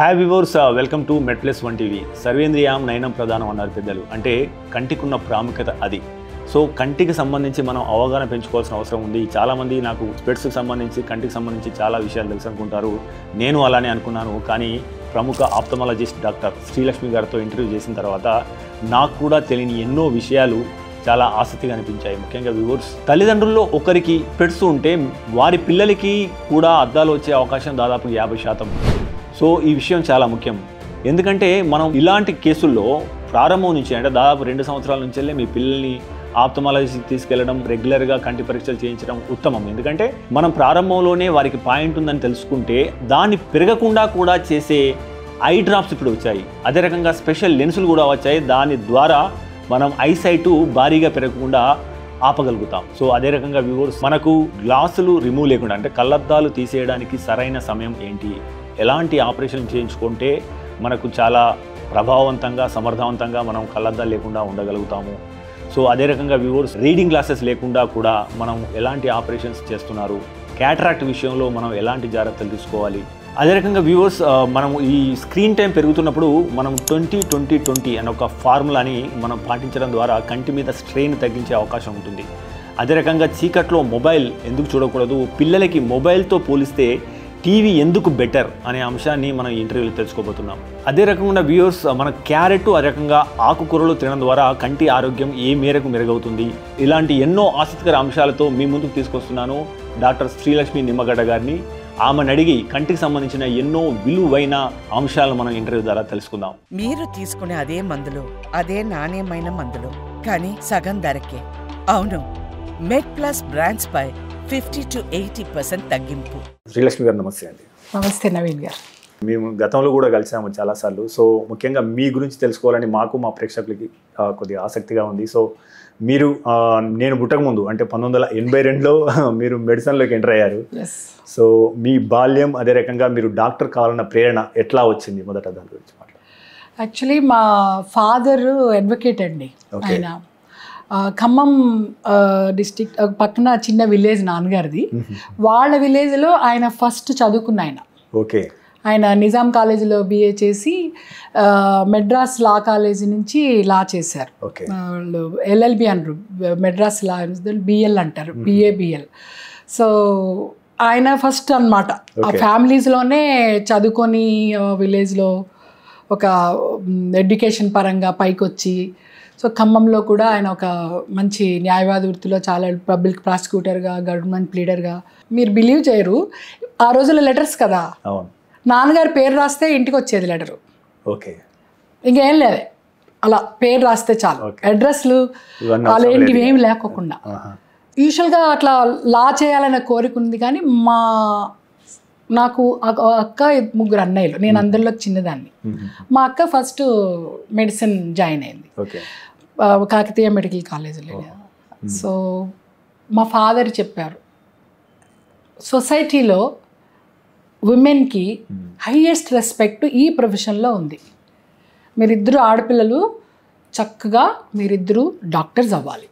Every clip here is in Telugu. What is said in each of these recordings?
Hi viewers welcome to Med Plus one TV సర్వేంద్రియాం నయనం ప్రధానం అన్నారు పెద్దలు అంటే కంటికున్న ప్రాముఖ్యత అది సో కంటికి సంబంధించి మనం అవగాహన పెంచుకోవాల్సిన అవసరం ఉంది చాలామంది నాకు స్పెట్స్కి సంబంధించి కంటికి సంబంధించి చాలా విషయాలు తెలుసు అనుకుంటారు నేను అలానే అనుకున్నాను కానీ ప్రముఖ ఆప్థమాలజిస్ట్ డాక్టర్ శ్రీలక్ష్మి గారితో ఇంటర్వ్యూ చేసిన తర్వాత నాకు కూడా తెలియని ఎన్నో విషయాలు చాలా ఆసక్తిగా అనిపించాయి ముఖ్యంగా వ్యూవర్స్ తల్లిదండ్రుల్లో ఒకరికి పెట్స్ ఉంటే వారి పిల్లలకి కూడా అద్దాలు వచ్చే అవకాశం దాదాపు యాభై శాతం సో ఈ విషయం చాలా ముఖ్యం ఎందుకంటే మనం ఇలాంటి కేసుల్లో ప్రారంభం నుంచి అంటే దాదాపు రెండు సంవత్సరాల నుంచెల్లే మీ పిల్లల్ని ఆప్తమాలజీకి తీసుకెళ్లడం రెగ్యులర్గా కంటి పరీక్షలు చేయించడం ఉత్తమం ఎందుకంటే మనం ప్రారంభంలోనే వారికి పాయింట్ ఉందని తెలుసుకుంటే దాన్ని పెరగకుండా కూడా చేసే ఐ డ్రాప్స్ ఇప్పుడు వచ్చాయి అదే రకంగా స్పెషల్ లెన్సులు కూడా వచ్చాయి దాని ద్వారా మనం ఐసైటు భారీగా పెరగకుండా ఆపగలుగుతాం సో అదే రకంగా వ్యూవర్స్ మనకు గ్లాసులు రిమూవ్ లేకుండా అంటే కళ్ళద్దాలు తీసేయడానికి సరైన సమయం ఏంటి ఎలాంటి ఆపరేషన్ చేయించుకుంటే మనకు చాలా ప్రభావవంతంగా సమర్థవంతంగా మనం కళ్ళద్దాలు లేకుండా ఉండగలుగుతాము సో అదే రకంగా వ్యూవర్స్ రీడింగ్ గ్లాసెస్ లేకుండా కూడా మనం ఎలాంటి ఆపరేషన్స్ చేస్తున్నారు క్యాటరాక్ట్ విషయంలో మనం ఎలాంటి జాగ్రత్తలు తీసుకోవాలి అదే రకంగా వ్యూవర్స్ మనం ఈ స్క్రీన్ టైం పెరుగుతున్నప్పుడు మనం ట్వంటీ ట్వంటీ ట్వంటీ అనే ఒక ఫార్ములాని మనం పాటించడం ద్వారా కంటి మీద స్ట్రెయిన్ తగ్గించే అవకాశం ఉంటుంది అదే రకంగా చీకట్లో మొబైల్ ఎందుకు చూడకూడదు పిల్లలకి మొబైల్తో పోలిస్తే టీవీ ఎందుకు బెటర్ అనే అంశాన్ని మనం ఈ ఇంటర్వ్యూలో తెలుసుకోబోతున్నాం అదే రకంగా వ్యూవర్స్ మన క్యారెట్ అదే రకంగా ఆకుకూరలు తినడం ద్వారా కంటి ఆరోగ్యం ఏ మేరకు మెరుగవుతుంది ఇలాంటి ఎన్నో ఆసక్తికర అంశాలతో మీ ముందుకు తీసుకొస్తున్నాను డాక్టర్ శ్రీలక్ష్మి నిమ్మగడ్డ గారిని ఆమెను అడిగి కంటికి సంబంధించిన ఎన్నో విలువైన అంశాలను మనం ఇంటర్వ్యూ ద్వారా తెలుసుకుందాం మీరు తీసుకునే అదే మందులు అదే నాణ్యమైన మందులు కానీ సగం ధరకే అవును మెడ్ ప్లస్ బ్రాండ్స్ పై ఫిఫ్టీ టు ఎయిటీ పర్సెంట్ తగ్గింపు శ్రీలక్ష్మి గారు నమస్తే అండి నమస్తే నవీన్ గారు మేము గతంలో కూడా కలిసాము చాలాసార్లు సో ముఖ్యంగా మీ గురించి తెలుసుకోవాలని మాకు మా ప్రేక్షకులకి ఆ, కొద్దిగా ఆసక్తిగా ఉంది సో మీరు ఆ, నేను పుట్టక ముందు అంటే పంతొమ్మిది వందల ఎనభై రెండులో మీరు మెడిసిన్లోకి ఎంటర్ అయ్యారు ఎస్ సో మీ బాల్యం అదే రకంగా మీరు డాక్టర్ కావాలన్న ప్రేరణ ఎట్లా వచ్చింది మొదట దాని గురించి మాట్లాడండి యాక్చువల్లీ మా ఫాదర్ అడ్వకేట్ అండి Okay. ఆయన ఆ, ఖమ్మం డిస్టిక్ పక్కన చిన్న విలేజ్ నాన్నగారిది వాళ్ళ విలేజ్లో ఆయన ఫస్ట్ చదువుకున్న ఆయన ఓకే ఆయన నిజాం కాలేజీలో బిఏ చేసి ఆ, మెడ్రాస్ లా కాలేజీ నుంచి లా చేశారు ఓకే వాళ్ళు ఎల్ఎల్బి అంటారు మెడ్రాస్ లా బిఎల్ అంటారు బిఏబిఎల్ సో ఆయన ఫస్ట్ అన్నమాట ఆ Okay. ఫ్యామిలీస్లోనే చదువుకొని విలేజ్లో ఒక ఎడ్యుకేషన్ పరంగా పైకి వచ్చి సో ఖమ్మంలో కూడా ఆయన ఒక మంచి న్యాయవాది వృత్తిలో చాలా పబ్లిక్ ప్రాసిక్యూటర్గా గవర్నమెంట్ లీడర్గా మీరు బిలీవ్ చేయరు ఆ రోజుల్లో లెటర్స్ కదా అవును నాన్నగారి పేరు రాస్తే ఇంటికి వచ్చేది లెటరు ఓకే ఇంకేం లేదు అలా పేరు రాస్తే చాలు Okay. అడ్రస్లు ఇవన్నీ అలా అవసరం ఏంటివి లేదు. ఏమి లేకోకుండా ఆహా. యూజువల్గా అట్లా లా చేయాలనే కోరిక ఉంది కానీ మా నాకు ఒక అక్క ముగ్గురు అన్నయ్యలు నేను అందరిలో చిన్నదాన్ని మ్మ్. మా అక్క ఫస్ట్ మెడిసిన్ జాయిన్ అయింది ఓకే ఆ, కాకతీయ మెడికల్ కాలేజీలో సో మా ఫాదర్ చెప్పారు సొసైటీలో ఉమెన్కి మ్మ్. హైయెస్ట్ రెస్పెక్ట్ ఈ ప్రొఫెషన్లో ఉంది మీరిద్దరు ఆడపిల్లలు చక్కగా మీరిద్దరూ డాక్టర్స్ అవ్వాలి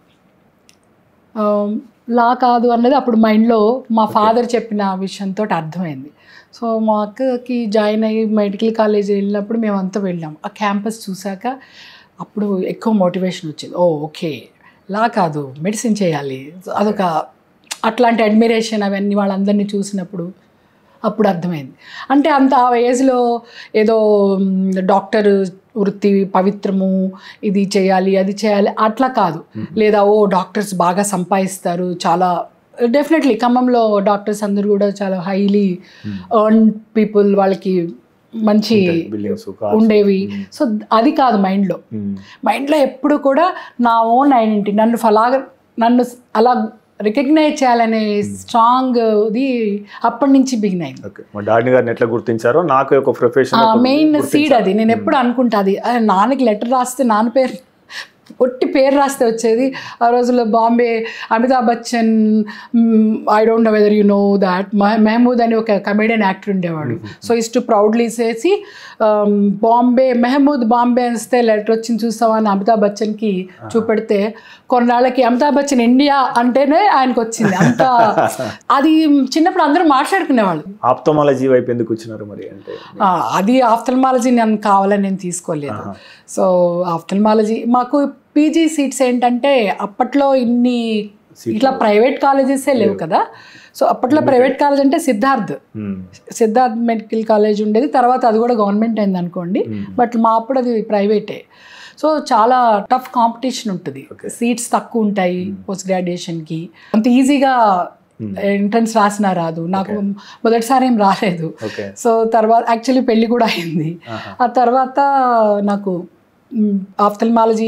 ఆ, లా కాదు అన్నది అప్పుడు మైండ్లో మా ఫాదర్ చెప్పిన విషయంతో అర్థమైంది సో మా అక్కకి జాయిన్ అయ్యి మెడికల్ కాలేజ్ వెళ్ళినప్పుడు మేమంతా వెళ్ళాం ఆ క్యాంపస్ చూశాక అప్పుడు ఎక్కువ మోటివేషన్ వచ్చింది ఓ ఓకే లా కాదు మెడిసిన్ చేయాలి అదొక అట్లాంటి అడ్మిరేషన్ అవన్నీ వాళ్ళందరినీ చూసినప్పుడు అప్పుడు అర్థమైంది అంటే అంత ఆ ఏజ్లో ఏదో మ్, డాక్టర్ వృత్తి పవిత్రము ఇది చేయాలి అది చేయాలి అట్లా కాదు లేదా ఓ డాక్టర్స్ బాగా సంపాదిస్తారు చాలా డెఫినెట్లీ ఖమ్మంలో డాక్టర్స్ అందరూ కూడా చాలా హైలీ ఎర్న్ పీపుల్ వాళ్ళకి మంచి బిల్లియన్స్ ఉండేవి సో అది కాదు మైండ్లో మైండ్లో ఎప్పుడు కూడా నా ఓన్ ఐడెంటిటీ నన్ను ఫలాగా నన్ను అలా రికగ్నైజ్ చేయాలనే స్ట్రాంగ్ ఇది అప్పటి నుంచి బిగిన్ అయింది ఓకే మా డాడీ గారిని ఎట్లా గుర్తించారో నాకు ఒక ప్రొఫెషన్ మెయిన్ సీడ్ అది నేను ఎప్పుడు అనుకుంటా అది ఆ, నాన్నకి లెటర్ రాస్తే నాన్న పేరు ఒట్టి పేరు రాస్తే వచ్చేది ఆ రోజుల్లో Bombay Amitabh Bachchan I don't know whether you know that Mehmood అని ఒక కమెడియన్ యాక్టర్ ఉండేవాడు సో ఇస్ టు ప్రౌడ్లీ చేసి బాంబే మెహమూద్ బాంబే అనిస్తే లెటర్ వచ్చింది చూస్తావా అని అమితాబ్ బచ్చన్కి చూపెడితే కొన్నాళ్ళకి అమితాబ్ బచ్చన్ ఇండియా అంటేనే ఆయనకు వచ్చింది అంత అది చిన్నప్పుడు అందరూ మాట్లాడుకునేవాళ్ళు ఆప్తమాలజీ వైపు ఎందుకు వచ్చినారు మరి అంటే ఆ, అది ఆఫ్థల్మాలజీ నేను కావాలని నేను తీసుకోలేదు సో ఆఫ్థల్మాలజీ మాకు పీజీ సీట్స్ ఏంటంటే అప్పట్లో ఇన్ని ఇట్లా ప్రైవేట్ కాలేజెసే లేవు కదా సో అప్పట్లో ప్రైవేట్ కాలేజ్ అంటే సిద్ధార్థ్ మ్మ్. సిద్ధార్థ్ మెడికల్ కాలేజ్ ఉండేది తర్వాత అది కూడా గవర్నమెంట్ అయింది అనుకోండి బట్ మా అప్పుడు అది ప్రైవేటే సో చాలా టఫ్ కాంపిటీషన్ ఉంటుంది సీట్స్ తక్కువ ఉంటాయి పోస్ట్ గ్రాడ్యుయేషన్కి అంత ఈజీగా ఎంట్రన్స్ రాసినా రాదు నాకు మొదటిసారి ఏం రాలేదు ఓకే సో తర్వాత యాక్చువల్లీ పెళ్ళి కూడా అయింది ఆ తర్వాత నాకు ఆఫ్థల్మాలజీ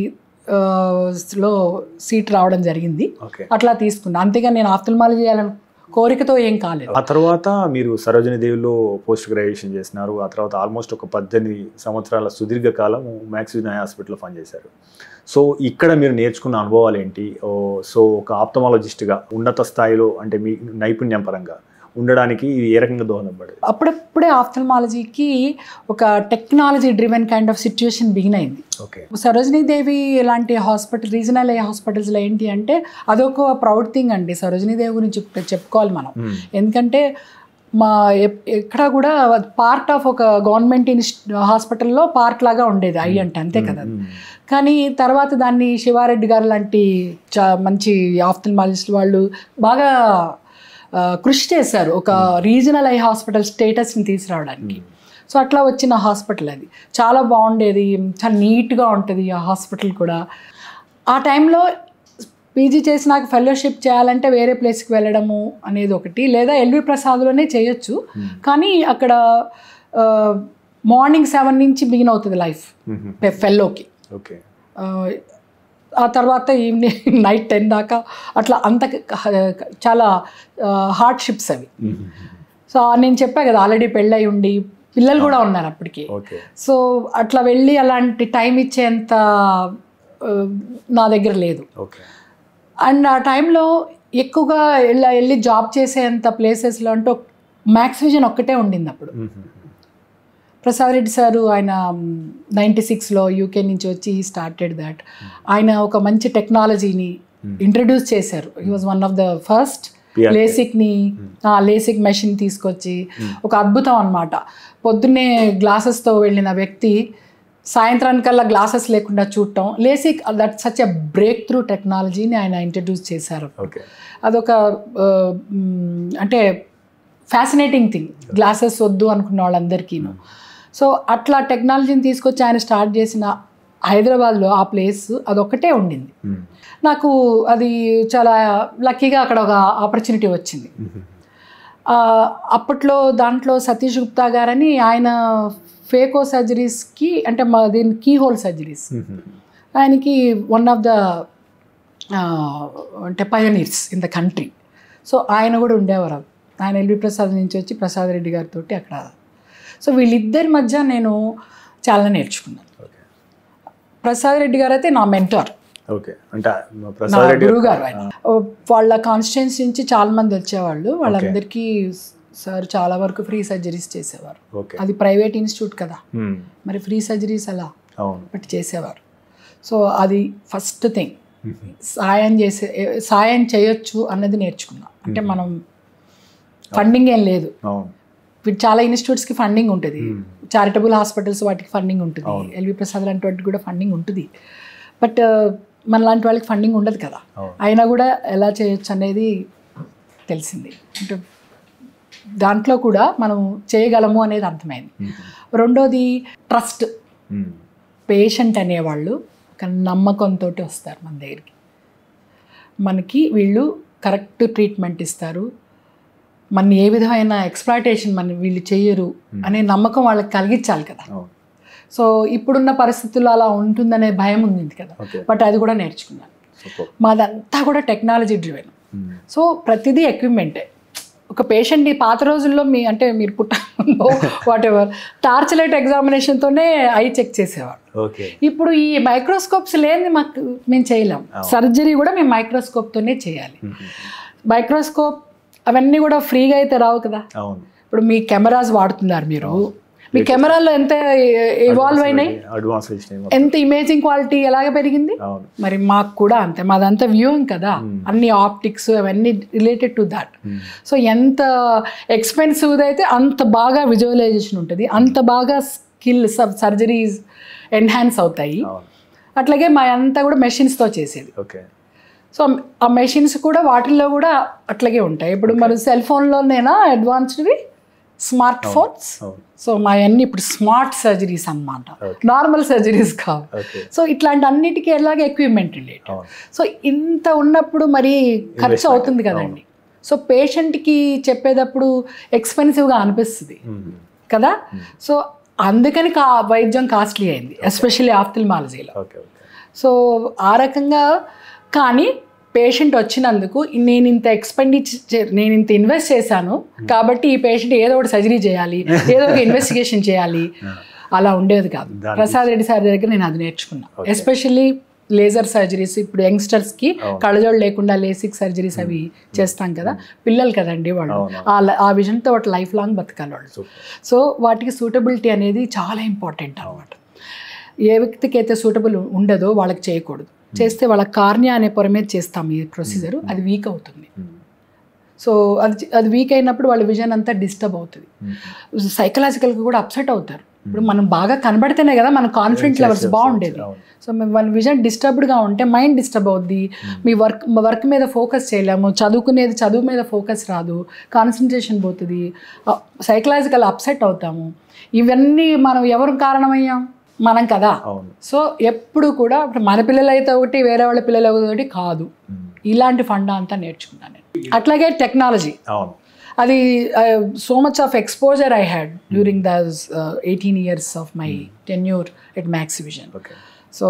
లో సీట్ రావడం జరిగింది ఓకే అట్లా తీసుకున్నా అంతేగాని నేను ఆఫ్థల్మాలజీ చేయాలని కోరికతో ఏం కాలేదు ఆ తర్వాత మీరు సరోజిని దేవిలో పోస్ట్ గ్రాడ్యుయేషన్ చేసినారు ఆ తర్వాత ఆల్మోస్ట్ ఒక పద్దెనిమిది సంవత్సరాల సుదీర్ఘ కాలం మ్యాక్స్ వినాయ్ హాస్పిటల్లో పనిచేశారు సో ఇక్కడ మీరు నేర్చుకున్న అనుభవాలు ఏంటి ఓ, సో ఒక ఆప్తమాలజిస్ట్గా ఉన్నత స్థాయిలో అంటే మీ నైపుణ్యం పరంగా ఉండడానికి ఇది ఏ రకంగా దోహదపడేది అప్పుడప్పుడే ఆఫ్థల్మాలజీకి ఒక technology driven kind of situation begin అయింది ఓకే సరోజినీ దేవి ఇలాంటి హాస్పిటల్ రీజనల్ హాస్పిటల్స్లో ఏంటి అంటే అదొక ప్రౌడ్ థింగ్ అండి సరోజినీ దేవి గురించి చెప్- చెప్పుకోవాలి మనం ఎందుకంటే మా ఎప్- ఎక్కడ కూడా పార్ట్ ఆఫ్ ఒక గవర్నమెంట్ ఇన్స్ట్ హాస్పిటల్లో పార్ట్ లాగా ఉండేది ఐ అంటే అంతే కదా కానీ తర్వాత దాన్ని శివారెడ్డి గారు లాంటి చా మంచి ఆఫ్థల్మాలజిస్ట్ వాళ్ళు బాగా ఆ, కృషి చేశారు ఒక రీజనల్ ఐ హాస్పిటల్ స్టేటస్ని తీసుకురావడానికి సో అట్లా వచ్చిన హాస్పిటల్ అది చాలా బాగుండేది చాలా నీట్గా ఉంటుంది ఆ హాస్పిటల్ కూడా ఆ టైంలో పీజీ చేసి నాకు ఫెలోషిప్ చేయాలంటే వేరే ప్లేస్కి వెళ్ళడము అనేది ఒకటి లేదా ఎల్వి ప్రసాద్లోనే చేయొచ్చు కానీ అక్కడ మార్నింగ్ సెవెన్ నుంచి బిగిన్ అవుతుంది లైఫ్ ఫెల్లోకి ఓకే ఆ తర్వాత ఈవినింగ్ నైట్ టెన్ దాకా అట్లా అంత చాలా హార్డ్షిప్స్ అవి సో నేను చెప్పా కదా ఆల్రెడీ పెళ్ళై ఉండి పిల్లలు కూడా ఉన్నారు అప్పటికి ఓకే సో అట్లా వెళ్ళి అలాంటి టైం ఇచ్చేంత ఆ, నా దగ్గర లేదు ఓకే అండ్ ఆ టైంలో ఎక్కువగా వెళ్ళి వెళ్ళి జాబ్ చేసేంత ప్లేసెస్లో అంటే మ్యాక్స్ విజన్ ఒక్కటే ఉండింది అప్పుడు ప్రసాద్ రెడ్డి సారు ఆయన నైంటీ సిక్స్లో యూకే నుంచి వచ్చి స్టార్టెడ్ దట్ ఆయన ఒక మంచి టెక్నాలజీని ఇంట్రడ్యూస్ చేశారు he was one of the first PRK. లేసిక్ని లేసిక్ మెషిన్ తీసుకొచ్చి ఒక అద్భుతం అన్నమాట పొద్దున్నే గ్లాసెస్తో వెళ్ళిన వ్యక్తి సాయంత్రానికల్లా గ్లాసెస్ లేకుండా చూడటం LASIK that such a breakthrough టెక్నాలజీని ఆయన ఇంట్రడ్యూస్ చేశారు ఓకే అదొక ఆ, మ్, అంటే ఫ్యాసినేటింగ్ థింగ్ గ్లాసెస్ వద్దు అనుకున్న వాళ్ళందరికీను సో అట్లా టెక్నాలజీని తీసుకొచ్చి ఆయన స్టార్ట్ చేసిన హైదరాబాద్లో ఆ ప్లేస్ అదొక్కటే ఉండింది నాకు అది చాలా లక్కీగా అక్కడ ఒక ఆపర్చునిటీ వచ్చింది ఆ, అప్పట్లో దాంట్లో సతీష్ గుప్తా గారని ఆయన ఫేకో సర్జరీస్కి అంటే మా దీని కీ హోల్ సర్జరీస్ ఆయనకి వన్ ఆఫ్ ద అంటే pioneers in the country so ఆయన కూడా ఉండేవారు ఆయన ఎల్వి ప్రసాద్ నుంచి వచ్చి ప్రసాద్ రెడ్డి గారితో అక్కడ సో వీళ్ళిద్దరి మధ్య నేను చాలా నేర్చుకున్నాను ఓకే ప్రసాద్ రెడ్డి గారు అయితే నా మెంటర్ ఓకే అంటే నా ప్రసాద్ రెడ్డి గురువు గారు ఆయన వాళ్ళ కాన్స్టిట్యున్సీ నుంచి చాలా మంది వచ్చేవాళ్ళు వాళ్ళందరికీ సార్ చాలా వరకు ఫ్రీ సర్జరీస్ చేసేవారు ఓకే అది ప్రైవేట్ ఇన్స్టిట్యూట్ కదా మ్మ్. మరి ఫ్రీ సర్జరీస్ అలా అవును బట్ చేసేవారు సో అది ఫస్ట్ థింగ్ సాయం చేసే సాయం చేయొచ్చు అన్నది నేర్చుకున్నా అంటే మనం ఫండింగ్ ఏం లేదు అవును వీటి చాలా ఇన్స్టిట్యూట్స్కి ఫండింగ్ ఉంటుంది చారిటబుల్ హాస్పిటల్స్ వాటికి ఫండింగ్ ఉంటుంది ఎల్వి ప్రసాద్ లాంటి వాటికి కూడా ఫండింగ్ ఉంటుంది బట్ మన లాంటి వాళ్ళకి ఫండింగ్ ఉండదు కదా అవును. అయినా కూడా ఎలా చేయొచ్చు అనేది తెలిసింది అంటే దాంట్లో కూడా మనం చేయగలము అనేది అర్థమైంది రెండోది ట్రస్ట్ మ్మ్. పేషెంట్ అనేవాళ్ళు ఒక నమ్మకంతో వస్తారు మన దగ్గరికి మనకి వీళ్ళు కరెక్ట్ ట్రీట్మెంట్ ఇస్తారు మన ఏ విధమైన ఎక్స్ప్లాయిటేషన్ మన వీళ్ళు చెయ్యరు అనే నమ్మకం వాళ్ళకి కలిగించాలి కదా అవును సో ఇప్పుడున్న పరిస్థితుల్లో అలా ఉంటుందనే భయం ఉంది కదా ఓకే బట్ అది కూడా నేర్చుకున్నాను సూపర్ మాదంతా కూడా టెక్నాలజీ డ్రివెన్ సో ప్రతిదీ ఎక్విప్మెంటే ఒక పేషెంట్ పాత రోజుల్లో మీ అంటే మీరు పుట్ట వాట్ ఎవర్ టార్చ్ లైట్ ఎగ్జామినేషన్తోనే ఐ చెక్ చేసేవాడు ఓకే ఇప్పుడు ఈ మైక్రోస్కోప్స్ లేని మాకు మేము చేయలేం సర్జరీ కూడా మేము మైక్రోస్కోప్తోనే చేయాలి మైక్రోస్కోప్ అవన్నీ కూడా ఫ్రీగా అయితే రావు కదా అవును ఇప్పుడు మీ కెమెరాస్ వాడుతున్నారు మీరు మీ కెమెరాలో ఎంత ఇవాల్వ్ అయినాయి అడ్వాన్స్ ఇచ్చినాయి ఎంత ఇమేజింగ్ క్వాలిటీ ఎలాగ పెరిగింది అవును మరి మాకు కూడా అంతే మాదంతా వ్యూయింగ్ కదా అన్ని ఆప్టిక్స్ అవన్నీ రిలేటెడ్ టు దాట్ సో ఎంత ఎక్స్పెన్సివ్ అయితే అంత బాగా విజువలైజేషన్ ఉంటుంది అంత బాగా స్కిల్ సర్జరీస్ ఎన్హాన్స్ అవుతాయి అవును అట్లాగే మా అంతా కూడా మెషిన్స్తో చేసేది ఓకే సో ఆ మెషిన్స్ కూడా వాటిల్లో కూడా అట్లాగే ఉంటాయి ఇప్పుడు మనం సెల్ ఫోన్లోనేనా అడ్వాన్స్డ్వి స్మార్ట్ ఫోన్స్ అవును సో మా అన్ని ఇప్పుడు స్మార్ట్ సర్జరీస్ అన్నమాట Okay. నార్మల్ సర్జరీస్ కావు ఓకే సో ఇట్లాంటి అన్నిటికీ ఎలాగ ఎక్విప్మెంట్ రిలేట్ అవును సో ఇంత ఉన్నప్పుడు మరి ఖర్చు అవుతుంది కదండి సో పేషెంట్కి చెప్పేటప్పుడు ఎక్స్పెన్సివ్గా అనిపిస్తుంది మ్మ్. కదా సో అందుకని కా వైద్యం కాస్ట్లీ అయింది ఎస్పెషల్లీ ఆఫ్థల్మాలజీలో ఓకే ఓకే సో ఆ రకంగా కానీ పేషెంట్ వచ్చినందుకు నేను ఇంత ఎక్స్పెండిచర్ నేను ఇంత ఇన్వెస్ట్ చేశాను కాబట్టి ఈ పేషెంట్ ఏదో ఒకటి సర్జరీ చేయాలి ఏదో ఒక ఇన్వెస్టిగేషన్ చేయాలి అలా ఉండేది కాదు దానికి- ప్రసాద్ రెడ్డి సార్ దగ్గర నేను అది నేర్చుకున్నా ఎస్పెషల్లీ లేజర్ సర్జరీస్ ఇప్పుడు యంగ్స్టర్స్కి అవును. కళ్ళజోడు లేకుండా లేసిక్ సర్జరీస్ అవి చేస్తాం కదా పిల్లలు కదండి వాళ్ళు అవును. ఆ ల- ఆ విజన్తో వాటి లైఫ్ లాంగ్ బతకాలి వాళ్ళు సూపర్ సో వాటికి సూటబిలిటీ అనేది చాలా ఇంపార్టెంట్ అనమాట ఏ వ్యక్తికి అయితే సూటబుల్ ఉండదో వాళ్ళకి చేయకూడదు చేస్తే వాళ్ళ కార్నియా అనే పొర మీద చేస్తాం ఈ ప్రొసీజర్ అది వీక్ అవుతుంది సో అది అది వీక్ అయినప్పుడు వాళ్ళ విజన్ అంతా డిస్టర్బ్ అవుతుంది సైకలాజికల్గా కూడా అప్సెట్ అవుతారు ఇప్పుడు మనం బాగా కనబడితేనే కదా మన కాన్ఫిడెంట్ లెవెల్స్ బాగుండేది అవును. సో మీ- వాళ్ళ విజన్ డిస్టర్బ్డ్గా ఉంటే మైండ్ డిస్టర్బ్ అవుద్ది మీ వర్క్ వర్క్ మీద ఫోకస్ చేయలేము చదువుకునేది చదువు మీద ఫోకస్ రాదు కాన్సన్ట్రేషన్ పోతుంది సైకలాజికల్ అప్సెట్ అవుతాము ఇవన్నీ మనం ఎవరు కారణమయ్యాం మనం కదా అవును సో ఎప్పుడు కూడా ఇప్పుడు మన పిల్లలు అయితే ఒకటి వేరే వాళ్ళ పిల్లలు ఒకటి కాదు మ్మ్. ఇలాంటి ఫండా అంతా నేర్చుకున్నాను నేను అట్లాగే టెక్నాలజీ అవును అది so much of exposure I had during this eighteen years of my tenure at Max Vision okay so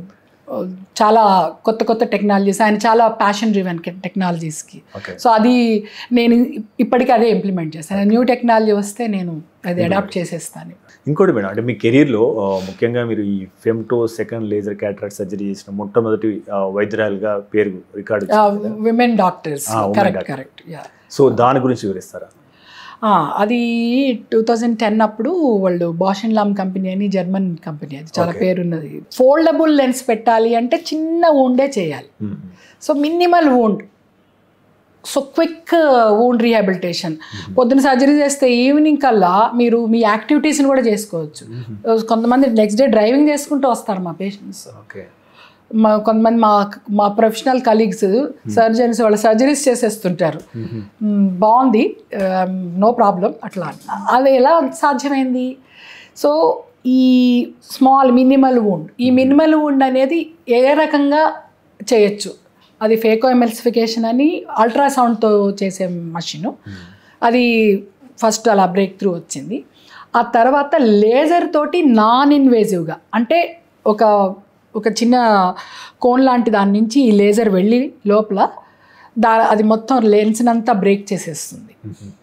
చాలా కొత్త కొత్త టెక్నాలజీస్ ఆయన చాలా ప్యాషన్ డ్రివెన్ టెక్నాలజీస్కి ఓకే సో అది నేను ఇప్పటికీ అదే ఇంప్లిమెంట్ చేస్తాను న్యూ టెక్నాలజీ వస్తే నేను అది అడాప్ట్ చేసేస్తాను ఇంకోటి మేడం అంటే మీ కెరీర్లో ఆ, ముఖ్యంగా మీరు ఈ femtosecond laser cataract surgery చేసిన మొట్టమొదటి ఆ, వైద్యురాలుగా పేరు record women doctors Ah, women correct doctor. Correct yeah so దాని గురించి వివరిస్తారా అది టూ థౌజండ్ టెన్ అప్పుడు వాళ్ళు బాషన్ లామ్ కంపెనీ అని జర్మన్ కంపెనీ అది చాలా Okay. పేరున్నది ఫోల్డబుల్ లెన్స్ పెట్టాలి అంటే చిన్న ఊండే చేయాలి మ్మ్. So minimal wound so quick wound rehabilitation పొద్దున సర్జరీ చేస్తే ఈవినింగ్ కల్లా మీరు మీ యాక్టివిటీస్ని కూడా చేసుకోవచ్చు కొంతమంది నెక్స్ట్ డే డ్రైవింగ్ చేసుకుంటూ వస్తారు మా పేషెంట్స్ ఓకే మా కొంతమంది మా మా ప్రొఫెషనల్ కలీగ్స్ సర్జన్స్ వాళ్ళ సర్జరీస్ చేసేస్తుంటారు మ్, బాగుంది నో ప్రాబ్లం అట్లా అది ఎలా సాధ్యమైంది సో ఈ స్మాల్ మినిమల్ వూండ్ ఈ మినిమల్ వూండ్ అనేది ఏ రకంగా చేయొచ్చు అది ఫేకో ఎమెల్సిఫికేషన్ అని అల్ట్రాసౌండ్తో చేసే మషిను అది ఫస్ట్ అలా బ్రేక్ త్రూ వచ్చింది ఆ తర్వాత లేజర్ తోటి నాన్ ఇన్వేజివ్గా అంటే ఒక ఒక చిన్న కోన్ లాంటి దాని నుంచి ఈ లేజర్ వెళ్ళి లోపల దా అది మొత్తం లెన్స్ని అంతా బ్రేక్ చేసేస్తుంది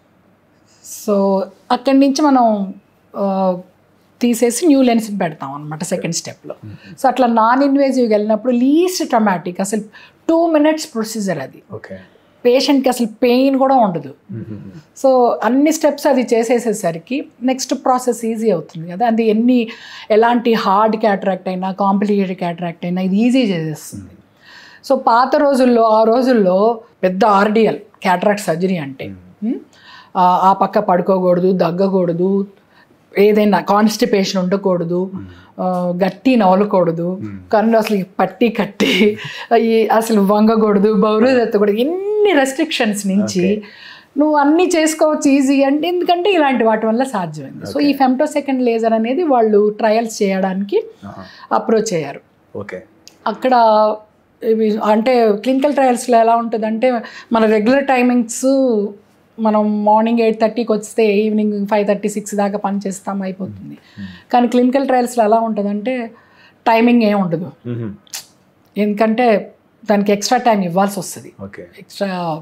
సో అక్కడి నుంచి మనం ఆ, తీసేసి న్యూ లెన్స్ పెడతాం అనమాట సెకండ్ స్టెప్లో సో అట్లా నాన్ ఇన్వేజివ్గా వెళ్ళినప్పుడు లీస్ట్ ట్రమాటిక్ అసలు టూ మినిట్స్ ప్రొసీజర్ అది ఓకే పేషెంట్కి అసలు పెయిన్ కూడా ఉండదు సో అన్ని స్టెప్స్ అది చేసేసేసరికి నెక్స్ట్ ప్రాసెస్ ఈజీ అవుతుంది కదా అది ఎన్ని ఎలాంటి హార్డ్ క్యాటరాక్ట్ అయినా కాంప్లికేటెడ్ క్యాటరాక్ట్ అయినా ఇది ఈజీ చేసేస్తుంది సో పాత రోజుల్లో ఆ రోజుల్లో పెద్ద ఆర్డిఎల్ క్యాటరాక్ట్ సర్జరీ అంటే ఉమ్, ఆ ఆ పక్క పడుకోకూడదు దగ్గకూడదు ఏదైనా కాన్స్టిపేషన్ ఉండకూడదు ఆ, గట్టి నవలకూడదు కన్ను అసలు ఈ పట్టి కట్టి ఈ అసలు వంగకూడదు బౌరు ఎత్తకూడదు ఎన్ని రెస్ట్రిక్షన్స్ నుంచి నువ్వు అన్నీ చేసుకోవచ్చు ఈజీ అంటే ఎందుకంటే ఇలాంటి వాటి వల్ల సాధ్యమైంది సో ఈ ఫెమ్టో సెకండ్ లేజర్ అనేది వాళ్ళు ట్రయల్స్ చేయడానికి అప్రోచ్ అయ్యారు ఓకే అక్కడ ఇవి అంటే క్లినికల్ ట్రయల్స్లో ఎలా ఉంటుందంటే మన రెగ్యులర్ టైమింగ్స్ మనం మార్నింగ్ ఎయిట్ థర్టీకి వస్తే ఈవినింగ్ ఫైవ్ థర్టీ సిక్స్ దాకా పని చేస్తాం అయిపోతుంది కానీ క్లినికల్ ట్రయల్స్లో ఎలా ఉంటుందంటే టైమింగ్ ఏం ఉండదు ఎందుకంటే దానికి ఎక్స్ట్రా టైం ఇవ్వాల్సి వస్తుంది ఓకే ఎక్స్ట్రా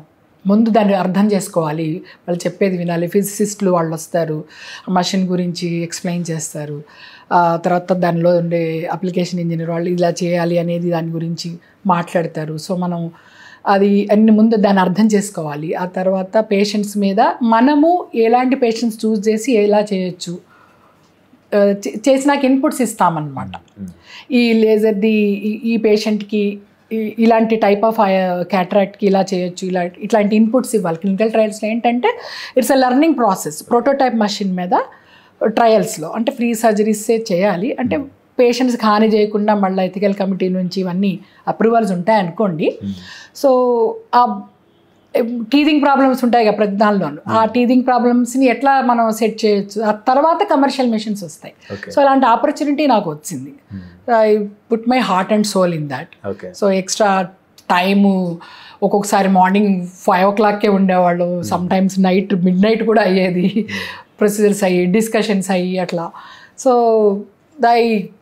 ముందు దాన్ని అర్థం చేసుకోవాలి వాళ్ళు చెప్పేది వినాలి ఫిజిసిస్టులు వాళ్ళు వస్తారు మషిన్ గురించి ఎక్స్ప్లెయిన్ చేస్తారు ఆ తర్వాత దానిలో ఉండే అప్లికేషన్ ఇంజనీర్ వాళ్ళు ఇలా చేయాలి అనేది దాని గురించి మాట్లాడతారు సో మనం అది అన్ని ముందు దాన్ని అర్థం చేసుకోవాలి ఆ తర్వాత పేషెంట్స్ మీద మనము ఎలాంటి పేషెంట్స్ చూస్ చేసి ఎలా చేయొచ్చు ఆ, చే- చేసినాక ఇన్పుట్స్ ఇస్తామన్నమాట ఈ లేజర్ది ఈ- ఈ పేషెంట్కి ఈ- ఇలాంటి టైప్ ఆఫ్ క్యాటరాక్ట్కి ఇలా చేయొచ్చు ఇలా ఇట్లాంటి ఇన్పుట్స్ ఇవ్వాలి క్లినికల్ ట్రయల్స్లో ఏంటంటే it's a learning process prototype machine మీద ట్రయల్స్లో అంటే ఫ్రీ సర్జరీసే చేయాలి అంటే పేషెంట్స్కి హాని చేయకుండా మళ్ళీ ఎథికల్ కమిటీ నుంచి ఇవన్నీ అప్రూవల్స్ ఉంటాయి అనుకోండి సో ఆ టీదింగ్ ప్రాబ్లమ్స్ ఉంటాయి కదా ప్రతి దానిలోనూ ఆ టీదింగ్ ప్రాబ్లమ్స్ని ఎట్లా మనం సెట్ చేయొచ్చు ఆ తర్వాత కమర్షియల్ మెషిన్స్ వస్తాయి ఓకే సో అలాంటి ఆపర్చునిటీ నాకు వచ్చింది I put my heart and soul in that okay so extra time ఒక్కొక్కసారి మార్నింగ్ ఫైవ్ ఓ క్లాక్కే ఉండేవాళ్ళు sometimes night midnight కూడా అయ్యేది ప్రొసీజర్స్ అయ్యి డిస్కషన్స్ అయ్యి అట్లా so I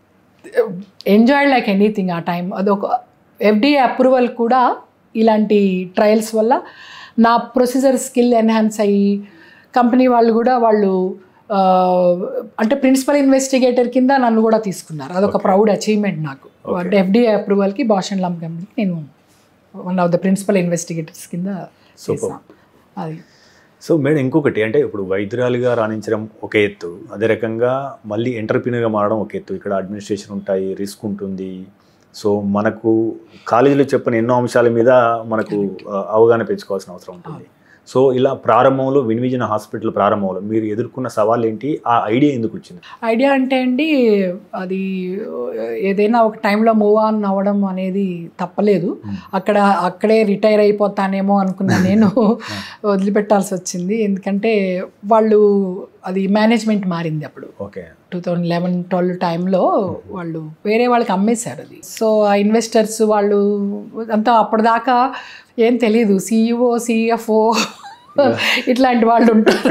enjoy like anything ఆ టైం అదొక ఎఫ్డిఏ అప్రూవల్ కూడా ఇలాంటి ట్రయల్స్ వల్ల నా ప్రొసీజర్ స్కిల్ ఎన్హాన్స్ అయ్యి కంపెనీ వాళ్ళు కూడా వాళ్ళు ఆ, అంటే ప్రిన్సిపల్ ఇన్వెస్టిగేటర్ కింద నన్ను కూడా తీసుకున్నారు అదొక ప్రౌడ్ అచీవ్మెంట్ నాకు అంటే ఎఫ్డిఏ అప్రూవల్కి బాష్ అండ్ లమ్ కంపెనీకి నేను one of the principal investigators కింద చేశాను అది సో మేడం ఇంకొకటి అంటే ఇప్పుడు వైద్యురాలుగా రాణించడం ఒక ఎత్తు అదే రకంగా మళ్ళీ ఎంటర్ప్రీనర్గా మారడం ఒక ఎత్తు ఇక్కడ అడ్మినిస్ట్రేషన్ ఉంటాయి రిస్క్ ఉంటుంది సో మనకు కాలేజీలో చెప్పిన ఎన్నో అంశాల మీద మనకు ఆ, అవగాహన పెంచుకోవాల్సిన అవసరం ఉంటుంది సో ఇలా ప్రారంభంలో వినివిజన హాస్పిటల్ ప్రారంభంలో మీరు ఎదుర్కొన్న సవాల్ ఏంటి ఆ ఐడియా ఎందుకు వచ్చింది ఐడియా అంటే అండి అది ఏదైనా ఒక టైంలో మూవ్ ఆన్ అవ్వడం అనేది తప్పలేదు అక్కడ అక్కడే రిటైర్ అయిపోతానేమో అనుకున్న నేను వదిలిపెట్టాల్సి వచ్చింది ఎందుకంటే వాళ్ళు అది మేనేజ్మెంట్ మారింది అప్పుడు okay two thousand eleven twelve టైంలో వాళ్ళు వేరే వాళ్ళకి అమ్మేశారు అది సో ఆ ఇన్వెస్టర్స్ వాళ్ళు అంతా అప్పటిదాకా ఏం తెలియదు సిఇఓ సిఎఫ్ఓ ఇట్లాంటి వాళ్ళు ఉంటారు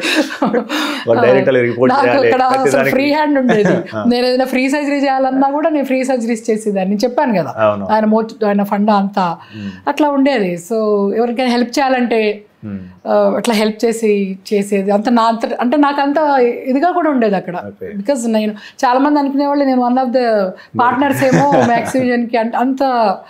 వాళ్ళు direct గా report నాకు చేయాలి. అక్కడ ప్రతి అసలు దానికి. ఫ్రీ హ్యాండ్ ఉండేది నేను ఏదైనా ఫ్రీ సర్జరీ చేయాలన్నా కూడా నేను ఫ్రీ సర్జరీస్ చేసేదాన్ని చెప్పాను కదా అవును ఆయన మోట్ ఆయన ఫండ్ అంతా అట్లా ఉండేది సో ఎవరికైనా హెల్ప్ చేయాలంటే Hmm. ఆ, అట్లా హెల్ప్ చేసి చేసేది అంత నా అంత అంటే నాకు అంత ఇదిగా కూడా ఉండేది అక్కడ Okay. బికాజ్ నేను చాలా మంది అనుకునేవాళ్ళు నేను వన్ ఆఫ్ ద పార్ట్నర్స్ ఏమో మ్యాక్సివిజన్కి అంటే అంత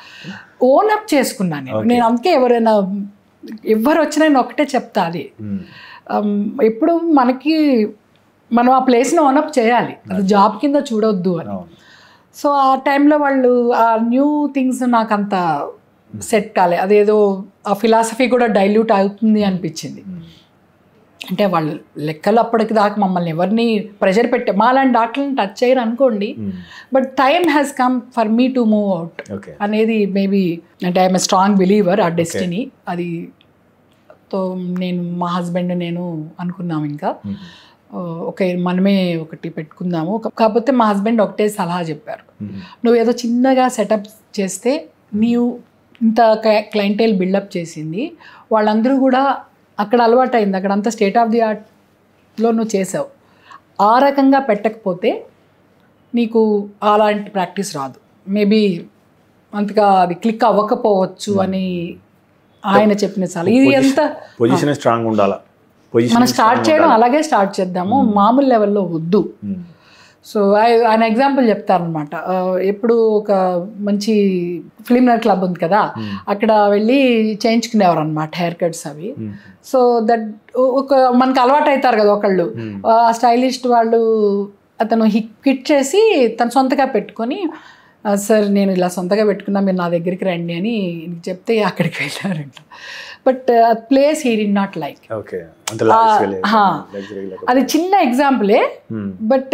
ఓన్ అప్ చేసుకున్నాను నేను నేను అందుకే ఎవరైనా ఎవరు వచ్చినా నేను ఒకటే చెప్తా అది Hmm. Um, ఎప్పుడు మనకి మనం ఆ ప్లేస్ని ఓనప్ చేయాలి అది జాబ్ కింద చూడొద్దు అని అవును సో ఆ టైంలో వాళ్ళు ఆ న్యూ థింగ్స్ నాకు అంత సెట్ కాలే అదేదో ఆ ఫిలాసఫీ కూడా డైల్యూట్ అవుతుంది అనిపించింది Hmm. అంటే వాళ్ళు లెక్కలు అప్పటికి దాకా మమ్మల్ని ఎవరిని ప్రెషర్ పెట్టే మా లాంటి డాక్టర్ని టచ్ చేయరు అనుకోండి Hmm. But time has come for me to move out okay అనేది మేబీ అంటే ఐఎమ్ స్ట్రాంగ్ బిలీవర్ ఆ డెస్టినీ అది తో నేను మా హస్బెండ్ నేను అనుకున్నాం ఇంకా Hmm. ఆ, ఒక మనమే ఒకటి పెట్టుకుందాము ఒక- కాకపోతే మా హస్బెండ్ ఒకటే సలహా చెప్పారు Hmm. నువ్వు ఏదో చిన్నగా సెటప్ చేస్తే నీవు ఇంత క్లయింటైల్ బిల్డప్ చేసింది వాళ్ళందరూ కూడా అక్కడ అలవాటు అయింది అక్కడ అంతా స్టేట్ ఆఫ్ ది ఆర్ట్లో నువ్వు చేసావు ఆ రకంగా పెట్టకపోతే నీకు అలాంటి ప్రాక్టీస్ రాదు మేబీ అంతగా అది క్లిక్ అవ్వకపోవచ్చు అని ఆయన చెప్పిన సలహా ఇది ఎంత పొజిషన్ స్ట్రాంగ్ ఉండాలా పొజిషన్ మనం స్టార్ట్ చేయడం అలాగే స్టార్ట్ చేద్దాము మామూలు లెవెల్లో వద్దు సో ఆయ- ఆయన ఎగ్జాంపుల్ చెప్తారనమాట ఎప్పుడు ఒక మంచి ఫిలిమినర్ క్లబ్ ఉంది కదా అక్కడ వెళ్ళి చేయించుకునేవారు అనమాట హెయిర్ కట్స్ అవి సో దట్ ఒక మనకు అలవాటు అవుతారు కదా ఒకళ్ళు ఆ స్టైలిస్ట్ వాళ్ళు అతను హిట్ కిట్ చేసి తన సొంతగా పెట్టుకొని "ఆ, సార్ నేను ఇలా సొంతగా పెట్టుకున్నా మీరు నా దగ్గరికి రండి అని ఈయనకి చెప్తే అక్కడికి వెళ్ళారంట but place he did not like okay అంత లగ్జరీ హా. లగ్జరీ అది చిన్న ఎగ్జాంపులే but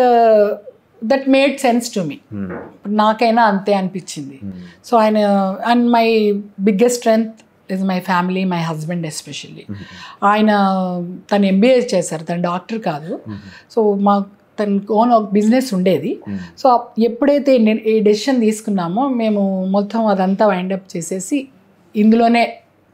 that made sense to me నాకైనా అంతే అనిపించింది సో ఆయన and my biggest strength is my family my husband especially ఆయన తను ఎంబీఏ చేశారు తను డాక్టర్ కాదు సో మా తన ఓన్ ఒక బిజినెస్ ఉండేది సో ఎప్పుడైతే నేను ఈ డెసిషన్ తీసుకున్నామో మేము మొత్తం అదంతా వైండప్ చేసేసి ఇందులోనే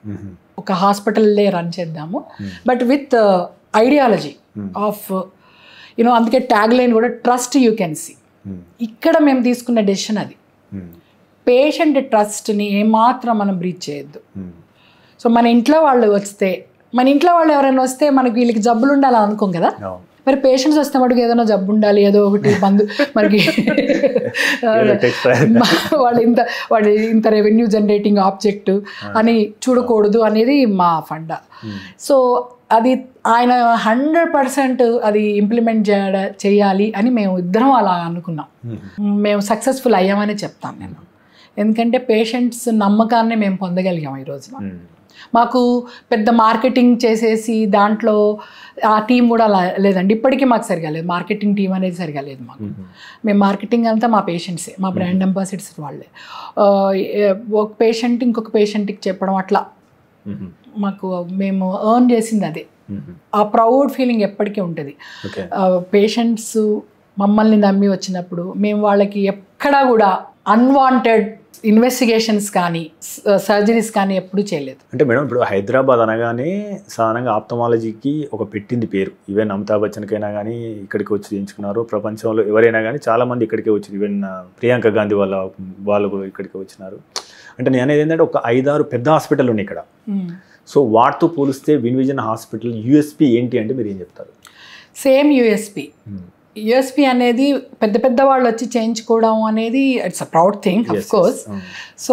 ఒక హాస్పిటల్లే రన్ చేద్దాము but with ideology of you know అందుకే ట్యాగ్ లైన్ కూడా ట్రస్ట్ యూ కెన్ సీ ఇక్కడ మేము తీసుకున్న డెసిషన్ అది పేషెంట్ ట్రస్ట్ని ఏమాత్రం మనం బ్రీచ్ చేయొద్దు సో మన ఇంట్లో వాళ్ళు వస్తే మన ఇంట్లో వాళ్ళు ఎవరైనా వస్తే మనకి వీళ్ళకి జబ్బులు ఉండాలని అనుకోం కదా అవును మరి పేషెంట్స్ వస్తే మటుకు ఏదైనా జబ్బు ఉండాలి ఏదో ఒకటి మందు మనకి ఏదో text రాయాలి. వాళ్ళు ఇంత వాళ్ళు ఇంత రెవెన్యూ జనరేటింగ్ ఆబ్జెక్ట్ అని చూడకూడదు అనేది మా ఫండ సో అది ఆయన హండ్రెడ్ పర్సెంట్ అది ఇంప్లిమెంట్ చేయ చేయాలి అని మేము ఇద్దరం అలా అనుకున్నాం మేము సక్సెస్ఫుల్ అయ్యామని చెప్తాను నేను ఎందుకంటే పేషెంట్స్ నమ్మకాన్ని మేము పొందగలిగాం ఈ రోజున మాకు పెద్ద మార్కెటింగ్ చేసేసి దాంట్లో ఆ టీం కూడా అలా లేదండి ఇప్పటికీ మాకు సరిగా లేదు మార్కెటింగ్ టీం అనేది సరిగా లేదు మాకు మేము మార్కెటింగ్ అంతా మా పేషెంట్సే మా బ్రాండ్ అంబాసిడర్స్ వాళ్ళే ఆ, ఏ- ఒక పేషెంట్ ఇంకొక పేషెంట్కి చెప్పడం అట్లా మాకు మేము ఎర్న్ చేసింది అదే ఆ ప్రౌడ్ ఫీలింగ్ ఎప్పటికీ ఉంటుంది ఓకే పేషెంట్స్ మమ్మల్ని నమ్మి వచ్చినప్పుడు మేము వాళ్ళకి ఎక్కడా కూడా అన్వాంటెడ్ ఇన్వెస్టిగేషన్స్ కానీ సర్జరీస్ కానీ ఎప్పుడూ చేయలేదు అంటే మేడం ఇప్పుడు హైదరాబాద్ అనగానే సాధారణంగా ఆప్తమాలజీకి ఒక పెట్టింది పేరు ఈవెన్ అమితాబ్ బచ్చన్కైనా కానీ ఇక్కడికి వచ్చి చేయించుకున్నారు ప్రపంచంలో ఎవరైనా కానీ చాలా మంది ఇక్కడికే వచ్చి ఈవెన్ ఆ, ప్రియాంక గాంధీ వాళ్ళ వాళ్ళు కూడా ఇక్కడికి వచ్చినారు అంటే నేను అనేది ఏంటంటే ఒక ఐదారు పెద్ద హాస్పిటల్ ఉన్నాయి ఇక్కడ సో వాటితో పోలిస్తే విన్విజన్ హాస్పిటల్ యూఎస్పీ ఏంటి అంటే మీరు ఏం చెప్తారు సేమ్ యూఎస్పి యూఎస్పి అనేది పెద్ద పెద్ద వాళ్ళు వచ్చి చేయించుకోవడం అనేది it's a proud thing of course so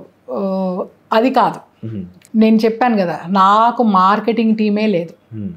అది కాదు నేను చెప్పాను కదా నాకు మార్కెటింగ్ టీమే లేదు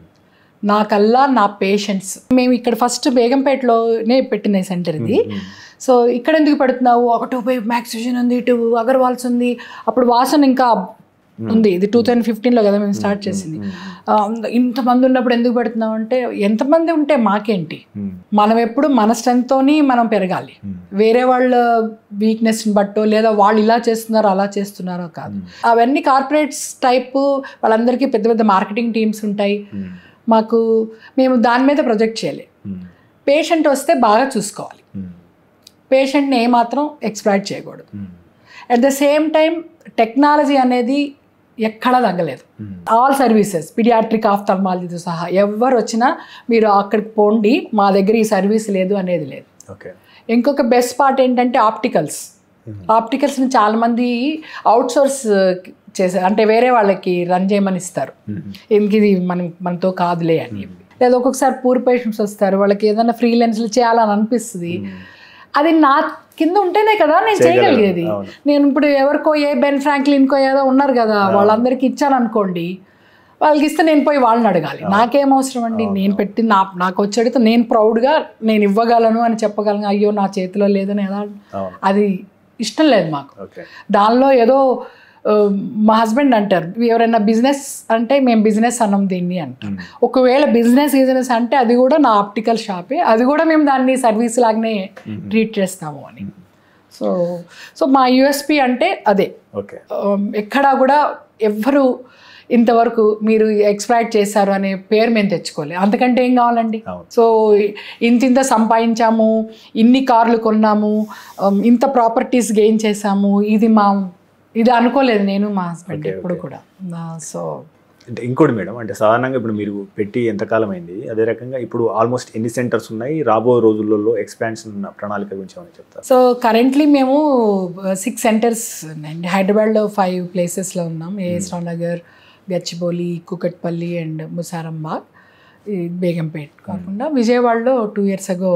నాకల్లా నా పేషెంట్స్ మేము ఇక్కడ ఫస్ట్ బేగంపేటలోనే పెట్టిన సెంటర్ ఇది సో ఇక్కడ ఎందుకు పెడుతున్నావు ఒకటి పోయి మ్యాక్సిజన్ ఉంది ఇటు అగర్వాల్స్ ఉంది అప్పుడు వాసన ఇంకా ఉంది ఇది టూ థౌజండ్ ఫిఫ్టీన్లో కదా మేము స్టార్ట్ చేసింది ఆ, ఇంతమంది ఉన్నప్పుడు ఎందుకు పెడుతున్నావు అంటే ఎంతమంది ఉంటే మాకేంటి మనం ఎప్పుడు మన స్ట్రెంగ్త్తోని మనం పెరగాలి వేరే వాళ్ళ వీక్నెస్ని బట్టో లేదా వాళ్ళు ఇలా చేస్తున్నారో అలా చేస్తున్నారో కాదు అవన్నీ కార్పొరేట్స్ టైప్ వాళ్ళందరికీ పెద్ద పెద్ద మార్కెటింగ్ టీమ్స్ ఉంటాయి మాకు మేము దాని మీద ప్రొజెక్ట్ చేయాలి పేషెంట్ వస్తే బాగా చూసుకోవాలి పేషెంట్ని ఏమాత్రం ఎక్స్ప్లాయిట్ చేయకూడదు at the same time technology అనేది ఎక్కడా తగ్గలేదు ఆల్ సర్వీసెస్ పిడియాట్రిక్ ఆఫ్థల్మాలజీతో సహా ఎవరు వచ్చినా మీరు అక్కడికి పోండి మా దగ్గర ఈ సర్వీస్ లేదు అనేది లేదు ఓకే ఇంకొక బెస్ట్ పార్ట్ ఏంటంటే ఆప్టికల్స్ ఆప్టికల్స్ని చాలామంది అవుట్ సోర్స్ చేశారు అంటే వేరే వాళ్ళకి రన్ చేయమని ఇస్తారు ఎందుకు ఇది మనం మనతో కాదులే అని చెప్పి లేదా ఒక్కొక్కసారి పూర్ పేషెంట్స్ వస్తారు వాళ్ళకి ఏదైనా ఫ్రీ లెన్స్లు చేయాలని అనిపిస్తుంది అది నా కింద ఉంటేనే కదా నేను చేయగలిగేది అవును. నేను ఇప్పుడు ఎవరికో ఏ బెన్ ఫ్రాంక్లిన్కో ఏదో ఉన్నారు కదా వాళ్ళందరికీ ఇచ్చాను అనుకోండి వాళ్ళకి ఇస్తే నేను పోయి వాళ్ళని అడగాలి నాకేం అవసరం అండి నేను పెట్టి నా నాకు వచ్చి అడిగితే నేను ప్రౌడ్గా నేను ఇవ్వగలను అని చెప్పగలను అయ్యో నా చేతిలో లేదని ఎలా అవును అది ఇష్టం లేదు మాకు ఓకే దానిలో ఏదో ఆ, మా హస్బెండ్ అంటారు ఎవరైనా బిజినెస్ అంటే మేము బిజినెస్ అన్నాం దీన్ని అంటారు ఒకవేళ బిజినెస్ బిజినెస్ అంటే అది కూడా నా ఆప్టికల్ షాపే అది కూడా మేము దాన్ని సర్వీస్ లాగానే ట్రీట్ చేస్తాము అని సో సో మా యూఎస్పి అంటే అదే ఓకే ఆమ్, ఎక్కడా కూడా ఎవ్వరు ఇంతవరకు మీరు ఎక్స్ప్లాయిట్ చేశారు అనే పేరు మేము తెచ్చుకోలేదు అంతకంటే ఏం కావాలండి అవును. సో ఇంత ఇంత సంపాదించాము ఇన్ని కార్లు కొన్నాము ఆమ్, ఇంత ప్రాపర్టీస్ గెయిన్ చేశాము ఇది మా ఇది అనుకోలేదు నేను మా హస్బెండ్ Okay, ఎప్పుడు okay. కూడా సో అంటే ఇంకోటి మేడం అంటే సాధారణంగా ఇప్పుడు మీరు పెట్టి ఎంతకాలం అయింది అదే రకంగా ఇప్పుడు ఆల్మోస్ట్ ఎన్ని సెంటర్స్ ఉన్నాయి రాబో రోజులలో ఎక్స్పాన్షన్ ప్రణాళిక గురించి ఏమైనా చెప్తారు సో కరెంట్లీ మేము సిక్స్ సెంటర్స్ ఉన్నాయండి హైదరాబాద్లో ఫైవ్ ప్లేసెస్లో ఉన్నాం ఏఎస్ రావు నగర్ గచ్చిబౌలి కుకట్పల్లి అండ్ ముసారంబాగ్ ఈ బేగంపేట్ కాకుండా విజయవాడలో two years ago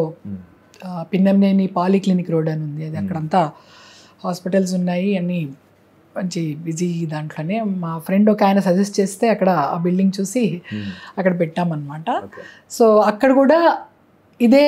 Pinnamaneni polyclinic road అని ఉంది అది అక్కడంతా హాస్పిటల్స్ ఉన్నాయి అన్నీ మంచి బిజీ దాంట్లోనే మా ఫ్రెండ్ ఒక ఆయన సజెస్ట్ చేస్తే అక్కడ ఆ బిల్డింగ్ చూసి అక్కడ పెట్టామన్నమాట ఓకే సో అక్కడ కూడా ఇదే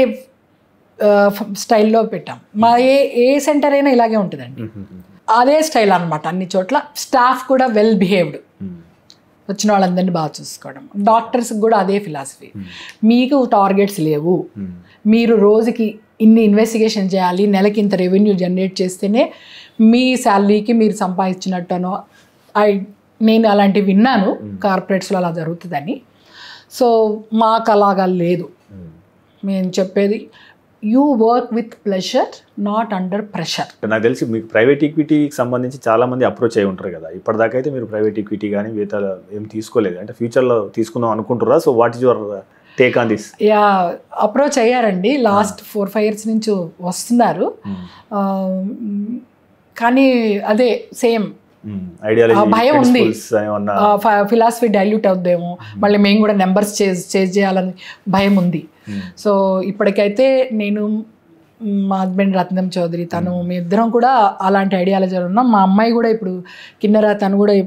ఆ, ఫ- స్టైల్లో పెట్టాం మా ఏ ఏ సెంటర్ అయినా ఇలాగే ఉంటుందండి అదే స్టైల్ అన్నమాట అన్ని చోట్ల స్టాఫ్ కూడా వెల్ బిహేవ్డ్ వచ్చిన వాళ్ళందరినీ బాగా చూసుకోవడం డాక్టర్స్కి కూడా అదే ఫిలాసఫీ మీకు టార్గెట్స్ లేవు మీరు రోజుకి ఇన్ని ఇన్వెస్టిగేషన్ చేయాలి నెలకి ఇంత రెవెన్యూ జనరేట్ చేస్తేనే మీ శాలరీకి మీరు సంపాదించినట్టనో ఐ నేను అలాంటివి విన్నాను కార్పొరేట్స్లో అలా జరుగుతుందని సో మాకు అలాగా లేదు మేము చెప్పేది you work with pleasure not under pressure నాకు తెలిసి మీకు ప్రైవేట్ ఈక్విటీకి సంబంధించి చాలా మంది అప్రోచ్ అయి ఉంటారు కదా ఇప్పటిదాకా అయితే మీరు ప్రైవేట్ ఈక్విటీ కానీ మిగతా ఏం తీసుకోలేదు అంటే ఫ్యూచర్లో తీసుకుందాం అనుకుంటారా so what is your take on this yeah approach అయ్యారండి లాస్ట్ ఫోర్ ఫైవ్ ఇయర్స్ నుంచి వస్తున్నారు ఆ, మ్, కానీ అదే సేమ్ ఐడియాలజీ ఆ భయం ఉంది. ఏమన్నా ఫిలాసఫీ డైల్యూట్ అవుద్దేమో మళ్ళీ మేము కూడా నెంబర్స్ చేజ్ చేజ్ చేయాలని భయం ఉంది Hmm. సో ఇప్పటికైతే నేను మ్, మా హస్బెండ్ రత్నం చౌదరి తను మీ ఇద్దరం కూడా అలాంటి ఐడియాలజీలో ఉన్నాం మా అమ్మాయి కూడా ఇప్పుడు కిన్నెర తను కూడా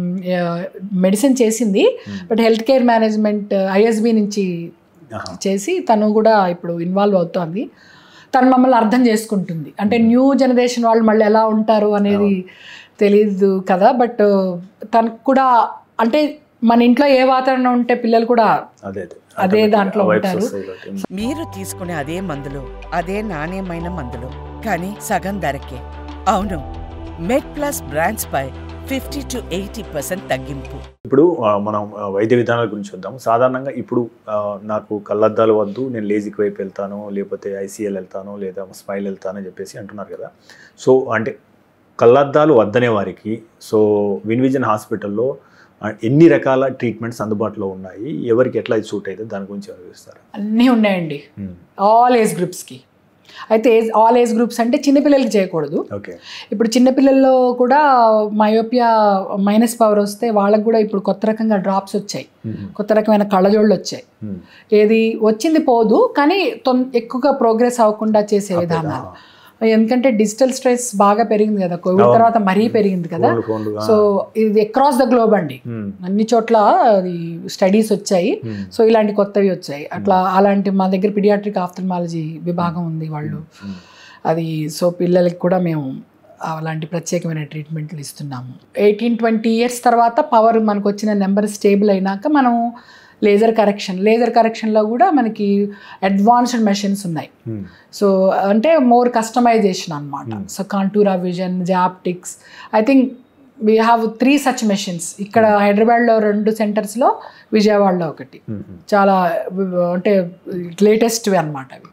మెడిసిన్ చేసింది but health care management ISB నుంచి ఆహా. చేసి తను కూడా ఇప్పుడు ఇన్వాల్వ్ అవుతోంది తను మమ్మల్ని అర్థం చేసుకుంటుంది అంటే న్యూ జనరేషన్ వాళ్ళు మళ్ళీ ఎలా ఉంటారు అనేది తెలియదు కదా బట్ తనకు కూడా అంటే మన ఇంట్లో ఏ వాతావరణం ఉంటే పిల్లలు కూడా అదే అదే అదే దాంట్లో ఆ vibes ఉంటారు. వస్తాయి కాబట్టి. మీరు తీసుకునే అదే మందులు అదే నాణ్యమైన మందులు కానీ సగం ధరకే అవును మెడ్ ప్లస్ బ్రాండ్స్ పై ఫిఫ్టీ టు ఎయిటీ పర్సెంట్ తగ్గింపు ఇప్పుడు ఆ, మనం ఆ, వైద్య విధానాల గురించి చూద్దాం సాధారణంగా ఇప్పుడు ఆ, నాకు కళ్ళద్దాలు వద్దు నేను లేజిక్ వైపు వెళ్తాను లేకపోతే ఐసీఎల్ వెళ్తాను లేదా స్మైల్ వెళ్తాను అని చెప్పేసి అంటున్నారు కదా సో అంటే కళ్ళద్దాలు వద్దనే వారికి సో విన్విజన్ హాస్పిటల్లో ఆ, ఎన్ని రకాల ట్రీట్మెంట్స్ అందుబాటులో ఉన్నాయి ఎవరికి ఎట్లా ఇది సూట్ అయితే దాని గురించి వివరిస్తారా అన్నీ ఉన్నాయండి ఆల్ ఏజ్ గ్రూప్స్కి అయితే ఏజ్ ఆల్ ఏజ్ గ్రూప్స్ అంటే చిన్నపిల్లలకి చేయకూడదు ఓకే ఇప్పుడు చిన్నపిల్లల్లో కూడా మయోపియా మైనస్ పవర్ వస్తే వాళ్ళకు కూడా ఇప్పుడు కొత్త రకంగా డ్రాప్స్ వచ్చాయి కొత్త రకమైన కళ్ళజోళ్ళు వచ్చాయి ఏది వచ్చింది పోదు కానీ తొం ఎక్కువగా ప్రోగ్రెస్ అవ్వకుండా చేసే విధానాలు ఎందుకంటే డిజిటల్ స్ట్రెస్ బాగా పెరిగింది కదా కోవిడ్ అవును. తర్వాత మరీ పెరిగింది కదా ఫోన్లు ఫోన్లు ఆ. సో ఇది అక్రాస్ ద గ్లోబ్ అండి ఉమ్, అన్ని చోట్ల అది స్టడీస్ వచ్చాయి ఉమ్, సో ఇలాంటి కొత్తవి వచ్చాయి అట్లా అలాంటి మా దగ్గర పిడియాట్రిక్ ఆఫ్థల్మాలజీ విభాగం ఉంది వాళ్ళు ఉమ్, అది సో పిల్లలకి కూడా మేము అలాంటి ప్రత్యేకమైన ట్రీట్మెంట్లు ఇస్తున్నాము ఎయిటీన్ ట్వంటీ ఇయర్స్ తర్వాత పవర్ మనకు వచ్చిన నెంబర్ స్టేబుల్ అయినాక మనం లేజర్ కరెక్షన్ లేజర్ కరెక్షన్లో కూడా మనకి అడ్వాన్స్డ్ మెషిన్స్ ఉన్నాయి ఉమ్, సో అంటే మోర్ కస్టమైజేషన్ అనమాట so Contoura vision Zyoptix I think we have three such machines ఇక్కడ హైదరాబాద్లో రెండు సెంటర్స్లో విజయవాడలో ఒకటి ఉమ్, చాలా వి- అంటే లేటెస్ట్వి అనమాట అవి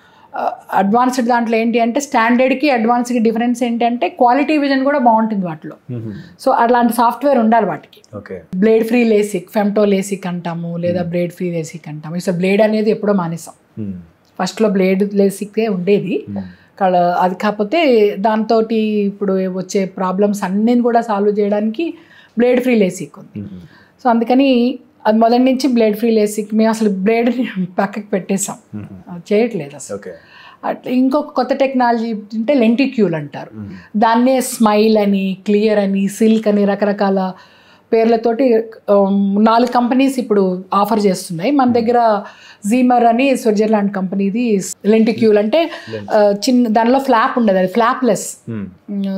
అడ్వాన్స్డ్ దాంట్లో ఏంటి అంటే స్టాండర్డ్కి అడ్వాన్స్కి డిఫరెన్స్ ఏంటంటే క్వాలిటీ విజన్ కూడా బాగుంటుంది వాటిలో ఉమ్, సో అలాంటి సాఫ్ట్వేర్ ఉండాలి వాటికి okay blade free LASIK femto LASIK అంటాము లేదా బ్లేడ్ ఫ్రీ లేసిక్ అంటాము సో బ్లేడ్ అనేది ఎప్పుడో మానేసాం ఉమ్, ఫస్ట్లో బ్లేడ్ లేసిక్కే ఉండేది ఉమ్, కళ అది కాకపోతే దాంతో ఇప్పుడు వచ్చే ప్రాబ్లమ్స్ అన్నీ కూడా సాల్వ్ చేయడానికి బ్లేడ్ ఫ్రీ లేసిక్ ఉంది ఉమ్, సో అందుకని అది మొదటి నుంచి బ్లేడ్ ఫ్రీ లేసిక్ మేము అసలు బ్లేడ్ పక్కకి పెట్టేసాం ఉమ్, అది చేయట్లేదు అసలు ఓకే అట్లా ఇంకొక కొత్త టెక్నాలజీ అంటే లెంటిక్యూల్ అంటారు ఉమ్, దాన్నే స్మైల్ అని క్లియర్ అని సిల్క్ అని రకరకాల పేర్లతోటి ఉమ్, నాలుగు కంపెనీస్ ఇప్పుడు ఆఫర్ చేస్తున్నాయి మన దగ్గర జీమర్ అని స్విట్జర్లాండ్ కంపెనీది లెంటిక్యూల్ అంటే ఆ, చిన్న దానిలో ఫ్లాప్ ఉండదు అది ఫ్లాప్లెస్ ఉమ్,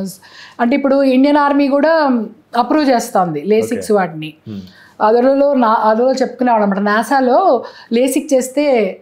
అంటే ఇప్పుడు ఇండియన్ ఆర్మీ కూడా అప్రూవ్ చేస్తుంది లేసిక్స్ వాటిని ఉమ్, అదలో నా అదలో చెప్పుకునేవాడు అనమాట నాసాలో లేసిక్ చేస్తే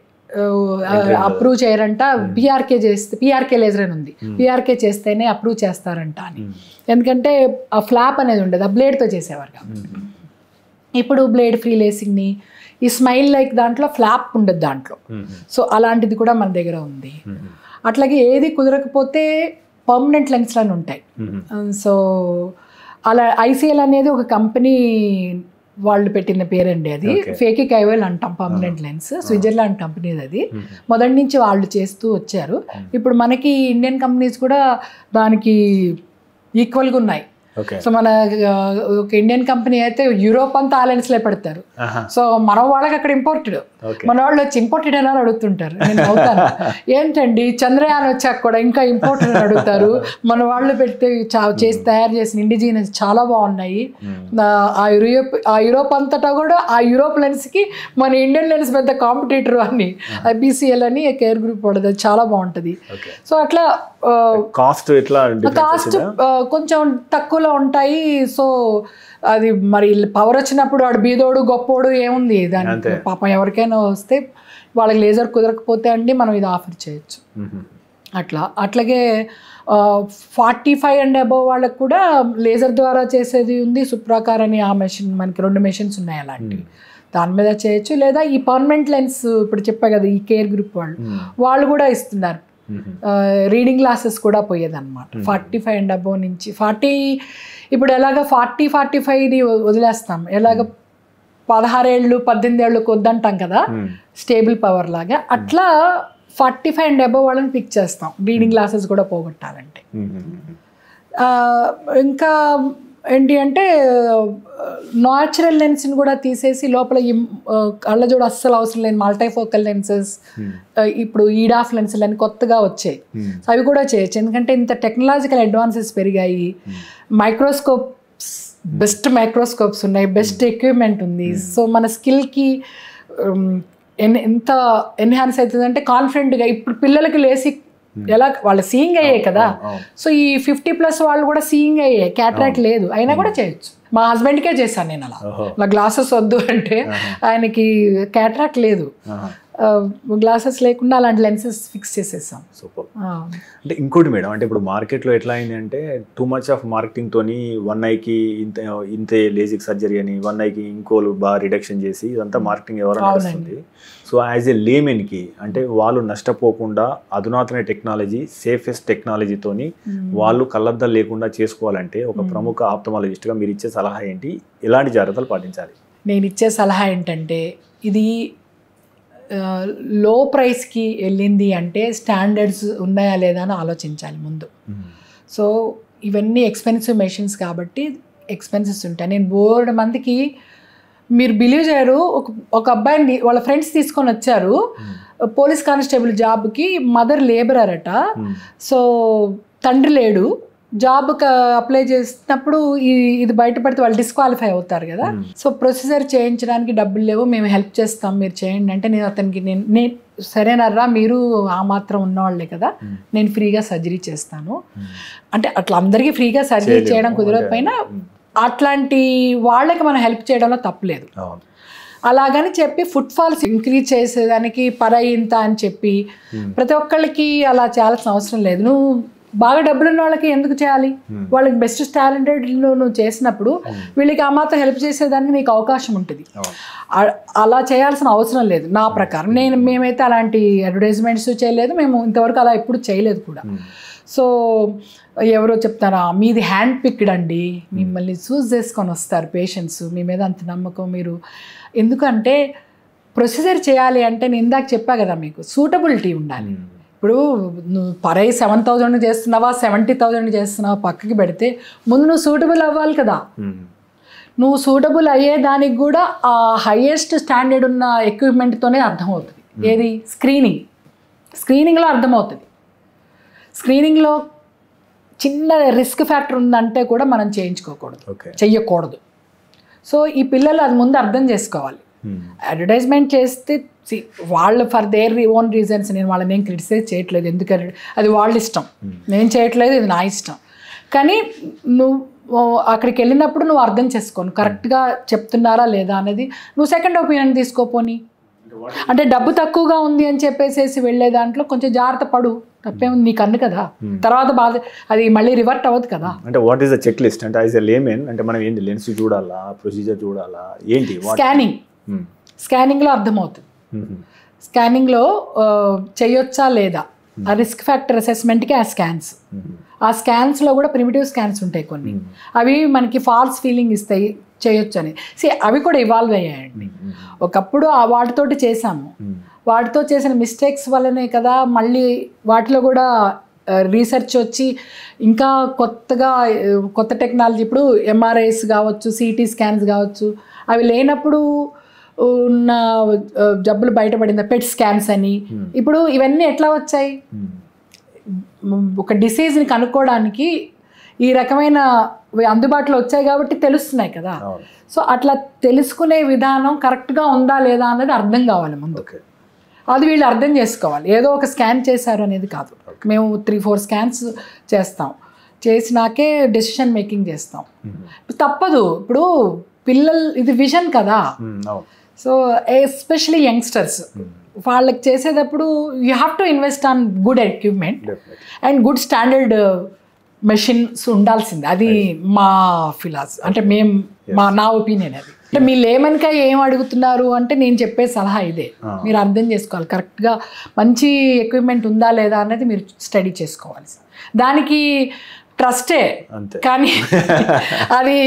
అప్రూవ్ చేయరంట పిఆర్కే చేస్తే పిఆర్కే లేజర్ అని ఉంది పిఆర్కే చేస్తేనే అప్రూవ్ చేస్తారంట అని ఉమ్, ఎందుకంటే ఆ ఫ్లాప్ అనేది ఉండదు ఆ బ్లేడ్తో చేసేవారు కాబట్టి ఉమ్, ఇప్పుడు బ్లేడ్ ఫ్రీ లేసింగ్ని ఈ స్మైల్ లైక్ దాంట్లో ఫ్లాప్ ఉండదు దాంట్లో ఉమ్, సో అలాంటిది కూడా మన దగ్గర ఉంది ఉమ్, అట్లాగే ఏది కుదరకపోతే పర్మనెంట్ లెన్స్లు అని ఉంటాయి ఉమ్, సో అలా ఐసీఎల్ అనేది ఒక కంపెనీ వాళ్ళు పెట్టిన పేరండి అది Okay. ఫేకి కైవెల్ అంటాం పర్మనెంట్ లెన్స్ స్విట్జర్లాండ్ కంపెనీది అది ఉమ్, మొదటి నుంచి వాళ్ళు చేస్తూ వచ్చారు ఇప్పుడు మనకి ఇండియన్ కంపెనీస్ కూడా దానికి ఈక్వల్గా ఉన్నాయి ఓకే సో మన ఆ, ఒక ఇండియన్ కంపెనీ అయితే యూరోప్ అంతా ఆ లెన్స్లే పెడతారు ఆహా, సో మన వాళ్ళకి అక్కడ ఇంపోర్టెడ్ ఓకే మన వాళ్ళు వచ్చి ఇంపోర్టెడ్ అని అడుగుతుంటారు నేను అవుతాను ఏంటండి చంద్రయాన్ వచ్చాక కూడా ఇంకా ఇంపోర్టెడ్ అని అడుగుతారు మన వాళ్ళు పెడితే చా- చేసి తయారు చేసిన ఇండిజినస్ చాలా బాగున్నాయి ఉమ్, ఆ- ఆ యూరోప్ ఆ యూరోప్ అంతటా కూడా ఆ యూరోప్ లెన్స్కి మన ఇండియన్ లెన్స్ పెద్ద కాంపిటేటర్ అని ఐబీసీఎల్ అని కేర్ గ్రూప్ పడదు అది చాలా బాగుంటుంది ఓకే సో అట్లా కాస్ట్ ఎట్లా difference కాస్ట్ వచ్చిందా? కొంచెం తక్కువలో ఉంటాయి సో అది మరి పవర్ వచ్చినప్పుడు వాడు బీదోడు గొప్పోడు ఏముంది దానికి అంతే. పాపం ఎవరికైనా వస్తే వాళ్ళకి లేజర్ కుదరకపోతే అండి మనం ఇది ఆఫర్ చేయొచ్చు ఉమ్, అట్లా అట్లాగే ఫార్టీ ఫైవ్ అండ్ అబోవ్ వాళ్ళకి కూడా లేజర్ ద్వారా చేసేది ఉంది సుప్రాకార్ అని ఆ మెషిన్ మనకి రెండు మెషిన్స్ ఉన్నాయి అలాంటివి దాని మీద చేయొచ్చు లేదా ఈ పర్మనెంట్ లెన్స్ ఇప్పుడు చెప్పా కదా ఈ కేర్ గ్రూప్ వాళ్ళు ఉమ్, వాళ్ళు కూడా ఇస్తున్నారు ఉమ్, రీడింగ్ గ్లాసెస్ కూడా పోయేదన్నమాట ఫార్టీ ఫైవ్ అండ్ అబోవ్ నుంచి ఫార్టీ ఇప్పుడు ఎలాగ ఫార్టీ ఫార్టీ ఫైవ్ది వదిలేస్తాం ఎలాగ పదహారేళ్ళు పద్దెనిమిది ఏళ్ళకి వద్దంటాం కదా ఉమ్, స్టేబుల్ పవర్ లాగా అట్లా ఫార్టీ ఫైవ్ అండ్ అబోవ్ వాళ్ళని పిక్ చేస్తాం రీడింగ్ గ్లాసెస్ కూడా పోగొట్టాలంటే ఉమ్, ఉమ్, ఆ, ఇంకా ఏంటి అంటే నాచురల్ లెన్స్ని కూడా తీసేసి లోపల ఈ ఆ, కళ్ళజోడు అస్సలు అవసరం లేని మల్టీఫోకల్ లెన్సెస్ ఇప్పుడు ఈడాఫ్ లెన్సులు అని కొత్తగా వచ్చాయి సో అవి కూడా చేయొచ్చు ఎందుకంటే ఇంత టెక్నాలజికల్ అడ్వాన్సెస్ పెరిగాయి మైక్రోస్కోప్స్ బెస్ట్ మైక్రోస్కోప్స్ ఉన్నాయి బెస్ట్ ఎక్విప్మెంట్ ఉంది సో మన స్కిల్కి ఎంత ఎన్హాన్స్ అవుతుంది అంటే కాన్ఫిడెంట్గా ఇప్పుడు పిల్లలకి లేసి ఎలా వాళ్ళ సీయింగ్ అయ్యాయి కదా సో ఈ ఫిఫ్టీ ప్లస్ వాళ్ళు కూడా సీయింగ్ అయ్యాయి క్యాట్రాక్ట్ లేదు అయినా కూడా చేయొచ్చు మా హస్బెండ్కే చేశాను నేను అలా ఓహో నా గ్లాసెస్ వద్దు అంటే ఆయనకి క్యాట్రాక్ట్ లేదు గ్లాసెస్ లేకుండా అలాంటి లెన్సెస్ ఫిక్స్ చేసేసాం సూపర్ ఆ, అంటే ఇంకోటి మేడం అంటే ఇప్పుడు మార్కెట్లో ఎట్లా అయింది అంటే టూ మచ్ ఆఫ్ మార్కెటింగ్ తోని వన్ ఐకి ఇంత ఇంతే లేజిక్ సర్జరీ అని వన్ ఐకి ఇంకోలు బాగా రిడక్షన్ చేసి ఇదంతా మార్కెటింగ్ ఎవరైనా అవునండి. నడుస్తుంది సో యాజ్ ఏ లేమెన్కి అంటే వాళ్ళు నష్టపోకుండా అధునాతన టెక్నాలజీ సేఫెస్ట్ టెక్నాలజీతోని వాళ్ళు కళ్ళద్దాలు లేకుండా చేసుకోవాలంటే ఒక ప్రముఖ ఆప్తమాలజిస్ట్గా మీరు ఇచ్చే సలహా ఏంటి ఎలాంటి జాగ్రత్తలు పాటించాలి నేను ఇచ్చే సలహా ఏంటంటే ఇది లో ప్రైస్కి వెళ్ళింది అంటే స్టాండర్డ్స్ ఉన్నాయా లేదా అని ఆలోచించాలి ముందు సో ఇవన్నీ ఎక్స్పెన్సివ్ మెషిన్స్ కాబట్టి ఎక్స్పెన్సెస్ ఉంటాయి నేను బోర్డు మందికి మీరు బిలీవ్ చేయరు ఒక ఒక అబ్బాయిని వాళ్ళ ఫ్రెండ్స్ తీసుకొని వచ్చారు పోలీస్ కానిస్టేబుల్ జాబ్కి మదర్ లేబరర్ అట సో తండ్రి లేడు జాబ్కి అప్లై చేసినప్పుడు ఈ ఇది బయటపడితే వాళ్ళు డిస్క్వాలిఫై అవుతారు కదా సో ప్రొసీజర్ చేయించడానికి డబ్బులు లేవు మేము హెల్ప్ చేస్తాం మీరు చేయండి అంటే నేను అతనికి నేను నేను సరేనర్రా మీరు ఆ మాత్రం ఉన్నవాళ్ళే కదా నేను ఫ్రీగా సర్జరీ చేస్తాను అంటే అట్లా అందరికీ ఫ్రీగా సర్జరీ చేయలేము. చేయడం కుదరకపోయినా అట్లాంటి వాళ్ళకి మనం హెల్ప్ చేయడంలో తప్పులేదు అవును అలాగని చెప్పి ఫుట్ ఫాల్స్ ఇంక్రీజ్ చేసేదానికి పర ఇంత అని చెప్పి ప్రతి ఒక్కళ్ళకి అలా చేయాల్సిన అవసరం లేదు నువ్వు బాగా డబ్బులు ఉన్న వాళ్ళకి ఎందుకు చేయాలి వాళ్ళకి బెస్ట్ టాలెంటెడ్ నువ్వు చేసినప్పుడు వీళ్ళకి ఆ మాత్రం హెల్ప్ చేసేదానికి నీకు అవకాశం ఉంటుంది అవును ఆ- అలా చేయాల్సిన అవసరం లేదు నా ప్రకారం నేను మేమైతే అలాంటి అడ్వర్టైజ్మెంట్స్ చేయలేదు మేము ఇంతవరకు అలా ఎప్పుడు చేయలేదు కూడా సో ఎవరో చెప్తారా మీది హ్యాండ్ పిక్డ్ అండి మిమ్మల్ని చూస్ చేసుకొని వస్తారు పేషెంట్స్ మీ మీద అంత నమ్మకం మీరు ఎందుకంటే ప్రొసీజర్ చేయాలి అంటే నేను ఇందాక చెప్పా కదా మీకు సూటబిలిటీ ఉండాలి ఇప్పుడు నువ్వు పరై సెవెన్ థౌజండ్ చేస్తున్నావా సెవెంటీ థౌజండ్ చేస్తున్నావా పక్కకి పెడితే ముందు నువ్వు సూటబుల్ అవ్వాలి కదా నువ్వు సూటబుల్ అయ్యేదానికి కూడా ఆ హైయెస్ట్ స్టాండర్డ్ ఉన్న ఎక్విప్మెంట్తోనే అర్థమవుతుంది ఏది స్క్రీనింగ్ స్క్రీనింగ్లో అర్థమవుతుంది స్క్రీనింగ్లో చిన్న రిస్క్ ఫ్యాక్టర్ ఉందంటే కూడా మనం చేయించుకోకూడదు ఓకే చెయ్యకూడదు సో ఈ పిల్లలు అది ముందు అర్థం చేసుకోవాలి అడ్వర్టైజ్మెంట్ చేస్తే see, వాళ్ళు ఫర్ దేర్ ఓన్ రీజన్స్ నేను వాళ్ళని ఏం క్రిటిసైజ్ చేయట్లేదు ఎందుకంటే అది వాళ్ళ ఇష్టం నేను చేయట్లేదు ఇది నా ఇష్టం కానీ నువ్వు ఓ, అక్కడికి వెళ్ళినప్పుడు నువ్వు అర్థం చేసుకో నువ్వు కరెక్ట్గా చెప్తున్నారా లేదా అనేది నువ్వు సెకండ్ ఒపీనియన్ తీసుకోపోని అంటే డబ్బు తక్కువగా ఉంది అని చెప్పేసేసి వెళ్ళే దాంట్లో కొంచెం జాగ్రత్త పడు తప్పేముంది నీకు అన్ను కదా తర్వాత బాధ అది మళ్ళీ రివర్ట్ అవ్వదు కదా అంటే what is the checklist అంటే యాజ్ ఎ లేమెన్ అంటే మనం ఏంటి లెన్స్ చూడాలా ప్రొసీజర్ చూడాలా ఏంటి వాట్ స్కానింగ్ స్కానింగ్లో అర్థమవుతుంది స్కానింగ్లో ఆ, చేయొచ్చా లేదా ఆ రిస్క్ ఫ్యాక్టర్ అసెస్మెంట్కి ఆ స్కాన్స్ ఆ స్కాన్స్లో కూడా ప్రిమిటివ్ స్కాన్స్ ఉంటాయి కొన్ని అవి మనకి ఫాల్స్ ఫీలింగ్ ఇస్తాయి చేయొచ్చు అని సి అవి కూడా ఇవాల్వ్ అయ్యాయండి ఒకప్పుడు ఆ వాటితోటి చేసాము వాటితో చేసిన మిస్టేక్స్ వల్లనే కదా మళ్ళీ వాటిలో కూడా రీసెర్చ్ వచ్చి ఇంకా కొత్తగా ఆ, కొత్త టెక్నాలజీ ఇప్పుడు ఎంఆర్ఐస్ కావచ్చు సిటీ స్కాన్స్ కావచ్చు అవి లేనప్పుడు ఉన్న ఆ, జబ్బులు బయటపడింది పెట్ స్కాన్స్ అని ఇప్పుడు ఇవన్నీ ఎట్లా వచ్చాయి మ్, ఒక డిసీజ్ని కనుక్కోవడానికి ఈ రకమైన అందుబాటులో వచ్చాయి కాబట్టి తెలుస్తున్నాయి కదా అవును సో అట్లా తెలుసుకునే విధానం కరెక్ట్గా ఉందా లేదా అన్నది అర్థం కావాలి ముందు ఓకే అది వీళ్ళు అర్థం చేసుకోవాలి ఏదో ఒక స్కాన్ చేశారు అనేది కాదు మేము త్రీ ఫోర్ స్కాన్స్ చేస్తాం చేసినాకే డెసిషన్ మేకింగ్ చేస్తాం తప్పదు ఇప్పుడు పిల్లలు ఇది విజన్ కదా అవును సో ఎస్పెషలీ యంగ్స్టర్స్ వాళ్ళకి చేసేటప్పుడు you have to invest on good equipment definite and good standard machines ఉండాల్సింది అది మా ఫిలాసఫీ అంటే మేము మా నా ఒపీనియన్ అది అంటే మీ లేమన్కా ఏం అడుగుతున్నారు అంటే నేను చెప్పే సలహా ఇదే మీరు అర్థం చేసుకోవాలి కరెక్ట్గా మంచి ఎక్విప్మెంట్ ఉందా లేదా అనేది మీరు స్టడీ చేసుకోవాలి దానికి ట్రస్టే అంతే కానీ అది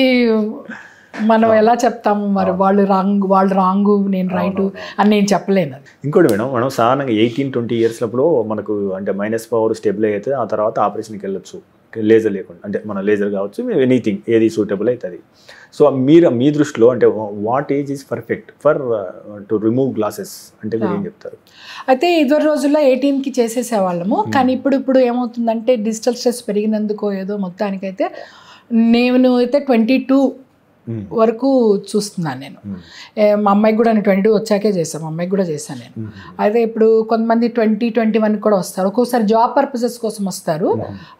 మనం ఎలా చెప్తాము మరి వాళ్ళు రాంగ్ వాళ్ళు రాంగు నేను రైటు అని నేను చెప్పలేను అది ఇంకోటి మేడం మనం సాధారణంగా ఎయిటీన్ ట్వంటీ ఇయర్స్లప్పుడు మనకు అంటే మైనస్ పవర్ స్టెబిల్ అయితే ఆ తర్వాత ఆపరేషన్కి వెళ్ళొచ్చు లేజర్ లేకుండా అంటే మన లేజర్ కావచ్చు ఎనీథింగ్ ఏది సూటబుల్ అవుతుంది సో మీరు మీ దృష్టిలో అంటే what age is perfect for to remove glasses అంటే మీరు ఏం చెప్తారు అయితే ఇదివరి రోజుల్లో ఎయిటీన్కి చేసేసేవాళ్ళము కానీ ఇప్పుడు ఇప్పుడు ఏమవుతుందంటే డిజిటల్ స్ట్రెస్ పెరిగినందుకో ఏదో మొత్తానికైతే నేను అయితే ట్వంటీ టూ Mm. వరకు చూస్తున్నాను నేను Mm. ఏ, మా అమ్మాయికి కూడా నేను ట్వంటీ టూ వచ్చాకే చేశాను మా అమ్మాయికి కూడా చేశాను నేను Mm. అయితే ఇప్పుడు కొంతమంది ట్వంటీ ట్వంటీ వన్ కూడా వస్తారు ఒక్కొక్కసారి జాబ్ పర్పసెస్ కోసం వస్తారు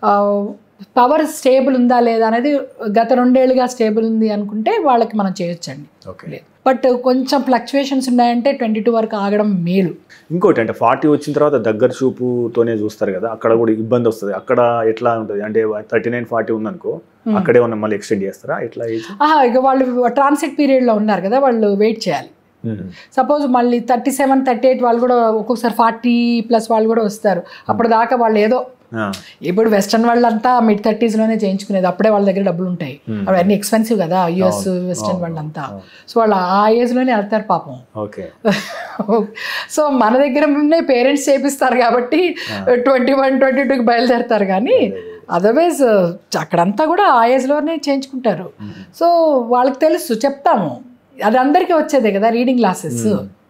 పవర్ స్టేబుల్ ఉందా లేదా అనేది గత రెండేళ్ళుగా స్టేబుల్ ఉంది అనుకుంటే వాళ్ళకి మనం చేయొచ్చండి ఓకే లేదు బట్ కొంచెం ఫ్లక్చువేషన్స్ ఉన్నాయంటే ట్వంటీ టూ వరకు ఆగడం మేలు ఇంకోటి అంటే ఫార్టీ వచ్చిన తర్వాత దగ్గర చూపుతోనే చూస్తారు కదా అక్కడ కూడా ఇబ్బంది వస్తుంది అక్కడ ఎట్లా ఉంటుంది అంటే థర్టీ నైన్ ఫార్టీ ఉందనుకో అక్కడే ఉన్న మళ్ళీ ఎక్స్టెండ్ చేస్తారా ఎట్లా ఏజ్ ఆహా, ఇక వాళ్ళు ట్రాన్సిట్ పీరియడ్లో ఉన్నారు కదా వాళ్ళు వెయిట్ చేయాలి సపోజ్ మళ్ళీ థర్టీ సెవెన్ థర్టీ ఎయిట్ వాళ్ళు కూడా ఒక్కొక్కసారి ఫార్టీ ప్లస్ వాళ్ళు కూడా వస్తారు అప్పుడు దాకా వాళ్ళు ఏదో ఇప్పుడు వెస్టర్న్ వాళ్ళంతా మిడ్ థర్టీస్లోనే చేయించుకునేది అప్పుడే వాళ్ళ దగ్గర డబ్బులు ఉంటాయి అవన్నీ ఎక్స్పెన్సివ్ కదా యుఎస్ వెస్టర్న్ వాళ్ళంతా సో వాళ్ళు ఆ ఏజ్లోనే వెళ్తారు పాపం ఓకే సో మన దగ్గర ముందే పేరెంట్స్ చేపిస్తారు కాబట్టి ట్వంటీ వన్ ట్వంటీ టూకి బయలుదేరుతారు కానీ అదర్వైజ్ అక్కడంతా కూడా ఆ ఏజ్లోనే చేయించుకుంటారు సో వాళ్ళకి తెలుసు చెప్తాము అది అందరికీ వచ్చేదే కదా reading glasses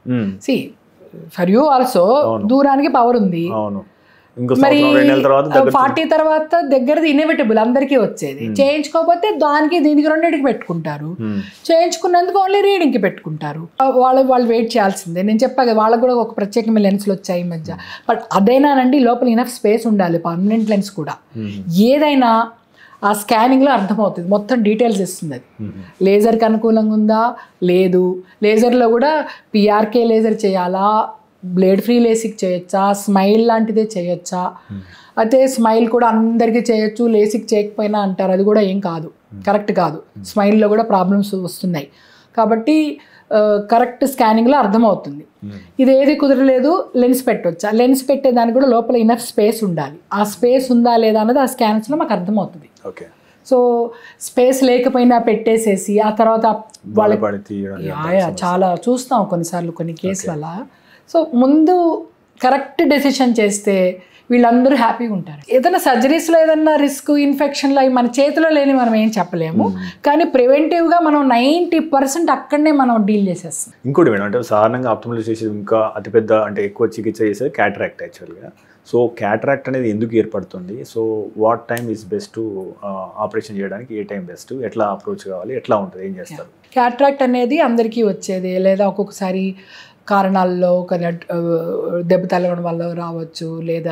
see for you also దూరానికి పవర్ ఉంది అవును ఇంకో మరి సంవత్సరం రెండు నెలల తర్వాత దగ్గర ఫార్టీ తర్వాత దగ్గరది ఇన్ఎవిటబుల్ అందరికీ వచ్చేది చేయించుకోకపోతే దానికి దీనికి రెండింటికి పెట్టుకుంటారు Hmm. చేయించుకున్నందుకు ఓన్లీ రీడింగ్కి పెట్టుకుంటారు వాళ్ళు వాళ్ళు వెయిట్ చేయాల్సిందే నేను చెప్పా కదా వాళ్ళకు కూడా ఒక ప్రత్యేకమైన లెన్స్లు వచ్చాయి ఈ మధ్య బట్ అదేనానండి లోపల ఇనఫ్ స్పేస్ ఉండాలి పర్మనెంట్ లెన్స్ కూడా ఏదైనా ఆ స్కానింగ్లో అర్థమవుతుంది మొత్తం డీటెయిల్స్ ఇస్తుంది అది లేజర్కి అనుకూలంగా ఉందా లేదు లేజర్లో కూడా పిఆర్కే లేజర్ చేయాలా బ్లేడ్ ఫ్రీ లేసిక్ చేయొచ్చా స్మైల్ లాంటిదే చేయొచ్చా అయితే స్మైల్ కూడా అందరికీ చేయొచ్చు లేసిక్ చేయకపోయినా అంటారు అది కూడా ఏం కాదు కరెక్ట్ కాదు స్మైల్లో కూడా ప్రాబ్లమ్స్ వస్తున్నాయి కాబట్టి కరెక్ట్ స్కానింగ్లో అర్థమవుతుంది ఇది ఏది కుదరలేదు లెన్స్ పెట్టొచ్చా లెన్స్ పెట్టేదానికి కూడా లోపల ఇనఫ్ స్పేస్ ఉండాలి ఆ స్పేస్ ఉందా లేదా అన్నది ఆ స్కాన్స్లో మాకు అర్థమవుతుంది ఓకే సో స్పేస్ లేకపోయినా పెట్టేసేసి ఆ తర్వాత వాళ్ళకి వాళ్ళపడి తీయడం యా, యా, చాలా చూస్తాం కొన్నిసార్లు కొన్ని కేసులలో సో ముందు కరెక్ట్ డెసిషన్ చేస్తే వీళ్ళందరూ హ్యాపీగా ఉంటారు ఏదైనా సర్జరీస్లో ఏదైనా రిస్క్ ఇన్ఫెక్షన్లు అవి మన చేతిలో లేని మనం ఏం చెప్పలేము కానీ ప్రివెంటివ్గా మనం నైంటీ పర్సెంట్ అక్కడనే మనం డీల్ చేసేస్తాం ఇంకోటి మేడం అంటే సాధారణంగా ఆప్టమలైజేషన్ ఇంకా అతిపెద్ద అంటే ఎక్కువ చికిత్స చేసేది క్యాటరాక్ట్ యాక్చువల్గా సో క్యాటరాక్ట్ అనేది ఎందుకు ఏర్పడుతుంది so what time is best operation చేయడానికి ఏ టైం బెస్ట్ ఎట్లా అప్రోచ్ కావాలి ఎట్లా ఉంటుంది ఏం చేస్తారు క్యాట్రాక్ట్ అనేది అందరికీ వచ్చేది లేదా ఒక్కొక్కసారి కారణాల్లో ఒక నట్- ఆ, దెబ్బ తగలడం వల్ల రావచ్చు లేదా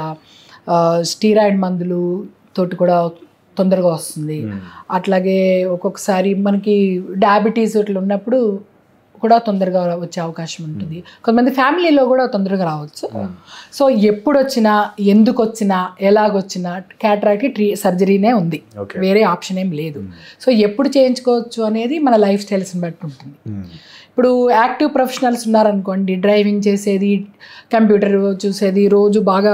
స్టీరాయిడ్ మందులు తోటి కూడా తొందరగా వస్తుంది అట్లాగే ఒక్కొక్కసారి మనకి డయాబెటీస్ ఇట్లా ఉన్నప్పుడు కూడా తొందరగా వచ్చే అవకాశం ఉంటుంది కొంతమంది ఫ్యామిలీలో కూడా తొందరగా రావచ్చు సో ఎప్పుడు వచ్చినా ఎందుకు వచ్చినా ఎలాగొచ్చినా క్యాటరాక్ట్కి ట్రీ సర్జరీనే ఉంది ఓకే వేరే ఆప్షన్ ఏం లేదు సో ఎప్పుడు చేయించుకోవచ్చు అనేది మన లైఫ్ స్టైల్స్ని బట్టి ఉంటుంది ఇప్పుడు యాక్టివ్ ప్రొఫెషనల్స్ ఉన్నారనుకోండి డ్రైవింగ్ చేసేది కంప్యూటర్ చూసేది రోజు బాగా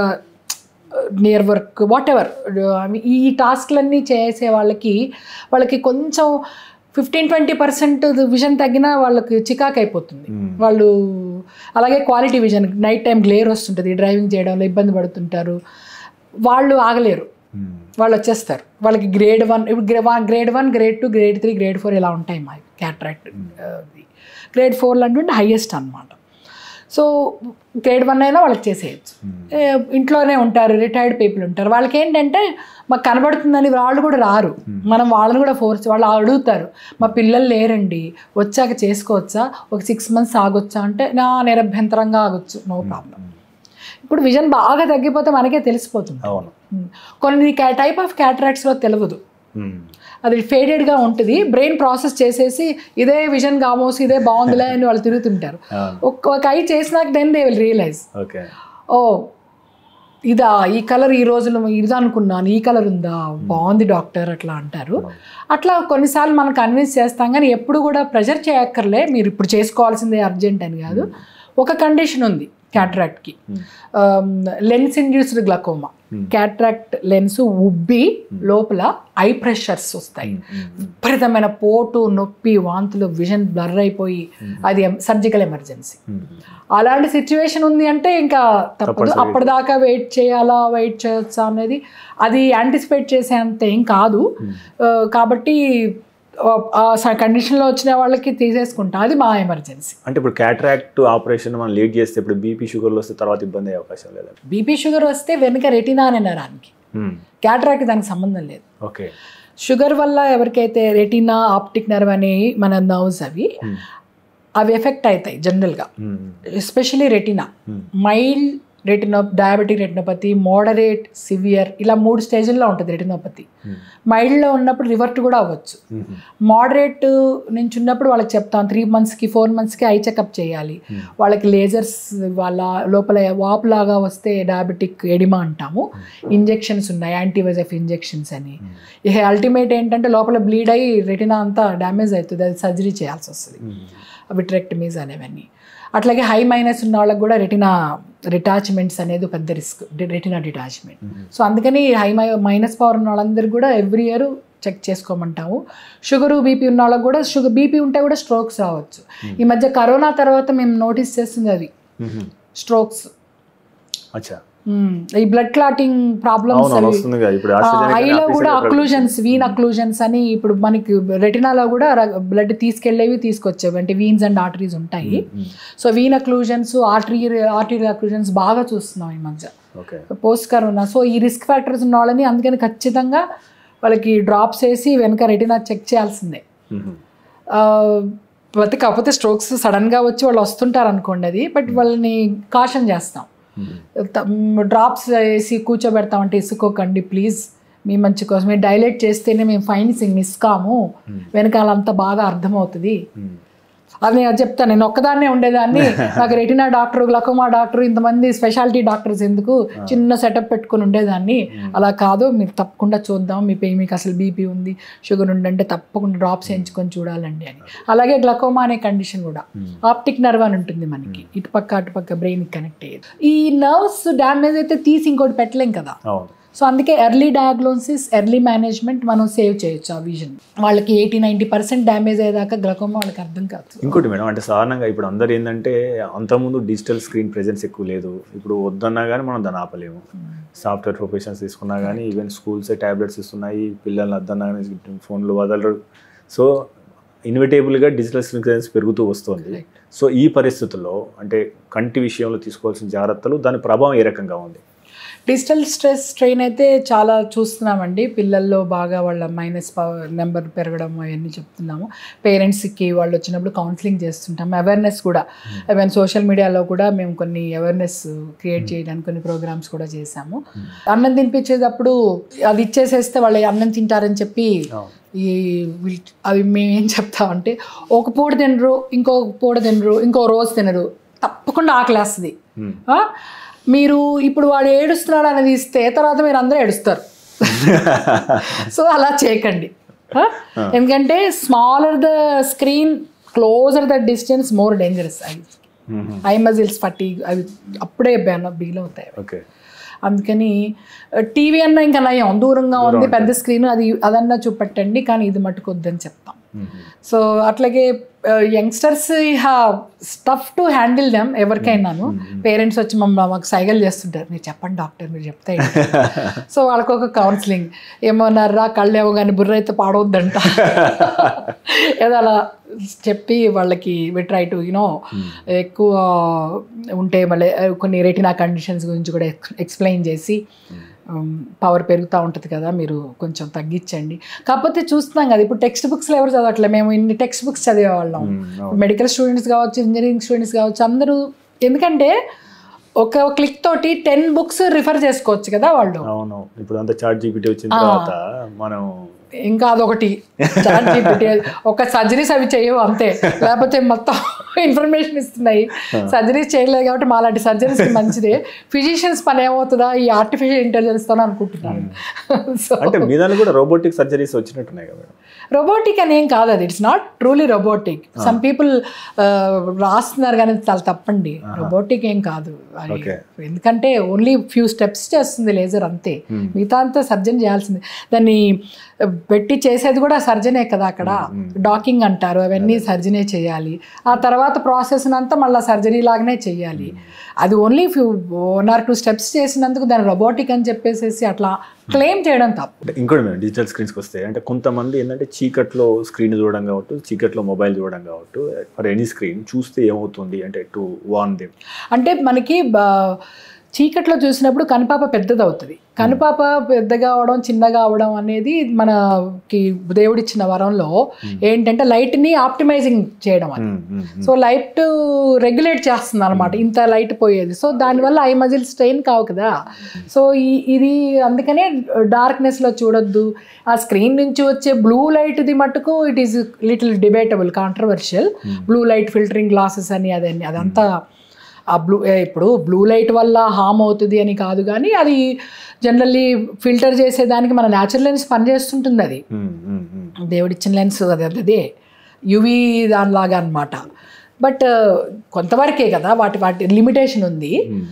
నియర్ వర్క్ వాట్ ఎవర్ ఈ టాస్క్లన్నీ చేసే వాళ్ళకి వాళ్ళకి కొంచెం ఫిఫ్టీన్ ట్వంటీ పర్సెంట్ విజన్ తగ్గినా వాళ్ళకి చికాక్ అయిపోతుంది వాళ్ళు అలాగే quality vision night time glare వస్తుంటుంది డ్రైవింగ్ చేయడంలో ఇబ్బంది పడుతుంటారు వాళ్ళు ఆగలేరు వాళ్ళు వచ్చేస్తారు వాళ్ళకి గ్రేడ్ వన్ ఇప్పుడు grade one grade two grade three grade four ఇలా ఉంటాయి మా క్యాట్రాక్ట్ గ్రేడ్ ఫోర్లు అంటే హైయెస్ట్ అనమాట సో గ్రేడ్ వన్ అయినా వాళ్ళకి చేసేయచ్చు ఏ, ఇంట్లోనే ఉంటారు రిటైర్డ్ పీపుల్ ఉంటారు వాళ్ళకి ఏంటంటే మాకు కనబడుతుందని వాళ్ళు కూడా రారు మనం వాళ్ళని కూడా ఫోర్స్ వాళ్ళు అడుగుతారు మా పిల్లలు లేరండి వచ్చాక చేసుకోవచ్చా ఒక సిక్స్ మంత్స్ ఆగొచ్చా అంటే నా నిరభ్యంతరంగా ఆగొచ్చు నో ప్రాబ్లం ఇప్పుడు విజన్ బాగా తగ్గిపోతే మనకే తెలిసిపోతుంది అవును ఉమ్. కొన్ని టైప్ ఆఫ్ క్యాటరాక్ట్స్లో తెలియదు మ్మ్. అది ఫేడెడ్గా ఉంటుంది బ్రెయిన్ ప్రాసెస్ చేసేసి ఇదే విజన్ కామోస్ ఇదే బాగుందిలే అని వాళ్ళు తిరుగుతుంటారు అవును. ఒక ఒక ఐ చేసినాక then they will realise okay oh ఇదా ఈ కలర్ ఈ రోజులో ఇది అనుకున్నాను ఈ కలర్ ఉందా బాగుంది డాక్టర్ అట్లా అంటారు అట్లా కొన్నిసార్లు మనం కన్విన్స్ చేస్తాం కానీ ఎప్పుడు కూడా ప్రెషర్ చేయక్కర్లే మీరు ఇప్పుడు చేసుకోవాల్సిందే అర్జెంట్ అని కాదు ఒక కండిషన్ ఉంది క్యాట్రాక్ట్కి lens induced glaucoma cataract lens ఉబ్బి లోపల ఐ ప్రెషర్స్ వస్తాయి విపరీతమైన పోటు నొప్పి వాంతులు విజన్ బ్లర్ అయిపోయి అది సర్జికల్ ఎమర్జెన్సీ అలాంటి సిచ్యువేషన్ ఉంది అంటే ఇంకా తప్పదు తప్పనిసరిగా. అప్పటిదాకా వెయిట్ చేయాలా వెయిట్ చేయొచ్చా అనేది అది యాంటిసిపేట్ చేసేంత ఏం కాదు ఆ, కాబట్టి ఆ కండిషన్లో వచ్చిన వాళ్ళకి తీసేసుకుంటాం అది మా ఎమర్జెన్సీ అంటే ఇప్పుడు క్యాట్రాక్ట్ ఆపరేషన్ మనం లేట్ చేస్తే ఇప్పుడు బీపీ షుగర్లు వస్తే తర్వాత ఇబ్బంది అయ్యే అవకాశం లేదా బీపీ షుగర్ వస్తే వెనుక రెటినా అనే నరానికి క్యాటరాక్ట్ దానికి సంబంధం లేదు ఓకే షుగర్ వల్ల ఎవరికైతే రెటినా ఆప్టిక్ నర్వ్ అనే మన నర్వ్స్ అవి అవి ఎఫెక్ట్ అవుతాయి జనరల్గా especially retina mild retino diabetic retinopathy moderate severe ఇలా మూడు స్టేజ్ల్లో ఉంటుంది రెటినోపతి మైల్డ్లో ఉన్నప్పుడు రివర్ట్ కూడా అవ్వచ్చు మోడరేట్ నుంచి ఉన్నప్పుడు వాళ్ళకి చెప్తాం త్రీ మంత్స్కి ఫోర్ మంత్స్కి ఐ చెకప్ చేయాలి వాళ్ళకి లేజర్స్ వాళ్ళ లోపల వాపులాగా వస్తే డయాబెటిక్ ఎడిమా అంటాము ఇంజెక్షన్స్ ఉన్నాయి యాంటీవైజెఫ్ ఇంజెక్షన్స్ అని ఇక అల్టిమేట్ ఏంటంటే లోపల బ్లీడ్ అయ్యి రెటినా అంతా డ్యామేజ్ అవుతుంది అది సర్జరీ చేయాల్సి వస్తుంది విట్రెక్టమీస్ అనేవన్నీ అట్లాగే హై మైనస్ ఉన్న వాళ్ళకి కూడా రెటినా రిటాచ్మెంట్స్ అనేది పెద్ద రిస్క్ రెటినా డిటాచ్మెంట్ సో అందుకని హై మై మైనస్ పవర్ ఉన్న వాళ్ళందరూ కూడా ఎవ్రీ ఇయర్ చెక్ చేసుకోమంటాము షుగరు బీపీ ఉన్న వాళ్ళకి కూడా షుగర్ బీపీ ఉంటే కూడా స్ట్రోక్స్ రావచ్చు ఈ మధ్య కరోనా తర్వాత మేము నోటీస్ చేస్తుంది అది స్ట్రోక్స్ అచ్చా ఈ బ్లడ్ క్లాటింగ్ ప్రాబ్లమ్స్ అవును అవి వస్తుంది కదా ఇప్పుడు AstraZeneca ఐలో అని కూడా official గా అక్లూజన్స్ వీన్ అక్లూజన్స్ అని ఇప్పుడు మనకి రెటినాలో కూడా బ్లడ్ తీసుకెళ్లేవి తీసుకొచ్చేవి అంటే వీన్స్ అండ్ ఆర్టరీస్ ఉంటాయి మ్మ్. So vein occlusions artery artery occlusions బాగా చూస్తున్నాం ఈ మధ్య ఓకే పోస్ట్ కరోనా సో ఈ రిస్క్ ఫ్యాక్టర్స్ ఉన్న వాళ్ళని అందుకని ఖచ్చితంగా వాళ్ళకి డ్రాప్స్ వేసి వెనక రెటినా చెక్ చేయాల్సిందే మ్మ్. ఆ, ప్రతి కాకపోతే స్ట్రోక్స్ సడన్గా వచ్చి వాళ్ళు వస్తుంటారు అనుకోండి అది బట్ వాళ్ళని కాషన్ చేస్తాం మ్మ్. డ్రాప్స్ వేసి కూర్చోబెడతామంటే ఇసుకోకండి ప్లీజ్ మీ మంచి కోసం మీరు డైలైట్ చేస్తేనే మేము ఫైండింగ్ మిస్ కాము వెనకాల అంతా బాగా అర్థమవుతుంది మ్మ్. అది నేను చెప్తాను నేను ఒక్కదాన్నే ఉండేదాన్ని నాకు రెటినా డాక్టర్ గ్లకోమా డాక్టర్ ఇంతమంది స్పెషాలిటీ డాక్టర్స్ ఎందుకు చిన్న సెటప్ పెట్టుకుని ఉండేదాన్ని అలా కాదు మీరు తప్పకుండా చూద్దాం మీ పే మీకు అసలు బీపీ ఉంది షుగర్ ఉందంటే తప్పకుండా డ్రాప్స్ వేయించుకొని చూడాలండి అని అలాగే గ్లకోమా అనే కండిషన్ కూడా ఆప్టిక్ నర్వ్ అని ఉంటుంది మనకి ఇటుపక్క అటుపక్క బ్రెయిన్ కనెక్ట్ అయ్యేది ఈ నర్వ్స్ డ్యామేజ్ అయితే తీసి ఇంకోటి పెట్టలేం కదా అవును సో అందుకే ఎర్లీ డయాగ్నోసిస్ ఎర్లీ మేనేజ్మెంట్ మనం సేవ్ చేయొచ్చు ఆ విజన్ వాళ్ళకి ఎయిటీ నైంటీ పర్సెంట్ డ్యామేజ్ అయ్యేదాకా గ్లకోమా వాళ్ళకి అర్థం కాదు ఇంకోటి మేడం అంటే సాధారణంగా ఇప్పుడు అందరు ఏంటంటే అంతకుముందు డిజిటల్ స్క్రీన్ ప్రెజెన్స్ ఎక్కువ లేదు ఇప్పుడు వద్దన్నా కానీ మనం దాన్ని ఆపలేము సాఫ్ట్వేర్ ప్రొఫెషన్స్ తీసుకున్నా కానీ ఈవెన్ స్కూల్స్ ట్యాబ్లెట్స్ ఇస్తున్నాయి పిల్లల్ని వద్దన్నా కానీ ఫోన్లు వదలరు సో ఇన్విటేబుల్గా డిజిటల్ స్క్రీన్ ప్రెజెన్స్ పెరుగుతూ వస్తుంది సో ఈ పరిస్థితుల్లో అంటే కంటి విషయంలో తీసుకోవాల్సిన జాగ్రత్తలు దాని ప్రభావం ఏ రకంగా ఉంది డిజిటల్ స్ట్రెస్ స్ట్రెయిన్ అయితే చాలా చూస్తున్నామండి పిల్లల్లో బాగా వాళ్ళ మైనస్ పవర్ నెంబర్ పెరగడం అవన్నీ చెప్తున్నాము పేరెంట్స్కి వాళ్ళు వచ్చినప్పుడు కౌన్సిలింగ్ చేస్తుంటాం అవేర్నెస్ కూడా ఈవెన్ సోషల్ మీడియాలో కూడా మేము కొన్ని అవేర్నెస్ క్రియేట్ చేయడానికి కొన్ని ప్రోగ్రామ్స్ కూడా చేశాము అన్నం తినిపించేటప్పుడు అది ఇచ్చేసేస్తే వాళ్ళు అన్నం తింటారని చెప్పి ఈ వీల్- అవి మేమేం చెప్తామంటే ఒక పూట తినరు ఇంకో పూట తినరు ఇంకో రోజు తినరు తప్పకుండా ఆకలేస్తుంది Hmm. ఆ? మీరు ఇప్పుడు వాడు ఏడుస్తున్నాడు అనేది ఇస్తే తర్వాత మీరు అందరూ ఏడుస్తారు సో అలా చేయకండి ఆ? ఎందుకంటే smaller the screen closer the distance more dangerous eye eye muscles fatigue అవి అప్పుడే బిగిల్ అవుతాయి ఓకే అందుకని టీవీ అన్న ఇంకా నయం దూరంగా ఉంది పెద్ద స్క్రీన్ అది అదన్నా చూపెట్టండి కానీ ఇది మట్టుకొద్దని చెప్తాం సో అట్లాగే youngsters stuff to handle them ఎవరికైనాను పేరెంట్స్ వచ్చి మమ్మల్ని మాకు సైగలు చేస్తుంటారు మీరు చెప్పండి డాక్టర్ మీరు చెప్తే సో వాళ్ళకి ఒక కౌన్సిలింగ్ ఏమన్నారా కళ్ళు ఏమో కానీ బుర్ర అయితే పాడవద్దంట ఏదో అలా చెప్పి వాళ్ళకి వి ట్రై టు యునో ఎక్కువ ఉంటే మళ్ళీ కొన్ని రెటినా కండిషన్స్ గురించి కూడా ఎక్స్ప్లెయిన్ చేసి పవర్ పెరుగుతూ ఉంటుంది కదా మీరు కొంచెం తగ్గించండి కాకపోతే చూస్తున్నాం కదా ఇప్పుడు టెక్స్ట్ బుక్స్లో ఎవరు చదవట్లే మేము ఇన్ని టెక్స్ట్ బుక్స్ చదివేవాళ్ళం మెడికల్ స్టూడెంట్స్ కావచ్చు ఇంజనీరింగ్ స్టూడెంట్స్ కావచ్చు అందరూ ఎందుకంటే ఒక క్లిక్ తోటి టెన్ బుక్స్ రిఫర్ చేసుకోవచ్చు కదా వాళ్ళు అవును ఇప్పుడు అంతా చాట్ జీపీటీ వచ్చిన తర్వాత మనం ఇంకా అదొకటి చాట్ GPT. ఒక సర్జరీస్ అవి చేయవు అంతే లేకపోతే మొత్తం ఇన్ఫర్మేషన్ ఇస్తున్నాయి సర్జరీస్ చేయలేదు కాబట్టి మా లాంటి సర్జరీస్ మంచిదే ఫిజిషియన్స్ పని ఏమవుతుందా ఈ ఆర్టిఫిషియల్ ఇంటెలిజెన్స్ తో అనుకుంటున్నాను సో అంటే మీ దాంట్లో కూడా రోబోటిక్ సర్జరీస్ వచ్చినట్టున్నాయి కదా మేడం రోబోటిక్ అని ఏం కాదు అది it's not truly robotic some people రాస్తున్నారు కానీ చాలా తప్పండి రోబోటిక్ ఏం కాదు అది Okay. ఎందుకంటే ఓన్లీ ఫ్యూ స్టెప్స్ చేస్తుంది లేజర్ అంతే మిగతా అంతా సర్జన్ చేయాల్సింది దాన్ని uh, పెట్టి చేసేది కూడా సర్జనే కదా అక్కడ డాకింగ్ అంటారు అవన్నీ సర్జనే చేయాలి ఆ తర్వాత ప్రాసెస్ అంతా మళ్ళీ సర్జరీ లాగానే చేయాలి అది only few one or two steps చేసినందుకు దాన్ని రోబోటిక్ అని చెప్పేసి అట్లా క్లెయిమ్ చేయడం తప్పు అంటే ఇంకోటి మేము డిజిటల్ స్క్రీన్స్కి వస్తే అంటే కొంతమంది ఏంటంటే చీకట్లో స్క్రీన్ చూడడం కావచ్చు చీకట్లో మొబైల్ చూడడం కావచ్చు ఫర్ ఎనీ స్క్రీన్ చూస్తే ఏమవుతుంది అంటే టు వాన్ దేమ్ అంటే మనకి బ- చీకట్లో చూసినప్పుడు కనుపాప పెద్దది అవుతుంది కనుపాప పెద్దగా అవడం చిన్నగా అవడం అనేది మనకి దేవుడిచ్చిన వరంలో ఏంటంటే లైట్ని ఆప్టిమైజింగ్ చేయడం అని సో లైట్ రెగ్యులేట్ చేస్తుంది అనమాట ఇంత లైట్ పోయేది సో దానివల్ల ఐ మజిల్ స్ట్రెయిన్ కావు కదా సో ఈ ఇది అందుకనే డార్క్నెస్లో చూడొద్దు ఆ స్క్రీన్ నుంచి వచ్చే బ్లూ లైట్ది మట్టుకు it is little debatable controversial blue light filtering glasses అని అదని అదంతా ఆ బ్లూ ఇప్పుడు బ్లూ లైట్ వల్ల హామ్ అవుతుంది అని కాదు కానీ అది జనరల్లీ ఫిల్టర్ చేసేదానికి మన న్యాచురల్ లెన్స్ పనిచేస్తుంటుంది అది దేవుడిచ్చిన లెన్స్ అది అదే యువి దానిలాగా అనమాట బట్ కొంతవరకే కదా వాటి వాటి లిమిటేషన్ ఉంది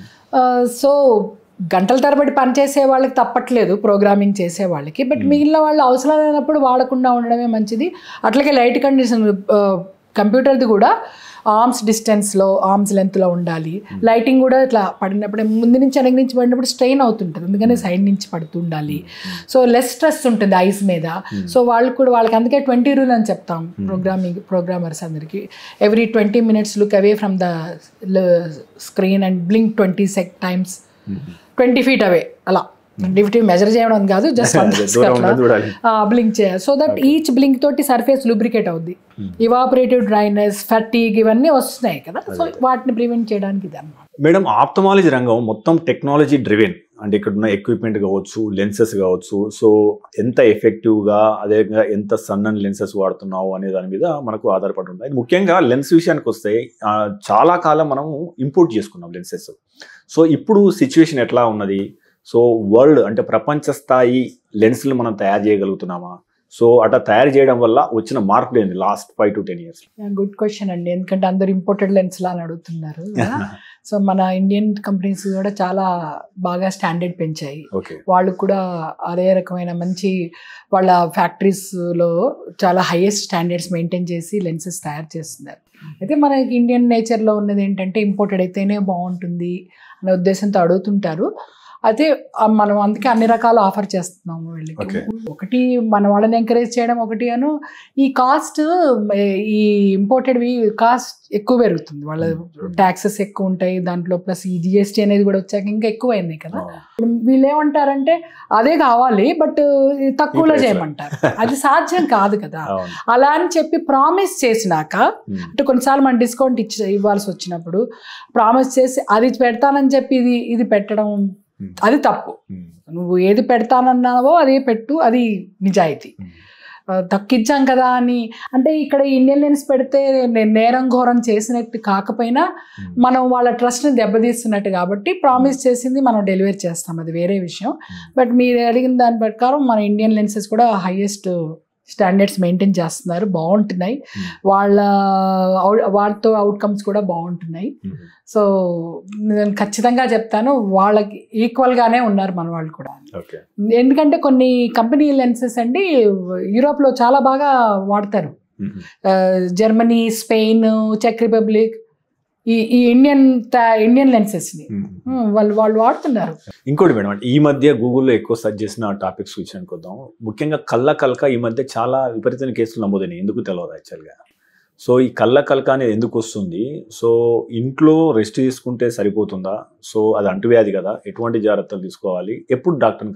సో గంటల తరబడి పనిచేసే వాళ్ళకి తప్పట్లేదు ప్రోగ్రామింగ్ చేసే వాళ్ళకి బట్ మిగిలిన వాళ్ళు అవసరం లేనప్పుడు వాడకుండా ఉండడమే మంచిది అట్లాగే లైట్ కండిషన్ కంప్యూటర్ది కూడా ఆర్మ్స్ డిస్టెన్స్లో ఆర్మ్స్ లెంత్లో ఉండాలి లైటింగ్ కూడా ఇట్లా పడినప్పుడు ముందు నుంచి వెనక నుంచి పడినప్పుడు స్ట్రెయిన్ అవుతుంటుంది అందుకని సైడ్ నుంచి పడుతూ ఉండాలి సో లెస్ స్ట్రెస్ ఉంటుంది ఐస్ మీద సో వాళ్ళకి కూడా వాళ్ళకి అందుకే ట్వంటీ రూల్ అని చెప్తాం ప్రోగ్రామింగ్ ప్రోగ్రామర్స్ అందరికి every twenty minutes look away from the screen and blink twenty sec times twenty feet away అలా ట్వంటీ ఫీట్ మెజర్ చేయడం కాదు జస్ట్ దూరం ఉన్నది చూడాలి బ్లింక్ చేయాలి సో దట్ ఈచ్ బ్లింక్ తోటి సర్ఫేస్ లూబ్రికేట్ అవుద్ది ఇవాపరేటివ్ డ్రైనెస్ ఫటీగ్ ఇవన్నీ వస్తున్నాయి కదా సో వాటిని ప్రివెంట్ చేయడానికి ఇది అన్నమాట మేడం ఆప్థమాలజీ రంగం మొత్తం టెక్నాలజీ డ్రివెన్ అంటే ఇక్కడ ఉన్న ఎక్విప్మెంట్ కావచ్చు లెన్సెస్ కావచ్చు సో ఎంత ఎఫెక్టివ్గా అదేవిధంగా ఎంత సన్నని లెన్సెస్ వాడుతున్నావు అనే దాని మీద మనకు ఆధారపడి ఉంటుంది ముఖ్యంగా లెన్స్ విషయానికి వస్తే ఆ, చాలా కాలం మనం ఇంపోర్ట్ చేసుకున్నాం లెన్సెస్ సో ఇప్పుడు సిచ్యువేషన్ ఎట్లా ఉన్నది సో వరల్డ్ అంటే ప్రపంచ స్థాయి లెన్స్లు మనం తయారు చేయగలుగుతున్నామా సో అట్లా తయారు చేయడం వల్ల వచ్చిన మార్పులు ఏంది last five to ten years good question అండి ఎందుకంటే అందరు ఇంపోర్టెడ్ లెన్స్ లా అని అడుగుతున్నారు కదా. సో మన ఇండియన్ కంపెనీస్ కూడా చాలా బాగా స్టాండర్డ్ పెంచాయి ఓకే వాళ్ళు కూడా అదే రకమైన మంచి వాళ్ళ ఫ్యాక్టరీస్లో చాలా హైయెస్ట్ స్టాండర్డ్స్ మెయింటైన్ చేసి లెన్సెస్ తయారు చేస్తున్నారు అయితే మనకి ఇండియన్ నేచర్లో ఉన్నది ఏంటంటే ఇంపోర్టెడ్ అయితేనే బాగుంటుంది అనే ఉద్దేశంతో అడుగుతుంటారు అయితే ఆ మనం అందుకే అన్ని రకాల ఆఫర్ చేస్తున్నాము వీళ్ళకి Okay. ఒకటి మన వాళ్ళని ఎంకరేజ్ చేయడం ఒకటి అను ఈ కాస్ట్ ఈ ఇంపోర్టెడ్వి కాస్ట్ ఎక్కువ పెరుగుతుంది వాళ్ళ ట్యాక్సెస్ ఎక్కువ ఉంటాయి దాంట్లో ప్లస్ ఈ జిఎస్టీ అనేది కూడా వచ్చాక ఇంకా ఎక్కువ అయింది కదా వీళ్ళు ఏమంటారంటే అదే కావాలి బట్ తక్కువలో price లో. చేయమంటారు అది సాధ్యం కాదు కదా అవును అలా అని చెప్పి ప్రామిస్ చేసినాక Hmm. అంటే కొన్నిసార్లు మనం డిస్కౌంట్ ఇచ్చి ఇవ్వాల్సి వచ్చినప్పుడు ప్రామిస్ చేసి అది పెడతానని చెప్పి ఇది ఇది పెట్టడం Hmm. అది తప్పు Hmm. నువ్వు ఏది పెడతానన్నావో అది పెట్టు అది నిజాయితీ Hmm. ఆ, తక్కిచ్చాం కదా అని అంటే ఇక్కడ ఇండియన్ లెన్స్ పెడితే నే- నేరం ఘోరం చేసినట్టు కాకపోయినా Hmm. మనం వాళ్ళ ట్రస్ట్ని దెబ్బతీస్తున్నట్టు కాబట్టి ప్రామిస్ చేసింది మనం డెలివరీ చేస్తాం అది వేరే విషయం బట్ మీరు అడిగిన దాని ప్రకారం మన ఇండియన్ లెన్సెస్ కూడా హైయెస్ట్ స్టాండర్డ్స్ మెయింటైన్ చేస్తున్నారు బాగుంటున్నాయి Hmm. వాళ్ళ అవుట్- వాళ్ళతో అవుట్కమ్స్ కూడా బాగుంటున్నాయి Hmm. సో నేను ఖచ్చితంగా చెప్తాను వాళ్ళకి ఈక్వల్గానే ఉన్నారు మన వాళ్ళు కూడా ఓకే ఎందుకంటే కొన్ని కంపెనీ లెన్సెస్ అండి యూరోప్లో చాలా బాగా వాడతారు Hmm. ఆ, జర్మనీ స్పెయిన్ చెక్ రిపబ్లిక్ ఈ ఈ ఇండియన్ త- ఇండియన్ లెన్సెస్ని Hmm. ఉమ్, వాళ్ళు వాళ్ళు వాడుతున్నారు ఇంకోటి మేడం అంటే ఈ మధ్య గూగుల్లో ఎక్కువ సెర్చ్ చేసిన టాపిక్స్ విషయానికి వద్దాం ముఖ్యంగా కళ్ళ కలక ఈ మధ్య చాలా విపరీతమైన కేసులు నమోదైనాయి ఎందుకు తెలియదు యాక్చువల్గా సో ఈ కళ్ళ కలక అనేది ఎందుకు వస్తుంది సో ఇంట్లో రెస్ట్ తీసుకుంటే సరిపోతుందా సో అది అంటువ్యాధి కదా ఎటువంటి జాగ్రత్తలు తీసుకోవాలి ఎప్పుడు డాక్టర్ని కలవాలి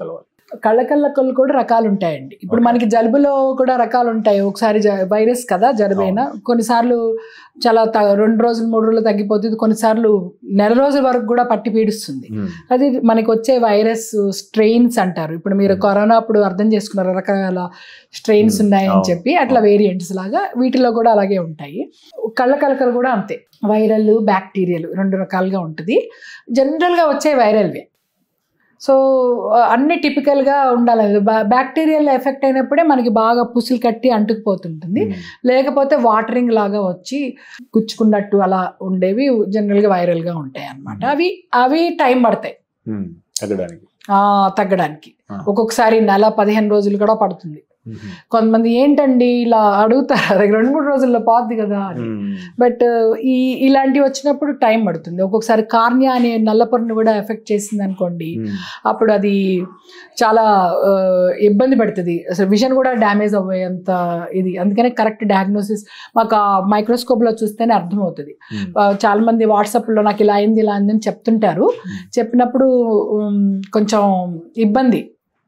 కళ్ళకళ్ళకలు కూడా రకాలు ఉంటాయండి ఇప్పుడు మనకి జలుబులో కూడా రకాలు ఉంటాయి ఒకసారి జ- వైరస్ కదా జలుబైనా కొన్నిసార్లు చాలా త- రెండు రోజులు మూడు రోజులు తగ్గిపోతుంది కొన్నిసార్లు నెల రోజుల వరకు కూడా పట్టి పీడిస్తుంది ఉమ్, అది మనకి వచ్చే వైరస్ స్ట్రెయిన్స్ అంటారు ఇప్పుడు మీరు Hmm. కరోనా అప్పుడు అర్థం చేసుకున్నారు రకరకాల స్ట్రెయిన్స్ Hmm. ఉన్నాయని అవును. చెప్పి అట్లా వేరియంట్స్ లాగా వీటిలో కూడా అలాగే ఉంటాయి కళ్ళ కలకలు కూడా అంతే వైరల్ బ్యాక్టీరియల్ రెండు రకాలుగా ఉంటుంది జనరల్గా వచ్చే వైరల్వే సో అన్ని టిపికల్గా ఉండాలి బ్యాక్టీరియల్ ఎఫెక్ట్ అయినప్పుడే మనకి బాగా పుసులు కట్టి అంటుకుపోతుంటుంది ఉమ్, లేకపోతే వాటరింగ్ లాగా వచ్చి గుచ్చుకున్నట్టు అలా ఉండేవి జనరల్గా వైరల్గా ఉంటాయి అన్నమాట అవి అవి టైం పడతాయి ఉమ్, తగ్గడానికి ఆ, తగ్గడానికి ఆ. ఒక్కొక్కసారి నెల పదిహేను రోజులు కూడా పడుతుంది ఉమ్, కొంతమంది ఏంటండి ఇలా అడుగుతారు అది రెండు మూడు రోజుల్లో పోద్ది కదా అని ఉమ్, బట్ ఈ ఇలాంటివి వచ్చినప్పుడు టైం పడుతుంది ఒక్కొక్కసారి కార్నియా అనే నల్లపొరను కూడా ఎఫెక్ట్ చేసింది అనుకోండి ఉమ్, అప్పుడు అది చాలా ఆ, ఇబ్బంది పెడుతుంది అసలు విజన్ కూడా డ్యామేజ్ అవ్వేంత ఇది అందుకనే కరెక్ట్ డయాగ్నోసిస్ మాకు ఆ మైక్రోస్కోప్లో చూస్తేనే అర్థమవుతుంది ఉమ్, ఆ, చాలా మంది వాట్సాప్లో నాకు ఇలా అయింది ఇలా అయింది అని చెప్తుంటారు చెప్పినప్పుడు ఉమ్, కొంచెం ఇబ్బంది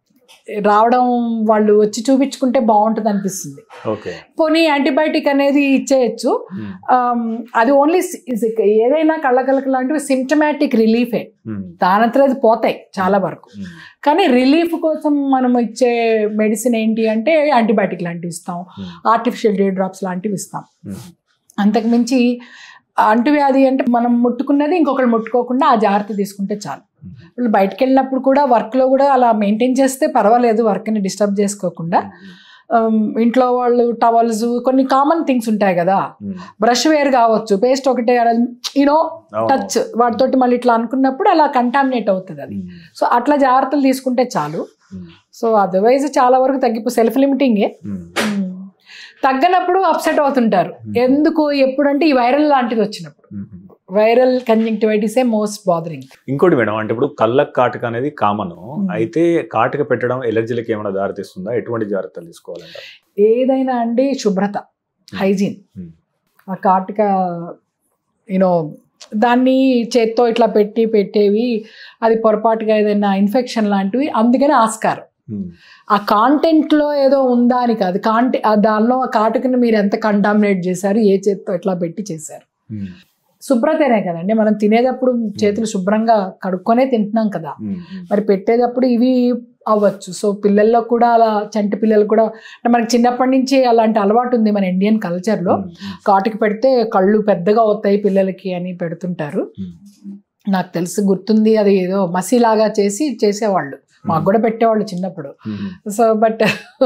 రావడం వాళ్ళు వచ్చి చూపించుకుంటే బాగుంటుంది అనిపిస్తుంది ఓకే పోనీ యాంటీబయాటిక్ అనేది ఇచ్చేయచ్చు ఉమ్, ఆమ్, అది ఓన్లీ ఏదైనా కళ్ళకలక లాంటివి సిమ్టమాటిక్ రిలీఫే ఉమ్, దానంతరం అది పోతాయి చాలా వరకు ఉమ్, కానీ రిలీఫ్ కోసం మనం ఇచ్చే మెడిసిన్ ఏంటి అంటే యాంటీబయాటిక్ లాంటివి ఇస్తాం ఉమ్, ఆర్టిఫిషియల్ డే డ్రాప్స్ లాంటివి ఇస్తాం ఉమ్, అంతకుమించి అంటువ్యాధి అంటే మనం ముట్టుకున్నది ఇంకొకరు ముట్టుకోకుండా ఆ జాగ్రత్త తీసుకుంటే చాలు ఉమ్, వాళ్ళు బయటకు వెళ్ళినప్పుడు కూడా వర్క్లో కూడా అలా మెయింటైన్ చేస్తే పర్వాలేదు వర్క్ని డిస్టర్బ్ చేసుకోకుండా ఆమ్, ఇంట్లో వాళ్ళు టవల్స్ కొన్ని కామన్ థింగ్స్ ఉంటాయి కదా ఉమ్, బ్రష్ వేర్ కావచ్చు పేస్ట్ ఒకటే యూనో అవును. టచ్ వాటితోటి మళ్ళీ ఇట్లా అనుకున్నప్పుడు అలా కంటామినేట్ అవుతుంది అది ఉమ్, సో అట్లా జాగ్రత్తలు తీసుకుంటే చాలు ఉమ్, సో అదర్వైజ్ చాలా వరకు తగ్గిపో సెల్ఫ్ లిమిటింగే ఉమ్, తగ్గనప్పుడు అప్సెట్ అవుతుంటారు ఎందుకు ఎప్పుడంటే ఈ వైరల్ లాంటిది వచ్చినప్పుడు ఉమ్. వైరల్ కంజంక్టివైటిసే మోస్ట్ బాదరింగ్ ఇంకోటి మేడం అంటే ఇప్పుడు కళ్ళకు కాటుక అనేది కామన్ అయితే కాటుక పెట్టడం ఎలర్జీలకు ఏమైనా దారితీస్తుందా ఎటువంటి జాగ్రత్తలు తీసుకోవాలంట ఏదైనా అండి శుభ్రత హైజీన్ Hmm. ఆ కాటుక యూనో దాన్ని చేత్తో ఇట్లా పెట్టి పెట్టేవి అది పొరపాటుగా ఏదైనా ఇన్ఫెక్షన్ లాంటివి అందుకనే ఆస్కారం ఆ కాంటెంట్లో ఏదో ఉందా అని కాదు కాంటె ఆ దానిలో ఆ కాటుకని మీరు ఎంత కంటామినేట్ చేశారు ఏ చేత్తో ఎట్లా పెట్టి చేశారు శుభ్రతనే కదండి మనం తినేటప్పుడు చేతులు శుభ్రంగా కడుక్కొనే తింటున్నాం కదా మరి పెట్టేటప్పుడు ఇవి అవ్వచ్చు సో పిల్లల్లో కూడా అలా చంటి పిల్లలు కూడా అంటే మనకి చిన్నప్పటి నుంచి అలాంటి అలవాటు ఉంది మన ఇండియన్ కల్చర్లో కాటుకి పెడితే కళ్ళు పెద్దగా అవుతాయి పిల్లలకి అని పెడుతుంటారు నాకు తెలిసి గుర్తుంది అది ఏదో మసిలాగా చేసి చేసేవాళ్ళు మాకు కూడా పెట్టేవాళ్ళు చిన్నప్పుడు సో బట్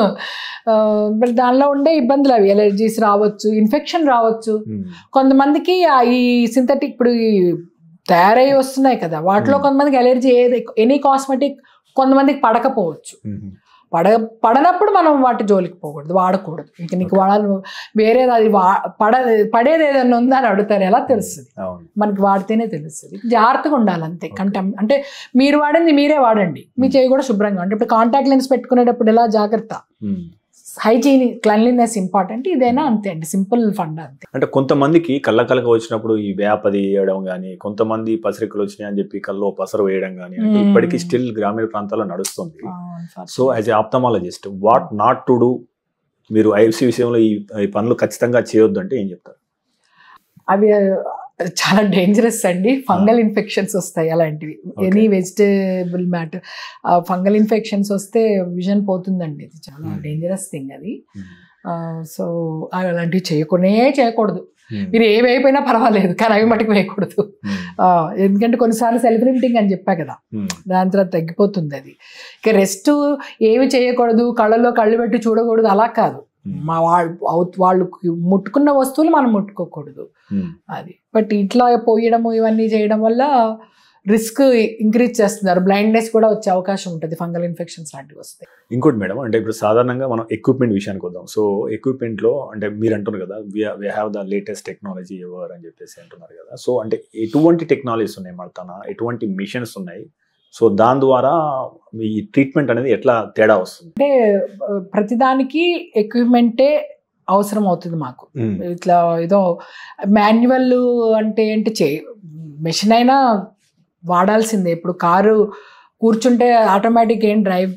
బట్ దానిలో ఉండే ఇబ్బందులు అవి ఎలర్జీస్ రావచ్చు ఇన్ఫెక్షన్ రావచ్చు కొంతమందికి ఆ ఈ సింథటిక్ ఇప్పుడు ఈ తయారై వస్తున్నాయి కదా వాటిలో Hmm. కొంతమందికి ఎలర్జీ ఏది ఎనీ కాస్మెటిక్ కొంతమందికి పడకపోవచ్చు పడ పడనప్పుడు మనం వాటి జోలికి పోకూడదు వాడకూడదు ఇంక నీకు వాడాలి వేరేది అది వా పడ పడేది ఏదైనా ఉందా అని అడుగుతారు ఎలా తెలుస్తుంది అవును మనకి వాడితేనే తెలుస్తుంది జాగ్రత్తగా ఉండాలి అంతే Okay. కంటం అంటే మీరు వాడింది మీరే వాడండి మీ చేయి కూడా శుభ్రంగా అంటే ఇప్పుడు కాంటాక్ట్ లెన్స్ పెట్టుకునేటప్పుడు ఎలా జాగ్రత్త హైజీన్ క్లన్లీనెస్ ఇంపార్టెంట్ ఇదైనా అంతే అండి సింపుల్ ఫండ్ అంతే అంటే కొంతమందికి కళ్ళ కలక వచ్చినప్పుడు ఈ వేపది వేయడం కానీ కొంతమంది పసరికలు వచ్చినాయి అని చెప్పి కల్లో పసరు వేయడం కానీ అంటే Hmm. ఇప్పటికీ స్టిల్ గ్రామీణ ప్రాంతాల్లో నడుస్తుంది so as a ophthalmologist what not to do మీరు ఐఎఫ్సి విషయంలో ఈ ఈ పనులు ఖచ్చితంగా చేయొద్దు అంటే ఏం చెప్తారు అవి ఆ, చాలా డేంజరస్ అండి ఫంగల్ ఇన్ఫెక్షన్స్ వస్తాయి అలాంటివి Okay. Any vegetable matter fungal infections వస్తే విజన్ పోతుందండి ఇది చాలా Hmm. డేంజరస్ థింగ్ అది సో అలాంటివి చేయకునే చేయకూడదు Hmm. మీరు ఏవి అయిపోయినా పర్వాలేదు కానీ అవి మటుకు వేయకూడదు Hmm. ఆ, ఎందుకంటే కొన్నిసార్లు సెల్ఫ్ లిమిటింగ్ అని చెప్పా కదా Hmm. దాని తర్వాత తగ్గిపోతుంది అది ఇక రెస్ట్ ఏమి చేయకూడదు కళ్ళలో కళ్ళు పెట్టి చూడకూడదు అలా కాదు Hmm. మా వాళ్ళు అవు- వాళ్ళు ముట్టుకున్న వస్తువులు మనం ముట్టుకోకూడదు Hmm. అది బట్ ఇట్లా పోయడము ఇవన్నీ చేయడం వల్ల రిస్క్ ఇంక్రీజ్ చేస్తున్నారు బ్లైండ్నెస్ కూడా వచ్చే అవకాశం ఉంటుంది ఫంగల్ ఇన్ఫెక్షన్స్ లాంటివి వస్తాయి ఇంకోటి మేడం అంటే ఇప్పుడు సాధారణంగా మనం ఎక్విప్మెంట్ విషయానికి వద్దాం సో ఎక్విప్మెంట్లో అంటే మీరు అంటున్నారు కదా we have the latest technology ever అని చెప్పేసి అంటున్నారు కదా సో అంటే ఎటువంటి టెక్నాలజీస్ ఉన్నాయి మన తన ఎటువంటి మిషన్స్ ఉన్నాయి సో దాని ద్వారా మీ ట్రీట్మెంట్ అనేది ఎట్లా తేడా వస్తుంది అంటే ఆ, ప్రతిదానికి ఎక్విప్మెంటే అవసరం అవుతుంది మాకు ఇట్లా ఏదో మాన్యువల్ అంటే ఏంటి చే మెషిన్ అయినా వాడాల్సిందే ఇప్పుడు కారు కూర్చుంటే ఆటోమేటిక్ ఏం డ్రైవ్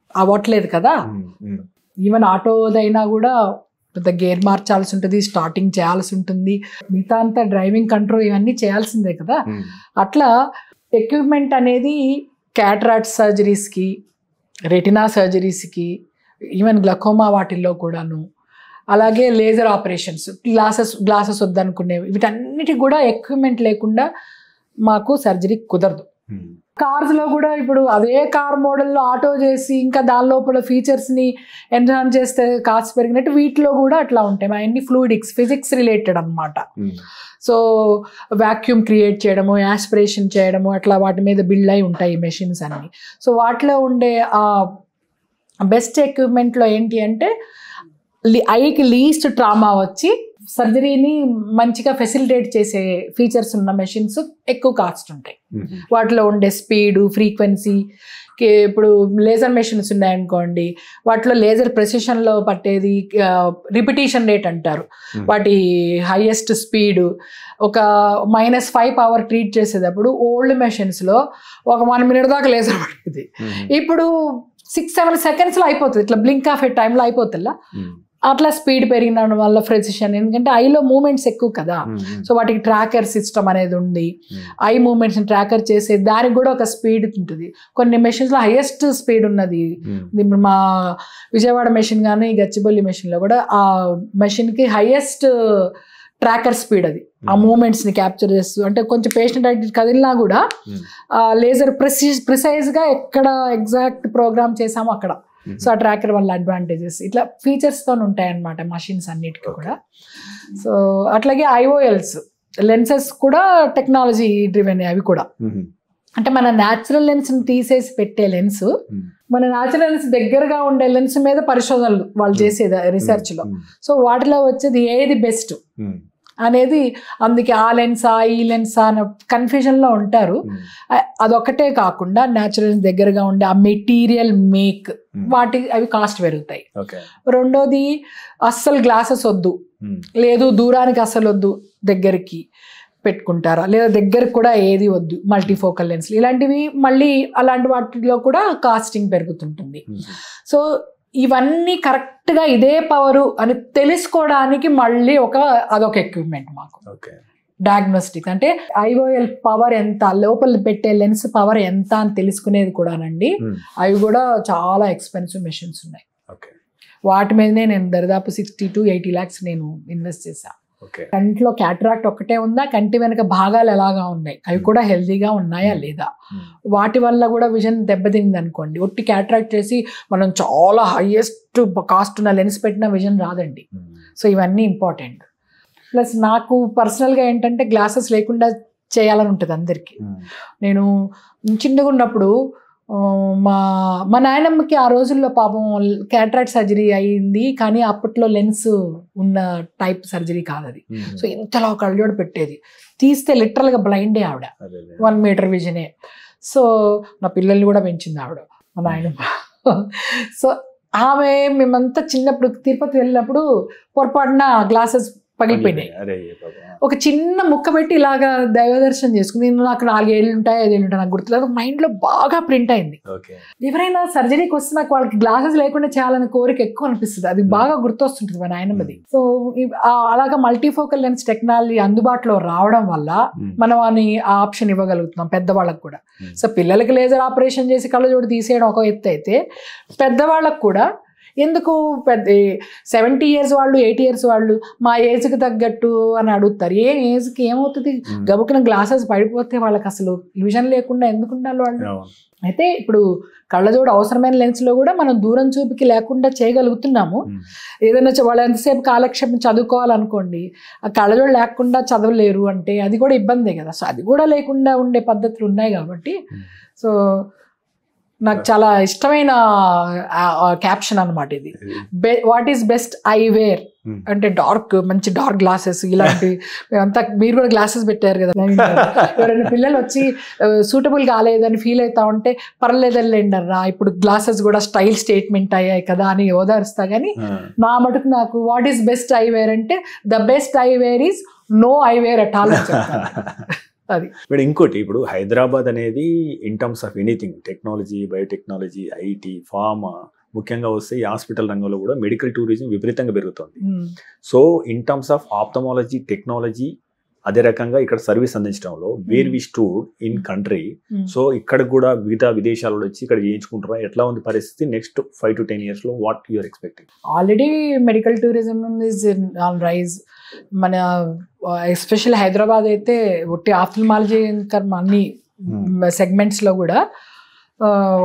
అవ్వట్లేదు కదా ఉమ్, ఉమ్, ఈవెన్ ఆటోదైనా కూడా పెద్ద గేర్ మార్చాల్సి ఉంటుంది స్టార్టింగ్ చేయాల్సి ఉంటుంది మిగతా అంతా డ్రైవింగ్ కంట్రోల్ ఇవన్నీ చేయాల్సిందే కదా ఉమ్, అట్లా ఎక్విప్మెంట్ అనేది క్యాట్రాట్ సర్జరీస్కి రెటినా సర్జరీస్కి ఈవెన్ గ్లకోమా వాటిల్లో కూడాను అలాగే లేజర్ ఆపరేషన్స్ గ్లాసెస్ గ్లాసెస్ వద్దనుకునేవి వీటన్నిటికి కూడా ఎక్విప్మెంట్ లేకుండా మాకు సర్జరీ కుదరదు ఉమ్, కార్స్లో కూడా ఇప్పుడు అదే కార్ మోడల్లో ఆటో చేసి ఇంకా దాని లోపల ఫీచర్స్ని ఎన్హాన్స్ చేస్తే కాస్ట్ పెరిగినట్టు వీటిలో కూడా అట్లా ఉంటాయి అవన్నీ ఫ్లూయిడిక్స్ ఫిజిక్స్ రిలేటెడ్ అన్నమాట ఉమ్, సో వాక్యూమ్ క్రియేట్ చేయడము యాస్పిరేషన్ చేయడము అట్లా వాటి మీద బిల్డ్ అయి ఉంటాయి మెషిన్స్ అన్ని సో వాటిలో ఉండే ఆ బెస్ట్ ఎక్విప్మెంట్లో ఏంటి అంటే లి- ఐకి లీస్ట్ ట్రామా వచ్చి సర్జరీని మంచిగా ఫెసిలిటేట్ చేసే ఫీచర్స్ ఉన్న మెషిన్స్ ఎక్కువ కాస్ట్ ఉంటాయి ఉమ్, వాటిలో ఉండే స్పీడు ఫ్రీక్వెన్సీ ఇప్పుడు లేజర్ మెషిన్స్ ఉన్నాయనుకోండి వాటిలో లేజర్ ప్రెసిషన్లో పట్టేది రిపిటీషన్ రేట్ అంటారు Hmm. వాటి హైయెస్ట్ స్పీడ్ ఒక మైనస్ ఫైవ్ పవర్ ట్రీట్ చేసేటప్పుడు ఓల్డ్ మెషిన్స్లో ఒక వన్ మినిట్ దాకా లేజర్ పట్టేది ఉమ్, ఇప్పుడు సిక్స్ సెవెన్ సెకండ్స్లో అయిపోతుంది ఇట్లా బ్లింక్ ఆఫ్ ఏ టైంలో అయిపోతుందా ఉమ్, అట్లా స్పీడ్ పెరిగిన వల్ల ప్రెసిషన్ ఎందుకంటే ఐలో మూమెంట్స్ ఎక్కువ కదా ఉమ్, ఉమ్, సో వాటికి ట్రాకర్ సిస్టమ్ అనేది ఉంది ఉమ్, ఐ మూమెంట్స్ ట్రాకర్ చేసే దానికి కూడా ఒక స్పీడ్ ఉంటుంది కొన్ని మెషిన్స్లో హైయెస్ట్ స్పీడ్ ఉన్నది ఉమ్, ఇప్పుడు మా విజయవాడ మెషిన్ కానీ గచ్చిబౌలి మెషిన్లో కూడా ఆ మెషిన్కి హైయెస్ట్ ట్రాకర్ స్పీడ్ అది ఆ Hmm. మూమెంట్స్ని క్యాప్చర్ చేస్తూ అంటే కొంచెం పేషెంట్ అటు కదిలినా కూడా ఉమ్, ఆ లేజర్ ప్రిసైజ్ ప్రిసైజ్గా ఎక్కడ ఎగ్జాక్ట్ ప్రోగ్రామ్ చేసామో అక్కడ ఉమ్, సో ఆ ట్రాకర్ వల్ల అడ్వాంటేజెస్ ఇట్లా ఫీచర్స్తో ఉంటాయి అన్నమాట మషిన్స్ అన్నిటికీ కూడా సో అట్లాగే ఐఓఎల్స్ లెన్సెస్ కూడా టెక్నాలజీ డ్రివెన్ అవి కూడా ఉమ్, అంటే మన న్యాచురల్ లెన్స్ని తీసేసి పెట్టే లెన్స్ ఉమ్, మన న్యాచురల్ లెన్స్ దగ్గరగా ఉండే లెన్స్ మీద పరిశోధనలు వాళ్ళు చేసేది రీసెర్చ్లో ఉమ్, సో వాటిలో వచ్చేది ఏది బెస్ట్ ఉమ్, అనేది అందుకే ఆ లెన్సా ఈ లెన్సా అన్న కన్ఫ్యూజన్లో ఉంటారు ఉమ్, అ- అదొక్కటే కాకుండా న్యాచురల్ దగ్గరగా ఉండే ఆ మెటీరియల్ మేక్ ఉమ్, వాటి అవి కాస్ట్ పెరుగుతాయి ఓకే రెండోది అస్సలు గ్లాసెస్ వద్దు ఉమ్, లేదు దూరానికి అసలు వద్దు దగ్గరికి పెట్టుకుంటారా లేదా దగ్గరకు కూడా ఏది వద్దు మల్టీఫోకల్ లెన్స్ ఇలాంటివి మళ్ళీ అలాంటి వాటిలో కూడా కాస్టింగ్ పెరుగుతుంటుంది ఉమ్, సో ఇవన్నీ కరెక్ట్గా ఇదే పవరు అని తెలుసుకోవడానికి మళ్ళీ ఒక అదొక ఎక్విప్మెంట్ మాకు ఓకే డయాగ్నోస్టిక్ అంటే ఐఓఎల్ పవర్ ఎంత లోపల పెట్టే లెన్స్ పవర్ ఎంత అని తెలుసుకునేది కూడానండి ఉమ్, అవి కూడా చాలా ఎక్స్పెన్సివ్ మెషిన్స్ ఉన్నాయి ఓకే వాటి మీదనే నేను దరిదాపు సిక్స్టీ టు ఎయిటీ ల్యాక్స్ నేను ఇన్వెస్ట్ చేశాను ఓకే కంటిలో క్యాట్రాక్ట్ ఒక్కటే ఉందా కంటి వెనక భాగాలు ఎలాగా ఉన్నాయి అవి కూడా హెల్తీగా ఉన్నాయా లేదా ఉమ్, వాటి వల్ల కూడా విజన్ దెబ్బతింది అనుకోండి ఒట్టి క్యాట్రాక్ట్ చేసి మనం చాలా హైయెస్ట్ కాస్ట్ ఉన్న లెన్స్ పెట్టిన విజన్ రాదండి ఉమ్, సో ఇవన్నీ ఇంపార్టెంట్ ప్లస్ నాకు పర్సనల్గా ఏంటంటే గ్లాసెస్ లేకుండా చేయాలని ఉంటుంది అందరికీ ఉమ్, నేను చిన్నగా ఉన్నప్పుడు ఆ, మా మా నాయనమ్మకి ఆ రోజుల్లో పాపం క్యాట్రాక్ట్ సర్జరీ అయ్యింది కానీ అప్పట్లో లెన్స్ ఉన్న టైప్ సర్జరీ కాదు అది ఉమ్, సో ఇంతలా కళ్ళజోడు పెట్టేది తీస్తే లిటరల్గా బ్లైండే ఆవిడ అదే అదే. వన్ మీటర్ విజనే సో నా పిల్లల్ని కూడా పెంచింది ఆవిడ మా నాయనమ్మ సో ఆమె మేమంతా చిన్నప్పుడు తిరుపతి వెళ్ళినప్పుడు పొరపాటున గ్లాసెస్ పగిలిపోయినాయి అరే బాబా ఒక చిన్న ముక్క పెట్టి ఇలాగా దైవ దర్శనం చేసుకుంది నేను నాకు నాలుగేళ్ళు ఉంటాయి ఐదేళ్ళు ఉంటాయి నాకు గుర్తులేదు మైండ్లో బాగా ప్రింట్ అయింది ఓకే ఎవరైనా సర్జరీకి వస్తే నాకు వాళ్ళకి గ్లాసెస్ లేకుండా చేయాలనే కోరిక ఎక్కువ అనిపిస్తుంది అది బాగా గుర్తొస్తుంటుంది మా నాయనమ్మది సో ఈ- ఆ అలాగా మల్టీఫోకల్ లెన్స్ టెక్నాలజీ అందుబాటులో రావడం వల్ల ఉమ్, మనం అని ఆ ఆప్షన్ ఇవ్వగలుగుతున్నాం పెద్దవాళ్ళకు కూడా ఉమ్, సో పిల్లలకి లేజర్ ఆపరేషన్ చేసి కళ్ళజోడు తీసేయడం ఒక ఎత్తు అయితే పెద్దవాళ్ళకు కూడా ఎందుకు పెద్ద సెవెంటీ ఇయర్స్ వాళ్ళు ఎయిటీ ఇయర్స్ వాళ్ళు మా ఏజ్కి తగ్గట్టు అని అడుగుతారు ఏ ఏజ్కి ఏమవుతుంది ఉమ్, గబుకిన గ్లాసెస్ పడిపోతే వాళ్ళకి అసలు విజన్ లేకుండా ఎందుకు ఉండాలి వాళ్ళు అవును. అయితే ఇప్పుడు కళ్ళజోడు అవసరమైన లెన్స్లో కూడా మనం దూరం చూపుకి లేకుండా చేయగలుగుతున్నాము ఉమ్, ఏదైనా చ- వాళ్ళు ఎంతసేపు కాలక్షేపం చదువుకోవాలనుకోండి ఆ కళ్ళజోడు లేకుండా చదవలేరు అంటే అది కూడా ఇబ్బందే కదా సో అది కూడా లేకుండా ఉండే పద్ధతులు ఉన్నాయి కాబట్టి ఉమ్. సో నాకు చాలా ఇష్టమైన క్యాప్షన్ అనమాట ఇది బె what is best eyewear um. అంటే డార్క్ మంచి డార్క్ గ్లాసెస్ ఇలాంటి అంతా మీరు కూడా గ్లాసెస్ పెట్టారు కదా ఎవరైనా పిల్లలు వచ్చి సూటబుల్ కాలేదని ఫీల్ అవుతా ఉంటే పర్లేదండి అన్నా ఇప్పుడు గ్లాసెస్ కూడా స్టైల్ స్టేట్మెంట్ అయ్యాయి కదా అని ఓదారుస్తా కానీ ఆ, నా మటుకు నాకు what is best eyewear అంటే the best eyewear is no eyewear at all అని చెప్తాను అది ఇప్పుడు ఇంకోటి ఇప్పుడు హైదరాబాద్ అనేది in terms of anything technology biotechnology IT pharma ముఖ్యంగా వస్తే ఈ హాస్పిటల్ రంగంలో కూడా మెడికల్ టూరిజం విపరీతంగా పెరుగుతుంది um, so in terms of ophthalmology technology అదే రకంగా ఇక్కడ సర్వీస్ అందించడంలో where we stood in country um. So ఇక్కడ కూడా మిగతా విదేశాలలో వచ్చి ఇక్కడ చేయించుకుంటారా ఎట్లా ఉంది పరిస్థితి next five to ten years లో what you're expecting already medical tourism is on rise మన ఎస్పెషల్ హైదరాబాద్ అయితే ఒట్టి ఆఫ్థల్మాలజీ ఇంకా అన్ని సెగ్మెంట్స్లో కూడా ఆ,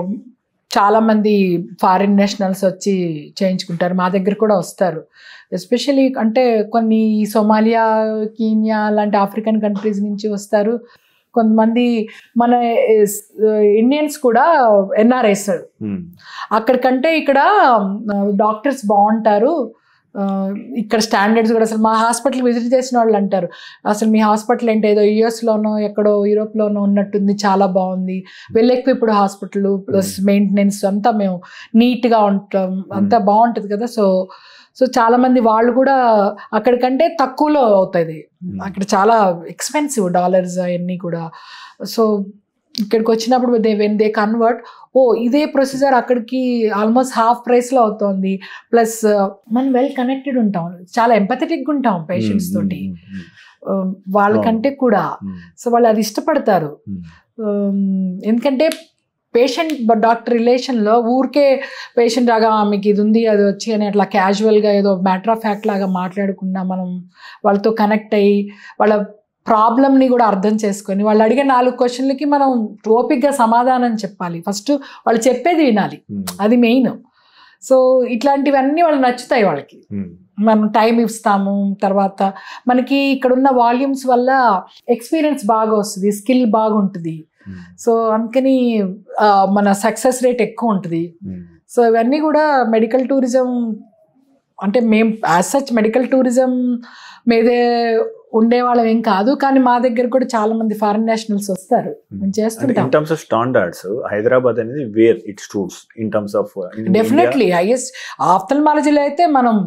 చాలా మంది ఫారిన్ నేషనల్స్ వచ్చి చేయించుకుంటారు మా దగ్గర కూడా వస్తారు ఎస్పెషలీ అంటే కొన్ని సోమాలియా కీనియా లాంటి ఆఫ్రికన్ కంట్రీస్ నుంచి వస్తారు కొంతమంది మన ఇండియన్స్ కూడా ఎన్ఆర్ఎస్ అక్కడికంటే ఇక్కడ డాక్టర్స్ బాగుంటారు ఆ, ఇక్కడ స్టాండర్డ్స్ కూడా అసలు మా హాస్పిటల్ విజిట్ చేసిన వాళ్ళు అంటారు అసలు మీ హాస్పిటల్ ఏంటి ఏదో యుఎస్లోనో ఎక్కడో యూరోప్లోనో ఉన్నట్టుంది చాలా బాగుంది well equipped hospital plus maintenance అంతా మేము నీట్గా ఉంటాం అంతా బాగుంటుంది కదా సో సో చాలా మంది వాళ్ళు కూడా అక్కడికంటే తక్కువలో అవుతుంది అక్కడ చాలా ఎక్స్పెన్సివ్ డాలర్స్ అవన్నీ కూడా సో ఇక్కడికి వచ్చినప్పుడు దే వెన్ దే కన్వర్ట్ ఓ ఇదే ప్రొసీజర్ అక్కడికి ఆల్మోస్ట్ హాఫ్ ప్రైస్లో అవుతుంది ప్లస్ మనం వెల్ కనెక్టెడ్ ఉంటాం చాలా ఎంపథెటిక్గా ఉంటాం పేషెంట్స్ తోటి Um, వాళ్ళకంటే కూడా సో వాళ్ళు అది ఇష్టపడతారు Um, ఎందుకంటే పేషెంట్ డాక్టర్ రిలేషన్లో ఊరికే పేషెంట్ రాగా "ఆ, మీకు ఇది ఉంది అది వచ్చి అని అట్లా క్యాజువల్గా ఏదో మ్యాటర్ ఆఫ్ ఫ్యాక్ట్ లాగా మాట్లాడకుండా మనం వాళ్ళతో కనెక్ట్ అయ్యి వాళ్ళ ప్రాబ్లమ్ని కూడా అర్థం చేసుకొని వాళ్ళు అడిగే నాలుగు క్వశ్చన్లకి మనం ఓపిక్గా సమాధానం చెప్పాలి ఫస్ట్ వాళ్ళు చెప్పేది వినాలి అది మెయిన్ సో ఇట్లాంటివన్నీ వాళ్ళు నచ్చుతాయి వాళ్ళకి మనం టైం ఇస్తాము తర్వాత మనకి ఇక్కడ ఉన్న వాల్యూమ్స్ వల్ల ఎక్స్పీరియన్స్ బాగా వస్తుంది స్కిల్ బాగుంటుంది సో అందుకని ఆ, మన సక్సెస్ రేట్ ఎక్కువ ఉంటుంది సో ఇవన్నీ కూడా మెడికల్ టూరిజం అంటే మేము యాజ్ సచ్ మెడికల్ టూరిజం మీదే ఉండేవాళ్ళం ఏం కాదు కానీ మా దగ్గర కూడా చాలా మంది ఫారిన్ నేషనల్స్ వస్తారు మేము చేస్తుంటాం in terms of standards Hyderabad అనేది where it stands in terms of definitely highest ఆఫ్థల్మాలజీలో అయితే మనం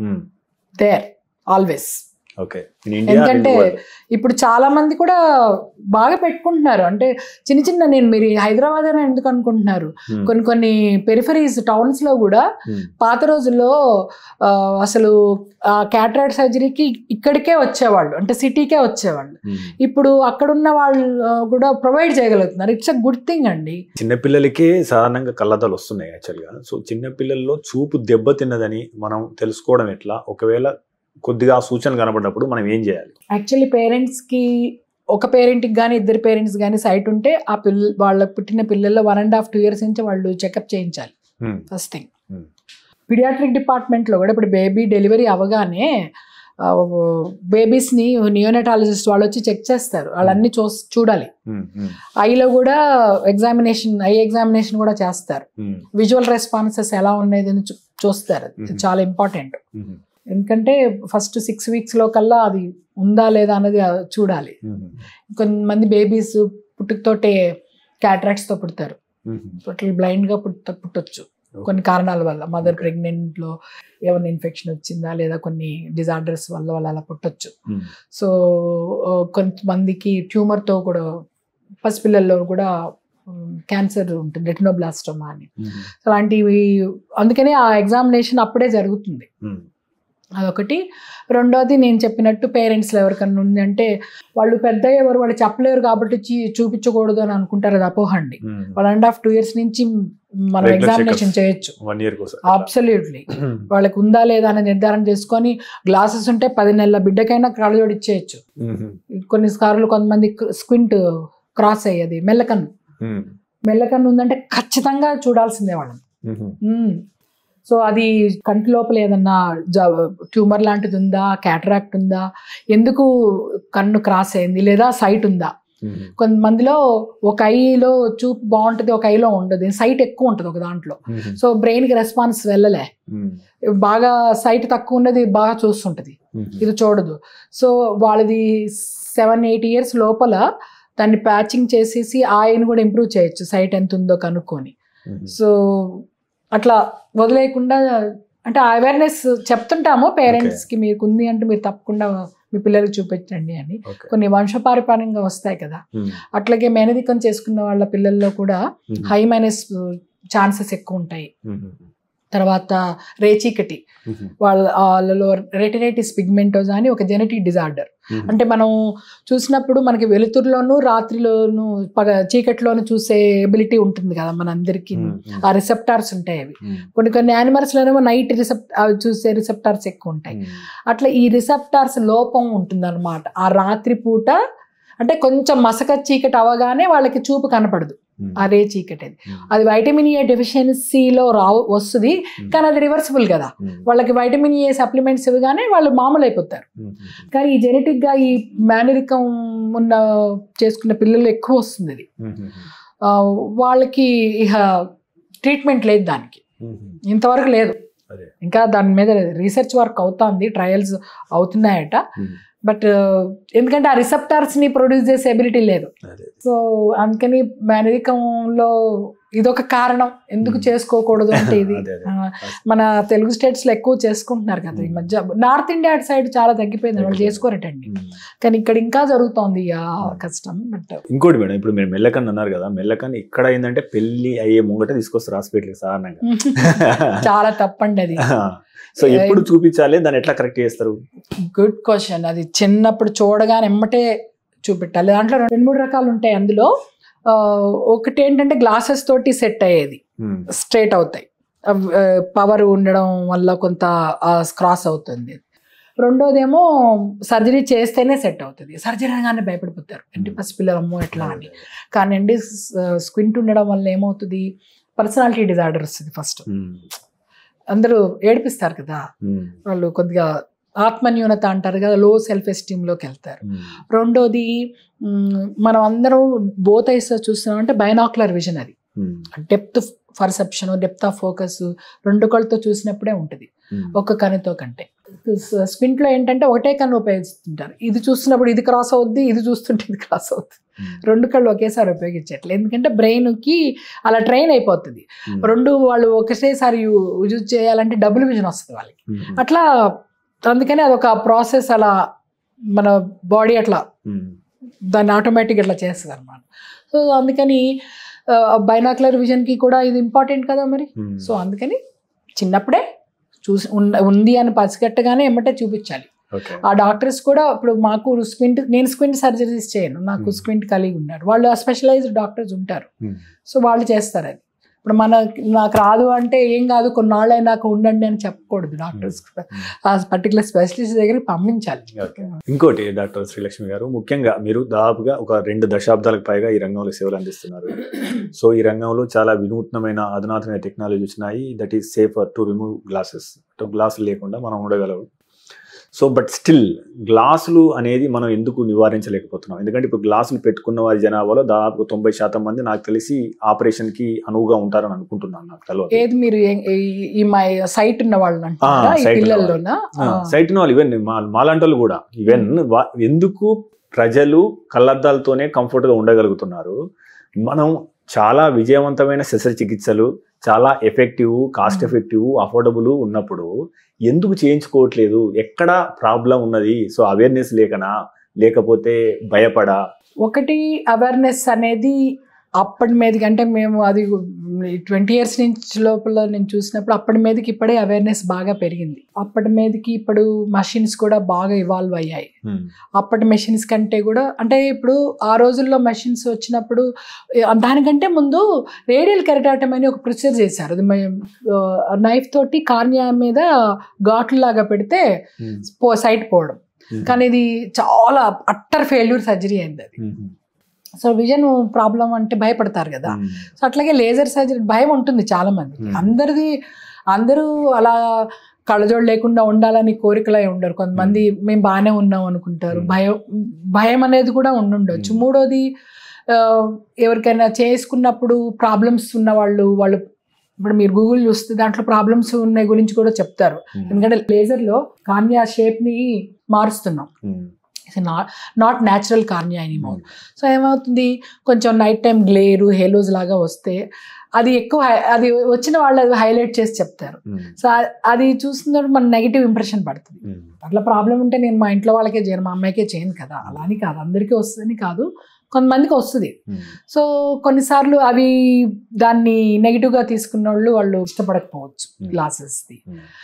there always okay in India ఎందుకంటే ఇప్పుడు చాలా మంది కూడా బాగా పెట్టుకుంటున్నారు అంటే చిన్న చిన్న నేను మీరు హైదరాబాద్ అని ఎందుకు అనుకుంటున్నారు కొన్ని కొన్ని పెరిఫరీస్ టౌన్స్ లో కూడా పాత రోజుల్లో ఆ, అసలు క్యాటరాక్ట్ సర్జరీకి ఇక్కడికే వచ్చేవాళ్ళు అంటే సిటీకే వచ్చేవాళ్ళు ఇప్పుడు అక్కడున్న వాళ్ళు ఆ, కూడా ప్రొవైడ్ చేయగలుగుతున్నారు ఇట్స్ అ గుడ్ థింగ్ అండి చిన్నపిల్లలకే సాధారణంగా కళ్ళద్దాలు వస్తున్నాయి యాక్చువల్గా సో చిన్నపిల్లల్లో చూపు దెబ్బతిన్నదని మనం తెలుసుకోవడం ఎట్లా ఒకవేళ కొద్దిగా ఆ సూచనలు కనబడినప్పుడు మనం ఏం చేయాలి యాక్చువల్లీ పేరెంట్స్కి ఒక పేరెంట్కి కానీ ఇద్దరు పేరెంట్స్ కానీ సైట్ ఉంటే ఆ పిల్ల వాళ్ళ పుట్టిన పిల్లల్లో one and half two years నుంచి వాళ్ళు చెకప్ చేయించాలి Hmm. First thing Hmm. Paediatric డిపార్ట్మెంట్లో కూడా ఇప్పుడు బేబీ డెలివరీ అవగానే బేబీస్ని నియోనటాలజిస్ట్ వాళ్ళు వచ్చి చెక్ చేస్తారు వాళ్ళన్నీ చూ చూడాలి Hmm. Hmm. ఐలో కూడా ఎగ్జామినేషన్ ఐ ఎగ్జామినేషన్ కూడా చేస్తారు Hmm. విజువల్ రెస్పాన్సెస్ ఎలా ఉన్నాయి అని చూ- చూస్తారు అది Mhm. చాలా ఇంపార్టెంట్ Hmm. ఎందుకంటే ఫస్ట్ సిక్స్ వీక్స్లో కల్లా అది ఉందా లేదా అనేది ఆ చూడాలి Hmm. కొంతమంది బేబీస్ పుట్టుకతోటే క్యాట్రాక్ట్స్తో పుడతారు Hmm. టోటల్ బ్లైండ్గా పుట్ట పుట్టొచ్చు కొన్ని కారణాల వల్ల మదర్ ప్రెగ్నెంట్లో ఏమైనా ఇన్ఫెక్షన్ వచ్చిందా లేదా కొన్ని డిజార్డర్స్ వల్ల వాళ్ళు అలా పుట్టొచ్చు Hmm. సో ఆ, కొంతమందికి ట్యూమర్తో కూడా పసిపిల్లల్లో కూడా క్యాన్సర్ ఉంటుంది రెటినోబ్లాస్టోమా అని Hmm. అలాంటివి అందుకనే ఆ ఎగ్జామినేషన్ అప్పుడే జరుగుతుంది Hmm. అదొకటి రెండోది నేను చెప్పినట్టు పేరెంట్స్లో ఎవరికన్నా ఉంది అంటే వాళ్ళు పెద్ద ఎవరు వాళ్ళు చెప్పలేరు కాబట్టి చీ- చూపించకూడదు అని అనుకుంటారు అది అపోహండి Hmm. One and half two years నుంచి మనం Regular ఎగ్జామినేషన్ checkups. చేయొచ్చు వన్ ఇయర్ కోసం అబ్సల్యూట్లీ వాళ్ళకి ఉందా లేదా అని నిర్ధారణ చేసుకొని గ్లాసెస్ ఉంటే పది నెలల బిడ్డకైనా కళ్ళజోడు ఇచ్చేయచ్చు Hmm. కొన్ని సార్లు కొంతమంది స్క్వింట్ క్రాస్ అయ్యేది మెల్లకన్ను Hmm. మెల్లకన్ను ఉందంటే ఖచ్చితంగా చూడాల్సిందే వాళ్ళని Hmm. మ్మ్. సో అది కంటి లోపల ఏదన్నా ట్యూమర్ లాంటిది ఉందా క్యాటరాక్ట్ ఉందా ఎందుకు కన్ను క్రాస్ అయింది లేదా సైట్ ఉందా Hmm. కొంతమందిలో ఒక ఐలో చూపు బాగుంటుంది ఒక ఐలో ఉండదు సైట్ ఎక్కువ ఉంటుంది ఒక దాంట్లో Hmm. సో బ్రెయిన్కి రెస్పాన్స్ వెళ్ళలే Hmm. బాగా సైట్ తక్కువ ఉన్నది బాగా చూస్తుంటుంది Hmm. ఇది చూడదు సో వాళ్ళది సెవెన్ ఎయిట్ ఇయర్స్ లోపల దాన్ని ప్యాచింగ్ చేసేసి ఆయన కూడా ఇంప్రూవ్ చేయొచ్చు సైట్ ఎంత ఉందో కనుక్కొని Hmm. సో అట్లా వదిలేయకుండా అంటే అవేర్నెస్ చెప్తుంటాము పేరెంట్స్కి మీకు ఉంది అంటే మీరు తప్పకుండా మీ పిల్లలకు చూపించండి అని ఓకే కొన్ని వంశపారపర్యంగా వస్తాయి కదా ఉమ్, అట్లాగే మేనరికం చేసుకున్న వాళ్ళ పిల్లల్లో కూడా ఉమ్, హై మైనస్ ఛాన్సెస్ ఎక్కువ ఉంటాయి ఉమ్, ఉమ్, తర్వాత రేచీకటి ఉమ్, వాళ్ళ వాళ్ళలో రెటినైటిస్ పిగ్మెంటోజా అని ఒక జెనెటిక్ డిజార్డర్ ఉమ్, అంటే మనం చూసినప్పుడు మనకి వెలుతురులోను రాత్రిలోను పగ చీకటిలోను చూసే ఎబిలిటీ ఉంటుంది కదా మనందరికీ ఉమ్, ఉమ్, ఆ రిసెప్టార్స్ ఉంటాయి అవి ఉమ్, కొన్ని కొన్ని యానిమల్స్ లోనేమో నైట్ రిసెప్ట్ చూసే రిసెప్టార్స్ ఎక్కువ ఉంటాయి ఉమ్, అట్లా ఈ రిసెప్టార్స్ లోపం ఉంటుంది ఆ రాత్రి పూట అంటే కొంచెం మసక చీకటి అవగానే వాళ్ళకి చూపు కనపడదు ఉమ్, ఆ రే చీకటి అది ఉమ్, అది వైటమిన్ ఏ డెఫిషియన్సీలో రావు వస్తుంది ఉమ్, కానీ అది రివర్సిబుల్ కదా ఉమ్, వాళ్ళకి వైటమిన్ ఏ సప్లిమెంట్స్ ఇవ్వగానే వాళ్ళు మామూలు అయిపోతారు ఉమ్, కానీ ఈ జెనెటిక్ గా ఈ మేనరికం ఉన్న చేసుకున్న పిల్లలు ఎక్కువ వస్తుంది ఇది ఉమ్, ఉమ్, ఆ, వాళ్ళకి ఇక ట్రీట్మెంట్ లేదు దానికి ఉమ్, ఉమ్, ఇంతవరకు లేదు అదే. ఇంకా దాని మీద రీసెర్చ్ వర్క్ అవుతుంది ట్రయల్స్ అవుతున్నాయట ఉమ్, బట్ ఎందుకంటే ఆ రిసెప్టార్స్ ని ప్రొడ్యూస్ చేసే ఎబిలిటీ లేదు అదే. సో అందుకని మేనరికంలో ఇదొక కారణం ఎందుకు Hmm. చేసుకోకూడదు అంటే ఇది అదే, అదే. ఆ, మన తెలుగు స్టేట్స్ లో ఎక్కువ చేసుకుంటున్నారు కదా ఈ Hmm. మధ్య నార్త్ ఇండియా సైడ్ చాలా తగ్గిపోయింది వాళ్ళు తగ్గిపోయింది. చేసుకోరటండి ఉమ్. కానీ ఇక్కడ ఇంకా జరుగుతోంది ఆ Hmm. కష్టం బట్ ఇంకోటి మేడం ఇప్పుడు మీరు మెల్లకన్ అన్నారు కదా మెల్లకన్ ఇక్కడ ఏంటంటే పెళ్లి అయ్యే ముంగట తీసుకొస్తారు హాస్పిటల్కి సాధారణంగా చాలా తప్పండి అది సో ఎప్పుడు చూపించాలి దాన్ని ఎట్లా కరెక్ట్ చేస్తారు గుడ్ క్వశ్చన్ అది చిన్నప్పుడు చూడగానే ఎమ్మటే చూపెట్టాలి దాంట్లో రెండు మూడు రకాలు ఉంటాయి అందులో ఆ, ఒకటి ఏంటంటే గ్లాసెస్ తోటి సెట్ అయ్యేది ఉమ్, స్ట్రేట్ అవుతాయి పవర్ ఉండడం వల్ల కొంత క్రాస్ అవుతుంది రెండోదేమో సర్జరీ చేస్తేనే సెట్ అవుతుంది సర్జరీ అనగానే భయపడిపోతారు అంటే పసిపిల్లలు అమ్మో ఎట్లా అని కానీ అండి స్క్వింట్ ఉండడం వల్ల ఏమవుతుంది పర్సనాలిటీ డిజార్డర్ వస్తుంది ఫస్ట్ ఉమ్, అందరూ ఏడిపిస్తారు కదా ఉమ్, వాళ్ళు కొద్దిగా ఆత్మన్యూనత అంటారు కదా లో సెల్ఫ్ ఎస్టీమ్లోకి వెళ్తారు ఉమ్, రెండోది మ్, మనం అందరం బోత్ ఐస్ చూస్తున్నాం అంటే బైనాక్యులర్ విజన్ అది um, depth perception depth of focus రెండు కళ్ళతో చూసినప్పుడే ఉంటుంది ఉమ్, ఒక కనుతో కంటే స్క్వింట్ లో ఏంటంటే ఒకటే కన్ను ఉపయోగిస్తుంటారు ఇది చూస్తున్నప్పుడు ఇది క్రాస్ అవుద్ది ఇది చూస్తుంటే ఇది క్రాస్ అవుతుంది ఉమ్, రెండు కళ్ళు ఒకేసారి ఉపయోగించట్లేదు ఎందుకంటే బ్రెయిన్ కి అలా ట్రైన్ అయిపోతుంది ఉమ్, రెండు వాళ్ళు ఒకటేసారి యూజ్ చేయాలంటే డబుల్ విజన్ వస్తుంది వాళ్ళకి ఉమ్, అట్లా అందుకని అదొక ప్రాసెస్ అలా మన బాడీ అట్లా ఉమ్, దాన్ని ఆటోమేటిక్ ఇట్లా చేస్తుంది అనమాట సో అందుకని బైనాక్యులర్ విజన్కి కూడా ఇది ఇంపార్టెంట్ కదా మరి ఉమ్, సో అందుకని చిన్నప్పుడే చూసి ఉన్న- ఉంది అని పసిగట్టగానే ఎమ్మటే చూపించాలి ఓకే ఆ డాక్టర్స్ కూడా ఇప్పుడు మాకు స్క్వింట్ నేను స్క్వింట్ సర్జరీస్ చేయను నాకు Hmm. స్క్వింట్ కలిగి ఉన్నారు వాళ్ళు స్పెషలైజ్డ్ డాక్టర్స్ ఉంటారు ఉమ్, సో వాళ్ళు చేస్తారు అది ఇప్పుడు మన నాకు రాదు అంటే ఏం కాదు కొన్నాళ్ళు అయినాక ఉండండి అని చెప్పకూడదు డాక్టర్స్ ఆ పర్టికులర్ స్పెషలిస్ట్ దగ్గరికి పంపించాలి ఓకే. ఇంకోటి డాక్టర్ శ్రీలక్ష్మి గారు ముఖ్యంగా మీరు దాదాపుగా ఒక రెండు దశాబ్దాలకు పైగా ఈ రంగంలో సేవలు అందిస్తున్నారు సో ఈ రంగంలో చాలా వినూత్నమైన అధునాతమైన టెక్నాలజీ వచ్చినాయి that is safer to remove glasses గ్లాసులు లేకుండా మనం ఉండగలవు సో బట్ స్టిల్ గ్లాసులు అనేది మనం ఎందుకు నివారించలేకపోతున్నాం ఎందుకంటే ఇప్పుడు గ్లాసులు పెట్టుకున్న వారి జనాభాలో దాదాపు తొంభై శాతం మంది నాకు తెలిసి ఆపరేషన్ కి అనువుగా ఉంటారని అనుకుంటున్నాను నాకు తెలియదు ఏది మీరు ఏ- ఈ- ఈ మా సైట్ ఉన్న వాళ్ళు అంటారా ఈ sight ఉన్న పిల్లల్లోనా ఆ. సైట్ వాళ్ళు ఈవెన్ మాలాంటి వాళ్ళు కూడా ఈవెన్ ఎందుకు ప్రజలు కళ్ళద్దాలతోనే కంఫర్ట్గా ఉండగలుగుతున్నారు మనం చాలా విజయవంతమైన శస్త్రచికిత్సలు చాలా effective cost Hmm. Effective affordable ఉన్నప్పుడు ఎందుకు చేయించుకోవట్లేదు ఎక్కడ ప్రాబ్లం ఉన్నది సో అవేర్నెస్ లేకనా లేకపోతే భయపడా ఒకటి అవేర్నెస్ అనేది అప్పటి మీదకి అంటే మేము అది ట్వంటీ ఇయర్స్ నుంచి లోపల నేను చూసినప్పుడు అప్పటి మీదకి ఇప్పుడే అవేర్నెస్ బాగా పెరిగింది అప్పటి మీదకి ఇప్పుడు మషిన్స్ కూడా బాగా ఇవాల్వ్ అయ్యాయి అప్పటి మెషిన్స్ కంటే కూడా అంటే ఇప్పుడు ఆ రోజుల్లో మెషిన్స్ వచ్చినప్పుడు ఏ, దానికంటే ముందు రేడియల్ కెరటాటం అని ఒక ప్రొసీజర్ చేశారు అది నైఫ్ తోటి కార్నియా మీద ఘాట్లులాగా పెడితే పో సైట్ పోవడం కానీ ఇది చాలా అట్టర్ ఫెయిల్యూర్ సర్జరీ అయింది అది సో విజన్ ప్రాబ్లం అంటే భయపడతారు కదా సో అట్లాగే లేజర్ సర్జరీ భయం ఉంటుంది చాలా మందికి Hmm. అందరిది అందరూ అలా కళ్ళజోడు లేకుండా ఉండాలని కోరికలే ఉండరు కొంతమంది మేము బాగానే ఉన్నాం అనుకుంటారు Hmm. భయం భయం అనేది కూడా ఉండుండొచ్చు Hmm. మూడోది ఆ, ఎవరికైనా చేసుకున్నప్పుడు ప్రాబ్లమ్స్ ఉన్న వాళ్ళు వాళ్ళు ఇప్పుడు మీరు గూగుల్ చూస్తే దాంట్లో ప్రాబ్లమ్స్ ఉన్న గురించి కూడా చెప్తారు ఎందుకంటే లేజర్లో కాన్యా షేప్ని మారుస్తున్నాం not not natural cornea anymore so ఏమవుతుంది కొంచెం నైట్ టైం గ్లేరు హేలోజ్ లాగా వస్తే అది ఎక్కువ హై- అది వచ్చిన వాళ్ళు అది హైలైట్ చేసి చెప్తారు సో ఆ- అది చూస్తున్నప్పుడు మన నెగిటివ్ ఇంప్రెషన్ పడుతుంది అట్లా ప్రాబ్లం ఉంటే నేను మా ఇంట్లో వాళ్ళకే చేయను మా అమ్మాయికే చేయను కదా అలా అని కాదు అందరికీ వస్తుందని కాదు కొంతమందికి వస్తుంది సో కొన్నిసార్లు అవి దాన్ని నెగిటివ్గా తీసుకున్న వాళ్ళు వాళ్ళు ఇష్టపడకపోవచ్చు Hmm. గ్లాసెస్ది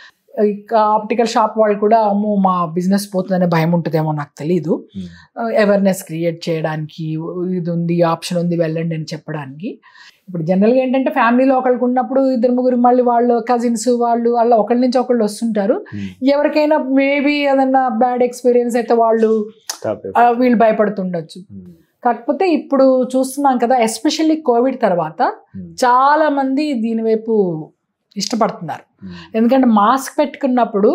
ఇంకా ఆప్టికల్ షాప్ వాళ్ళు కూడా అమ్మో మా బిజినెస్ పోతుందనే భయం ఉంటుందేమో నాకు తెలియదు అవేర్నెస్ క్రియేట్ చేయడానికి ఇది ఉంది ఆప్షన్ ఉంది వెళ్ళండి అని చెప్పడానికి ఇప్పుడు జనరల్గా ఏంటంటే ఫ్యామిలీలో ఒకరికి ఉన్నప్పుడు ఇద్దరు ముగ్గురు మళ్ళీ వాళ్ళు కజిన్స్ వాళ్ళు వాళ్ళ ఒకరి నుంచి ఒకళ్ళు వస్తుంటారు ఎవరికైనా మేబీ ఏదన్నా బ్యాడ్ ఎక్స్పీరియన్స్ అయితే వాళ్ళు ఆ, వీళ్ళు భయపడుతుండొచ్చు కాకపోతే ఇప్పుడు చూస్తున్నాం కదా ఎస్పెషల్లీ కోవిడ్ తర్వాత చాలా మంది దీని వైపు ఇష్టపడుతున్నారు ఎందుకంటే మాస్క్ పెట్టుకున్నప్పుడు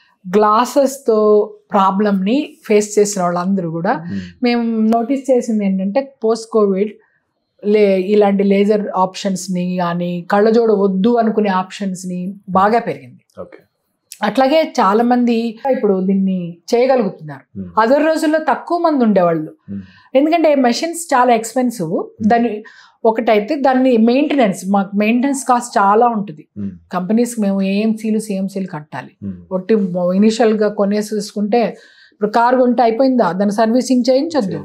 గ్లాసెస్తో ప్రాబ్లమ్ని ఫేస్ చేసిన వాళ్ళందరూ కూడా మేము నోటీస్ చేసింది ఏంటంటే పోస్ట్ కోవిడ్ లే ఇలాంటి లేజర్ ఆప్షన్స్ని కానీ కళ్ళజోడు వద్దు అనుకునే ఆప్షన్స్ని బాగా పెరిగింది ఓకే అట్లాగే చాలా మంది ఇప్పుడు దీన్ని చేయగలుగుతున్నారు అదే రోజుల్లో తక్కువ మంది ఉండేవాళ్ళు ఎందుకంటే మెషిన్స్ చాలా ఎక్స్పెన్సివ్ దాన్ని ఒకటైతే దాన్ని మెయింటెనెన్స్ మాకు మెయింటెనెన్స్ కాస్ట్ చాలా ఉంటుంది కంపెనీస్కి మేము ఏఎంసీలు సిఎంసీలు కట్టాలి ఒట్టి ఇనిషియల్గా కొనేసి చూసుకుంటే ఇప్పుడు కార్ కొంటే అయిపోయిందా దాన్ని సర్వీసింగ్ చేయించొద్దు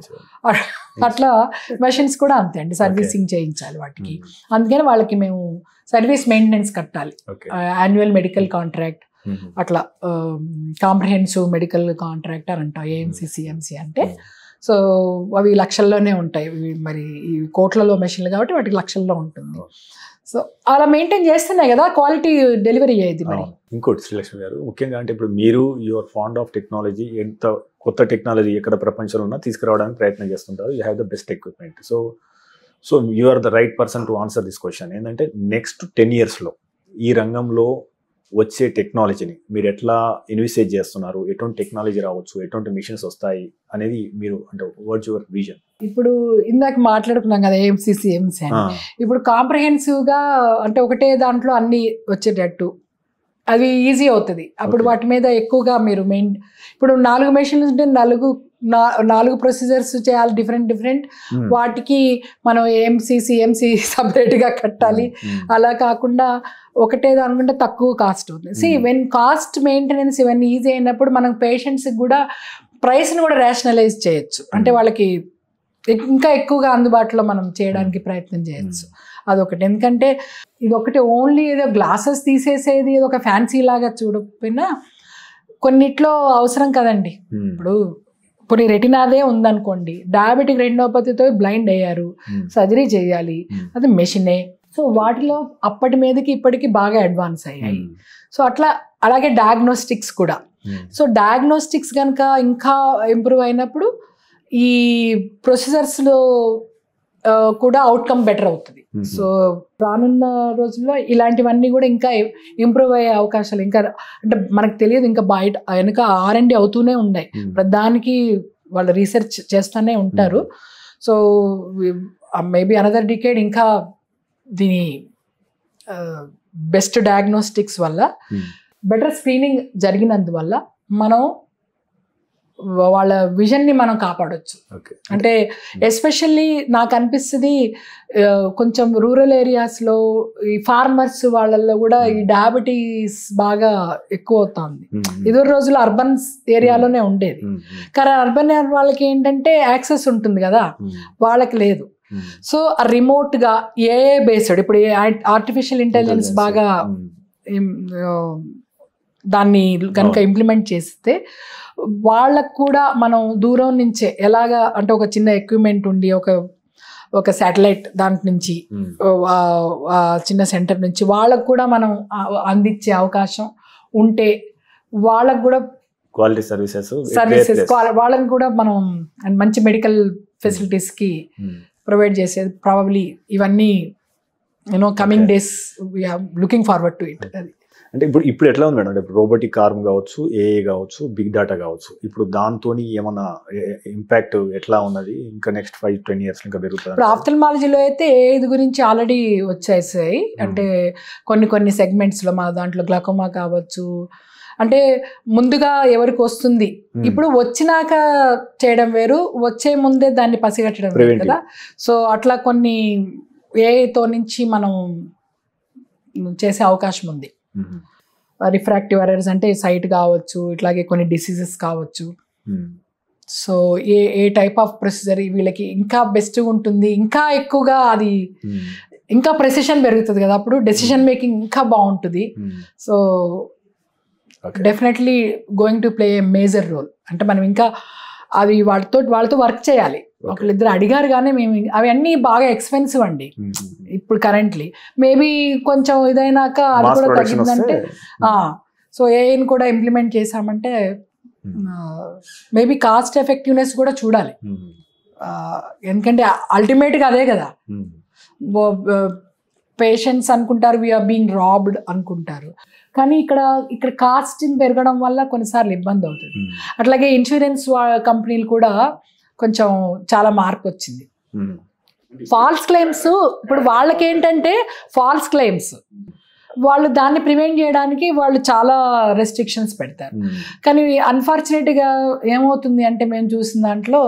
అట్లా మెషిన్స్ కూడా అంతే అండి సర్వీసింగ్ చేయించాలి వాటికి అందుకని వాళ్ళకి మేము సర్వీస్ మెయింటెనెన్స్ కట్టాలి ఓకే యాన్యువల్ మెడికల్ కాంట్రాక్ట్ అట్లా కాంప్రహెన్సివ్ మెడికల్ కాంట్రాక్టర్ అంటాం ఏఎంసీ సిఎంసీ అంటే సో అవి లక్షల్లోనే ఉంటాయి ఇవి మరి ఈ కోట్లలో మెషిన్లు కాబట్టి వాటికి లక్షల్లో ఉంటుంది సో అలా మెయింటైన్ చేస్తున్నాయి కదా క్వాలిటీ డెలివరీ అయ్యేది మరి అవును. ఇంకోటి శ్రీలక్ష్మి గారు ముఖ్యంగా అంటే ఇప్పుడు మీరు యువర్ ఫాండ్ ఆఫ్ టెక్నాలజీ ఎంత కొత్త టెక్నాలజీ ఎక్కడ ప్రపంచంలో ఉన్నా తీసుకురావడానికి ప్రయత్నం చేస్తుంటారు you have the best equipment so so you are the right person to answer this question ఏంటంటే నెక్స్ట్ టెన్ ఇయర్స్లో ఈ రంగంలో వచ్చే టెక్నాలజీని మీరు ఎట్లా ఇన్విసేజ్ చేస్తున్నారు ఎటువంటి టెక్నాలజీ రావచ్చు ఎటువంటి మిషన్స్ వస్తాయి అనేది మీరు అంటే వర్డ్స్ యువర్ విజన్ ఇప్పుడు ఇందాక మాట్లాడుకున్నాం కదా ఏఎంసీ సిఎంసీ అని ఇప్పుడు కాంప్రహెన్సివ్ గా అంటే ఒకటే దాంట్లో అన్ని వచ్చేటట్టు అది ఈజీ అవుతుంది అప్పుడు Okay. వాటి మీద ఎక్కువగా మీరు మెయిన్ ఇప్పుడు నాలుగు మెషిన్లు ఉంటే నాలుగు నా- నాలుగు ప్రొసీజర్స్ చేయాలి డిఫరెంట్ డిఫరెంట్ వాటికి మనం ఏఎంసీ సిఎంసీ సపరేట్గా కట్టాలి అలా కాకుండా ఒకటే అనుకుంటే తక్కువ కాస్ట్ అవుతుంది సి Hmm. వెన్ కాస్ట్ మెయింటెనెన్స్ ఇవన్నీ ఈజీ అయినప్పుడు మనం పేషెంట్స్కి కూడా ప్రైస్ని కూడా రేషనలైజ్ చేయొచ్చు అంటే Hmm. వాళ్ళకి ఎక్- ఇంకా ఎక్కువగా అందుబాటులో మనం చేయడానికి ప్రయత్నం చేయొచ్చు అదొకటి ఎందుకంటే ఇది ఒకటి ఓన్లీ ఏదో గ్లాసెస్ తీసేసేది ఏదో ఒక ఫ్యాన్సీ లాగా చూడకపోయినా కొన్నిట్లో అవసరం కదండి ఇప్పుడు ఇప్పుడు రెటినాదే ఉందనుకోండి డయాబెటిక్ రెటినోపతితో బ్లైండ్ అయ్యారు సర్జరీ చేయాలి అది మెషినే సో వాటిలో అప్పటి మీదకి ఇప్పటికి బాగా అడ్వాన్స్ అయ్యాయి సో అట్లా అలాగే డయాగ్నోస్టిక్స్ కూడా సో డయాగ్నోస్టిక్స్ కనుక ఇంకా ఇంప్రూవ్ అయినప్పుడు ఈ ప్రొసీజర్స్లో కూడా అవుట్కమ్ బెటర్ అవుతుంది సో రానున్న రోజుల్లో ఇలాంటివన్నీ కూడా ఇంకా ఇంప్రూవ్ అయ్యే అవకాశాలు ఇంకా అంటే మనకు తెలియదు ఇంకా బయట వెనక ఆర్ అండ్ అవుతూనే ఉన్నాయి దానికి వాళ్ళు రీసెర్చ్ చేస్తూనే ఉంటారు సో మేబీ అనదర్ డికేడ్ ఇంకా దీని బెస్ట్ డయాగ్నోస్టిక్స్ వల్ల బెటర్ స్క్రీనింగ్ జరిగినందువల్ల మనం వాళ్ళ విజన్ని మనం కాపాడొచ్చు ఓకే అంటే ఎస్పెషల్లీ నాకు అనిపిస్తుంది ఆ, కొంచెం రూరల్ ఏరియాస్లో ఈ ఫార్మర్స్ వాళ్ళల్లో కూడా ఈ డయాబెటీస్ బాగా ఎక్కువ అవుతుంది ఇదివరి రోజులు అర్బన్ ఏరియాలోనే ఉండేది కానీ అర్బన్ వాళ్ళకి ఏంటంటే యాక్సెస్ ఉంటుంది కదా వాళ్ళకి లేదు సో రిమోట్గా ఏఏ బేస్డ్ ఇప్పుడు ఆర్టిఫిషియల్ ఇంటెలిజెన్స్ బాగా ఏం, ఆ, దాన్ని కనుక అవును. ఇంప్లిమెంట్ చేస్తే వాళ్ళకు కూడా మనం దూరం నుంచే ఎలాగా అంటే ఒక చిన్న ఎక్విప్మెంట్ ఉండి ఒక ఒక శాటిలైట్ దాంట్ నుంచి ఆ, ఆ చిన్న సెంటర్ నుంచి వాళ్ళకు కూడా మనం ఆ- అందించే అవకాశం ఉంటే వాళ్ళకు కూడా క్వాలిటీ సర్వీసెస్ సర్వీసెస్ వాళ్ళని కూడా మనం and మంచి మెడికల్ ఫెసిలిటీస్కి ప్రొవైడ్ చేసేది ప్రాబబ్లీ ఇవన్నీ you know coming Okay. Days we're looking forward to it అది అంటే ఇప్పుడు ఇప్పుడు ఎట్లా ఉంది మేడం అంటే ఇప్పుడు రోబోటిక్ ఆర్మ్ కావచ్చు ఏఏ కావచ్చు బిగ్ డేటా కావచ్చు ఇప్పుడు దాంతో ఏమన్నా ఇంపాక్ట్ ఎట్లా ఉన్నది ఇంకా నెక్స్ట్ ఫైవ్ టెన్ ఇయర్స్ ఇంకా ఇప్పుడు పెరుగుతుంది ఆఫ్థల్మాలజీలో అయితే ఇది గురించి ఆల్రెడీ వచ్చేసాయి అంటే కొన్ని కొన్ని సెగ్మెంట్స్లో మా దాంట్లో గ్లకోమా కావచ్చు అంటే ముందుగా ఎవరికి వస్తుంది Hmm. ఇప్పుడు వచ్చినాక చేయడం వేరు వచ్చే ముందే దాన్ని పసిగట్టడం వేరు Preventive. కదా సో అట్లా కొన్ని ఏతో నుంచి మనం చేసే అవకాశం ఉంది మ్మ్. రిఫ్రాక్టివ్ ఎరర్స్ అంటే సైట్ కావచ్చు ఇట్లాగే కొన్ని డిసీజెస్ కావచ్చు hmm. So a a type of procedure వీళ్ళకి ఇంకా బెస్ట్గా ఉంటుంది ఇంకా ఎక్కువగా అది మ్మ్. ఇంకా ప్రెసిషన్ పెరుగుతుంది కదా అప్పుడు డెసిషన్ మేకింగ్ ఇంకా బాగుంటుంది hmm. So okay definitely going to play a major role అంటే మనం ఇంకా అవి వాళ్ళతో వాళ్ళతో వర్క్ చేయాలి ఒకళ్ళిద్దరు అడిగారు కానీ మేము అవి అన్నీ బాగా ఎక్స్పెన్సివ్ అండి మ్మ్. ఇప్పుడు కరెంట్లీ మేబీ కొంచెం ఇదైనాక అది మాస్ కూడా ప్రొడక్షన్ తగ్గిందంటే వస్తే సో ఏఐని కూడా ఇంప్లిమెంట్ చేసామంటే మేబీ కాస్ట్ ఎఫెక్టివ్నెస్ కూడా చూడాలి మ్మ్. ఆ, ఎందుకంటే అల్టిమేట్గా అదే కదా మ్మ్. పేషెంట్స్ అనుకుంటారు వీఆర్ బీయింగ్ రాబ్డ్ అనుకుంటారు కానీ ఇక్కడ ఇక్కడ కాస్టింగ్ పెరగడం వల్ల కొన్నిసార్లు ఇబ్బంది అవుతుంది మ్మ్. అట్లాగే ఇన్సూరెన్స్ కంపెనీలు కూడా కొంచెం చాలా మార్పు వచ్చింది మ్మ్. ఫాల్స్ క్లెయిమ్స్ ఇప్పుడు వాళ్ళకి ఏంటంటే ఫాల్స్ క్లెయిమ్స్ వాళ్ళు దాన్ని ప్రివెంట్ చేయడానికి వాళ్ళు చాలా రెస్ట్రిక్షన్స్ పెడతారు మ్మ్. కానీ అన్ఫార్చునేట్గా ఏమవుతుంది అంటే మేము చూసిన దాంట్లో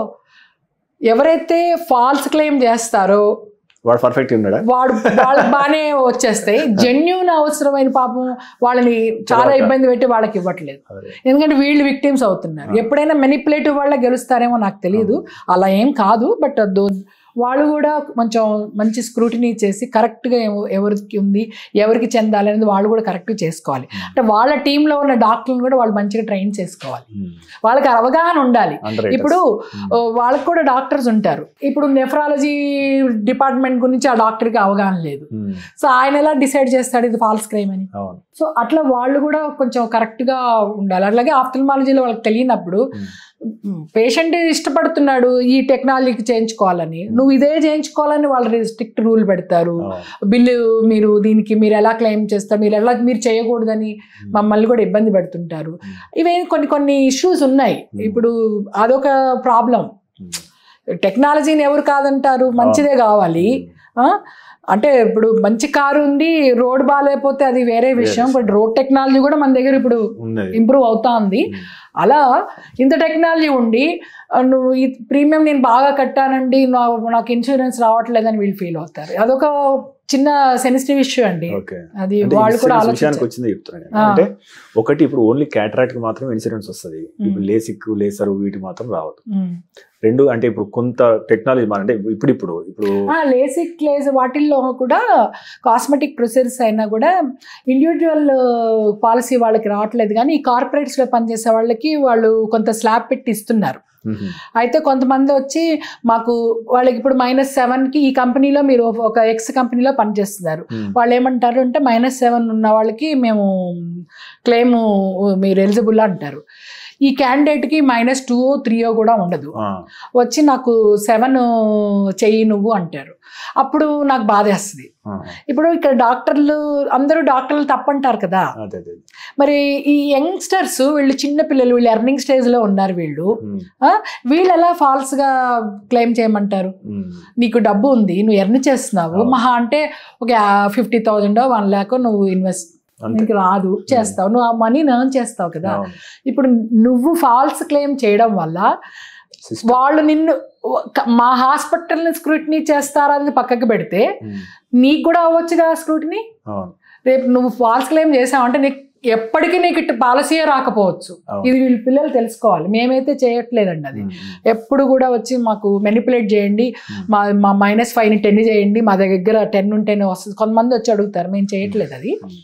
ఎవరైతే ఫాల్స్ క్లెయిమ్ చేస్తారో వాడు పర్ఫెక్ట్ ఉన్నాడా వాడు వాళ్ళకి బాగానే వచ్చేస్తాయి జెన్యున్ అవసరమైన పాపం వాళ్ళని చాలా తర్వాత. ఇబ్బంది పెట్టి వాళ్ళకి ఇవ్వట్లేదు అదే. ఎందుకంటే వీళ్ళు విక్టిమ్స్ అవుతున్నారు ఆ. ఎప్పుడైనా మెనిపులేటివ్ వాళ్ళ గెలుస్తారేమో నాకు తెలియదు అలా ఏం కాదు బట్ దో వాళ్ళు కూడా కొంచెం మంచి స్క్రూటినీ చేసి కరెక్ట్గా ఎవరికి ఉంది ఎవరికి చెందాలి అనేది వాళ్ళు కూడా కరెక్ట్ చేసుకోవాలి అంటే వాళ్ళ టీంలో ఉన్న డాక్టర్లను కూడా వాళ్ళు మంచిగా ట్రైన్ చేసుకోవాలి మ్మ్. వాళ్ళకి అవగాహన ఉండాలి Underraters. ఇప్పుడు మ్మ్. ఓ, వాళ్ళకి కూడా డాక్టర్స్ ఉంటారు ఇప్పుడు నెఫ్రాలజీ డిపార్ట్మెంట్ గురించి ఆ డాక్టర్కి అవగాహన లేదు మ్మ్. సో ఆయన ఎలా డిసైడ్ చేస్తాడు ఇది ఫాల్స్ క్రైమ్ అని అవును సో అట్లా వాళ్ళు కూడా కొంచెం కరెక్ట్గా ఉండాలి అట్లాగే ఆఫ్థల్మాలజీలో వాళ్ళకి తెలియనప్పుడు మ్మ్. పేషెంట్ ఇష్టపడుతున్నాడు ఈ టెక్నాలజీకి చేయించుకోవాలని నువ్వు ఇదే చేయించుకోవాలని వాళ్ళు స్ట్రిక్ట్ రూల్ పెడతారు అవును. బిల్లు మీరు దీనికి మీరు ఎలా క్లెయిమ్ చేస్తారు మీరు ఎలా మీరు చేయకూడదని మమ్మల్ని కూడా ఇబ్బంది పెడుతుంటారు మ్మ్. ఇవే కొన్ని కొన్ని ఇష్యూస్ ఉన్నాయి Hmm. ఇప్పుడు అదొక ప్రాబ్లం మ్మ్. టెక్నాలజీని ఎవరు కాదంటారు మంచిదే కావాలి ఆ? అంటే ఇప్పుడు మంచి కారు ఉంది రోడ్ బాగాలేకపోతే అది వేరే విషయం Yes. బట్ రోడ్ టెక్నాలజీ కూడా మన దగ్గర ఇప్పుడు ఉన్నది ఇంప్రూవ్ అవుతా ఉంది మ్మ్. అలా ఇంత టెక్నాలజీ ఉండి ఆ, నువ్వు ఈ ప్రీమియం నేను బాగా కట్టానండి నా- నాకు ఇన్సూరెన్స్ రావట్లేదని వీళ్ళు ఫీల్ అవుతారు అదొక చిన్న సెన్సిటివ్ ఇష్యూ అండి ఓకే అది అంటే వాళ్ళు కూడా ఇన్సూరెన్స్ విషయానికి ఆలోచించారు వచ్చింది చెప్తున్నాను నేను. ఆ. అంటే ఒకటి ఇప్పుడు ఓన్లీ క్యాటరాక్ట్ కి మాత్రం ఇన్సూరెన్స్ వస్తుంది ఇప్పుడు లేసిక్ లేసర్ వీటి మాత్రం రావద్దు ఉమ్. రెండు అంటే ఇప్పుడు కొంత టెక్నాలజీ అంటే ఇప్పుడు ఇప్పుడు ఇప్పుడు ఆ, లేసిక్ లేజ్ వాటిల్లో కూడా కాస్మెటిక్ ప్రొసెసర్స్ అయినా కూడా ఇండివిజువల్ పాలసీ వాళ్ళకి రావట్లేదు కానీ ఈ కార్పొరేట్స్ లో పనిచేసే వాళ్ళకి వాళ్ళు కొంత స్లాబ్ పెట్టి ఇస్తున్నారు మ్మ్. అయితే కొంతమంది వచ్చి మాకు వాళ్ళకి ఇప్పుడు మైనస్ సెవెన్కి ఈ కంపెనీలో మీరు ఒక ఎక్స్ కంపెనీలో పనిచేస్తున్నారు మ్మ్. వాళ్ళు ఏమంటారు అంటే మైనస్ సెవెన్ ఉన్న వాళ్ళకి మేము క్లెయిమ్ మీరు ఎలిజిబుల్ అంటారు ఈ క్యాండిడేట్కి మైనస్ టూ త్రీయో కూడా ఉండదు ఆ. వచ్చి నాకు సెవెన్ చెయ్యి నువ్వు అంటారు అప్పుడు నాకు బాధేస్తుంది ఆ. ఇప్పుడు ఇక్కడ డాక్టర్లు అందరూ డాక్టర్లు తప్పంటారు కదా అదే అదే మరి ఈ యంగ్స్టర్స్ వీళ్ళు చిన్న పిల్లలు వీళ్ళు ఎర్నింగ్ స్టేజ్లో ఉన్నారు వీళ్ళు మ్మ్. వీళ్ళు ఎలా ఫాల్స్గా క్లెయిమ్ చేయమంటారు మ్మ్. నీకు డబ్బు ఉంది నువ్వు ఎర్న్ చేస్తున్నావు అవును. మహా అంటే ఒక ఫిఫ్టీ థౌజండ్ వన్ ల్యాక్ నువ్వు ఇన్వెస్ట్ అంతే నీకు రాదు చేస్తావు నువ్వు ఆ మనీ ఎర్న్ చేస్తావు కదా అవును. ఇప్పుడు నువ్వు ఫాల్స్ క్లెయిమ్ చేయడం వల్ల System. వాళ్ళు నిన్ను ఒక- మా హాస్పిటల్ని స్క్రూటినీ చేస్తారని పక్కకి పెడితే మ్మ్. నీకు కూడా అవ్వచ్చుగా స్క్రూటినీ అవును రేపు నువ్వు ఫాల్స్ క్లెయిమ్ చేసావంటే నీకు ఎప్పటికీ నీకు ఇటు పాలసీయే రాకపోవచ్చు అవును. ఇది వీళ్ళ పిల్లలు తెలుసుకోవాలి మేమైతే చేయట్లేదండి అది మ్మ్. ఎప్పుడు కూడా వచ్చి మాకు మెనిపులేట్ చేయండి మా మా మైనస్ ఫైవ్ని టెన్ చేయండి మా దగ్గర టెన్ ఉంటేనే వస్తుంది కొంతమంది వచ్చి అడుగుతారు మేము చేయట్లేదు అది మ్మ్.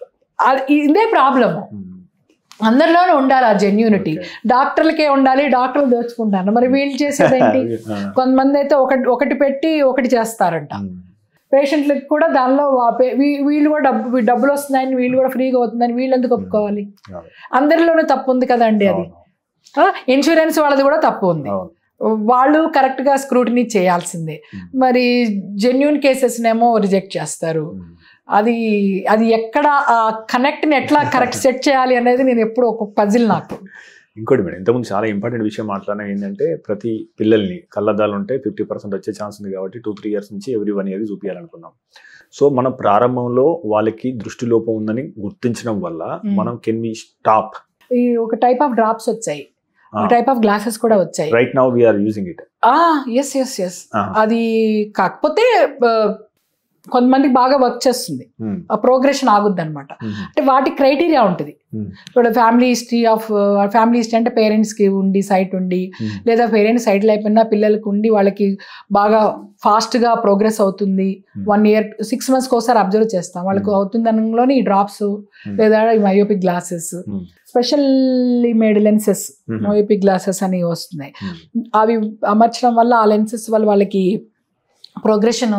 అది ఇదే ప్రాబ్లము మ్మ్. అందరిలోనూ ఉండాలి ఆ జెన్యూనిటీ Okay. డాక్టర్లకే ఉండాలి డాక్టర్లు దోచుకుంటారు మరి వీళ్ళు చేసేదేంటి ఆ. కొంతమంది అయితే ఒకటి ఒకటి పెట్టి ఒకటి చేస్తారంట మ్మ్. పేషెంట్లకు కూడా దానిలో వా- పే- వీ- వీళ్ళు కూడా డబ్బు డబ్బులు వస్తున్నాయని వీళ్ళు కూడా ఫ్రీగా అవుతుందని వీళ్ళు ఎందుకు ఒప్పుకోవాలి అవును. అందరిలోనూ తప్పు ఉంది కదండి అది అవును. ఇన్సూరెన్స్ వాళ్ళది కూడా తప్పు ఉంది అవును. వాళ్ళు కరెక్ట్గా స్క్రూటినీ చేయాల్సిందే మ్మ్. మరి జెన్యున్ కేసెస్నేమో రిజెక్ట్ చేస్తారు మ్మ్. అది అది ఎక్కడ ఆ కనెక్ట్ని ఎట్లా కరెక్ట్ సెట్ చేయాలి అనేది నేను ఎప్పుడు ఒక పజిల్ నాకు ఇంకోటి మేడం ఇంతకుముందు చాలా ఇంపార్టెంట్ విషయం మాట్లాడినా ఏంటంటే ప్రతి పిల్లల్ని కళ్ళద్దాలు ఉంటే ఫిఫ్టీ పర్సెంట్ వచ్చే ఛాన్స్ ఉంది కాబట్టి టూ త్రీ ఇయర్స్ నుంచి ఎవ్రీ వన్ ఇయర్ చూపించాలనుకున్నాం సో మనం ప్రారంభంలో వాళ్ళకి దృష్టి లోపం ఉందని గుర్తించడం వల్ల Mm. మనం కెన్ వి స్టాప్ ఈ ఒక టైప్ ఆఫ్ డ్రాప్స్ వచ్చాయి ఒక టైప్ ఆఫ్ గ్లాసెస్ కూడా వచ్చాయి right now we're using it yes yes yes అది కాకపోతే ఆ, కొంతమందికి బాగా వర్క్ చేస్తుంది ఆ ప్రోగ్రెషన్ ఆగుద్ది అనమాట అంటే వాటి క్రైటీరియా ఉంటుంది ఇప్పుడు family history of family history అంటే పేరెంట్స్కి ఉండి సైట్ ఉండి లేదా పేరెంట్స్ సైడ్లో అయిపోయినా పిల్లలకి ఉండి వాళ్ళకి బాగా ఫాస్ట్గా ప్రోగ్రెస్ అవుతుంది వన్ ఇయర్ సిక్స్ మంత్స్కి ఒకసారి అబ్జర్వ్ చేస్తాం వాళ్ళకి Hmm. అవుతుంది అనలోనే ఈ డ్రాప్స్ లేదా ఈ myopic glasses Hmm. Specially made lenses myopic glasses అని వస్తున్నాయి అవి అమర్చడం వల్ల ఆ లెన్సెస్ వల్ల వాళ్ళకి ప్రోగ్రెషన్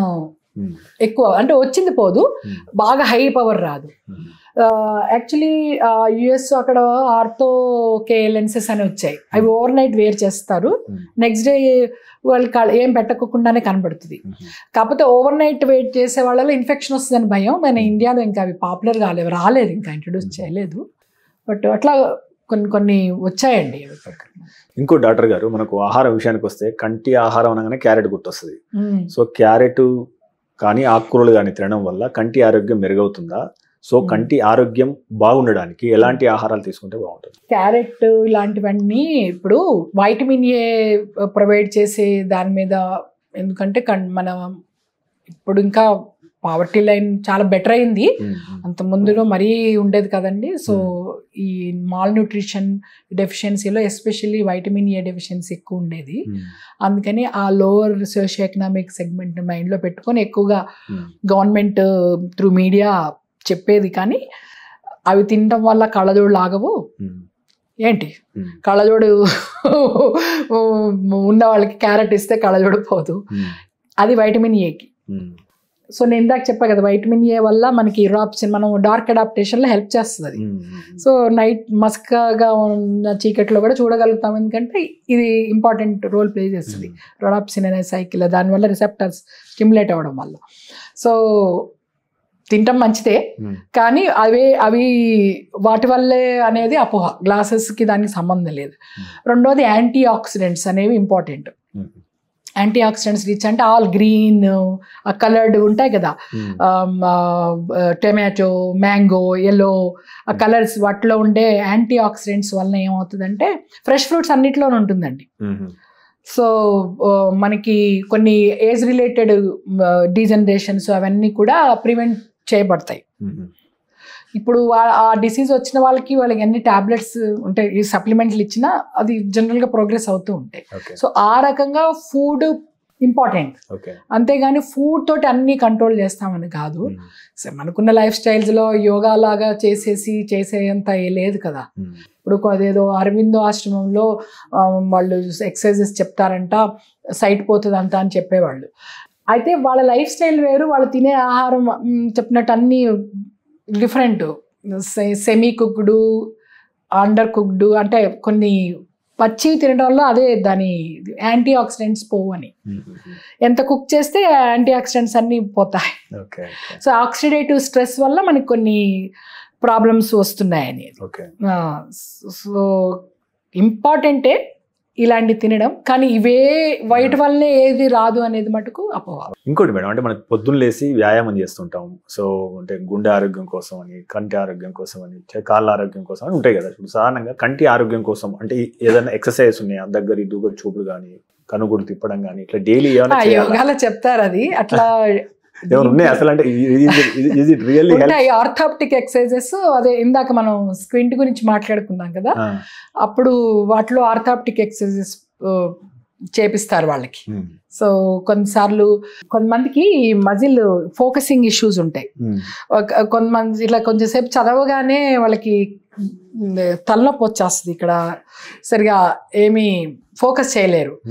ఎక్కువ అంటే వచ్చింది పోదు బాగా హై పవర్ రాదు యాక్చువల్లీ యుఎస్ అక్కడ ఆర్థో కే లెన్సెస్ అని వచ్చాయి అవి ఓవర్ నైట్ వేర్ చేస్తారు నెక్స్ట్ డే వాళ్ళకి కళ్ళ- ఏం పెట్టకుండానే కనబడుతుంది కాకపోతే ఓవర్ నైట్ వెయిట్ చేసే వాళ్ళలో ఇన్ఫెక్షన్ వస్తుందని భయం మన ఇండియాలో ఇంకా అవి పాపులర్ కాలేవు రాలేదు ఇంకా ఇంట్రడ్యూస్ చేయలేదు బట్ అట్లా కొన్ని కొన్ని వచ్చాయండి ఇంకో డాక్టర్ గారు మనకు ఆహారం విషయానికి వస్తే కంటి ఆహారం అనగానే క్యారెట్ గుర్తొస్తుంది మ్మ్. సో క్యారెట్ కానీ ఆకుకూరలు కానీ తినడం వల్ల కంటి ఆరోగ్యం మెరుగవుతుందా సో Hmm. కంటి ఆరోగ్యం బాగుండడానికి ఎలాంటి ఆహారాలు తీసుకుంటే బాగుంటుంది క్యారెట్ ఇలాంటివన్నీ ఇప్పుడు వైటమిన్ ఏ ప్రొవైడ్ చేసే దాని మీద ఎందుకంటే కన్- మన ఇప్పుడు ఇంకా పావర్టీ లైన్ చాలా బెటర్ అయింది అంత ముందులో మరీ ఉండేది కదండి సో ఈ మాల్ న్యూట్రిషన్ డెఫిషియన్సీలో ఎస్పెషల్లీ వైటమిన్ ఏ డెఫిషియన్సీ ఎక్కువ ఉండేది అందుకని ఆ లోవర్ సోషియో ఎకనామిక్ సెగ్మెంట్ మైండ్లో పెట్టుకొని ఎక్కువగా గవర్నమెంట్ త్రూ మీడియా చెప్పేది కానీ అవి తినడం వల్ల కళ్ళజోడు లాగవు ఏంటి కళ్ళజోడు ఉన్న వాళ్ళకి క్యారెట్ ఇస్తే కళ్ళజోడు పోదు అది వైటమిన్ ఏకి సో నేను ఇందాక చెప్పా కదా వైటమిన్ ఏ వల్ల మనకి రాప్షన్ మనం డార్క్ అడాప్టేషన్లో హెల్ప్ చేస్తుంది అది సో నైట్ మస్కగా ఉన్న చీకట్లో కూడా చూడగలుగుతాం ఎందుకంటే ఇది ఇంపార్టెంట్ రోల్ ప్లే చేస్తుంది రొడాప్సిన్ అనే సైకిల్ దానివల్ల రిసెప్టర్స్ స్టిమ్యులేట్ అవ్వడం వల్ల సో తింటాం మంచిదే కానీ అవే అవి వాటి వల్లే అనేది అపోహ గ్లాసెస్కి దానికి సంబంధం లేదు రెండోది యాంటీ ఆక్సిడెంట్స్ అనేవి ఇంపార్టెంట్ యాంటీ ఆక్సిడెంట్స్ రిచ్ అంటే ఆల్ గ్రీన్ కలర్డ్ ఉంటాయి కదా టొమాటో మ్యాంగో ఎల్లో ఆ కలర్స్ వాటిలో ఉండే యాంటీ ఆక్సిడెంట్స్ వలన ఏమవుతుందంటే ఫ్రెష్ ఫ్రూట్స్ అన్నిట్లోనే ఉంటుందండి సో మనకి కొన్ని ఏజ్ రిలేటెడ్ డీజనరేషన్స్ అవన్నీ కూడా ప్రివెంట్ చేయబడతాయి ఇప్పుడు ఆ- ఆ డిసీజ్ వచ్చిన వాళ్ళకి వాళ్ళకి ఎన్ని టాబ్లెట్స్ ఉంటాయి ఈ సప్లిమెంట్లు ఇచ్చినా అది జనరల్గా ప్రోగ్రెస్ అవుతూ ఉంటాయి ఓకే సో ఆ రకంగా ఫుడ్ ఇంపార్టెంట్ ఓకే అంతేగాని ఫుడ్ తోటి అన్ని కంట్రోల్ చేస్తామని కాదు సో మనకున్న లైఫ్ స్టైల్స్లో యోగా లాగా చేసేసి చేసేంత ఏ లేదు కదా ఇప్పుడు అదేదో అరవిందో ఆశ్రమంలో ఆ, వాళ్ళు ఎక్సర్సైజెస్ చెప్తారంట సైట్ పోతుందంట అని చెప్పేవాళ్ళు అయితే వాళ్ళ లైఫ్ స్టైల్ వేరు వాళ్ళు తినే ఆహారం మ్, చెప్పినట్టు అన్నీ different semi cooked undercooked అంటే కొన్ని పచ్చి తినడం వల్ల అదే దాని యాంటీ ఆక్సిడెంట్స్ పోవు అని ఎంత కుక్ చేస్తే యాంటీ ఆక్సిడెంట్స్ అన్నీ పోతాయి ఓకే సో ఆక్సిడేటివ్ స్ట్రెస్ వల్ల మనకి కొన్ని ప్రాబ్లమ్స్ వస్తున్నాయని ఓకే సో ఇంపార్టెంటే ఇలాంటి తినడం కానీ ఇవే వైట్ వల్లే ఏది రాదు అనేది మటుకు అపోహ ఇంకోటి మేడం అంటే మనకి పొద్దున్న లేసి వ్యాయామం చేస్తుంటాం సో అంటే గుండె ఆరోగ్యం కోసం అని కంటి ఆరోగ్యం కోసం అని చే- కాళ్ళ ఆరోగ్యం కోసం అని ఉంటాయి కదా ఇప్పుడు సాధారణంగా కంటి ఆరోగ్యం కోసం అంటే ఈ- ఏదైనా ఎక్సర్సైజ్ ఉన్నాయా దగ్గర దూగరు చూపుడు కానీ కనుగుడు తిప్పడం కానీ ఇట్లా డైలీ ఏమైనా ఆ, చేయాలా? యోగాలో చెప్తారు అది అట్లా ఏమైనా ఉన్నాయి అసలు అంటే ఇజ్ ఇట్ రియల్లీ హెల్ప్ ఉంటాయి ఆర్థాప్టిక్ ఎక్సర్సైజెస్ అదే ఇందాక మనం స్క్వింట్ గురించి మాట్లాడుకున్నాం కదా అప్పుడు వాటిలో ఆర్థాప్టిక్ ఎక్సర్సైజెస్ చేపిస్తారు వాళ్ళకి సో కొన్నిసార్లు కొంతమందికి మజిల్ ఫోకసింగ్ ఇష్యూస్ ఉంటాయి ఒక- కొంతమంది ఇట్లా కొంచెంసేపు చదవగానే వాళ్ళకి మ్, తలనొప్పి వచ్చేస్తుంది ఇక్కడ సరిగా ఏమీ ఫోకస్ చేయలేరు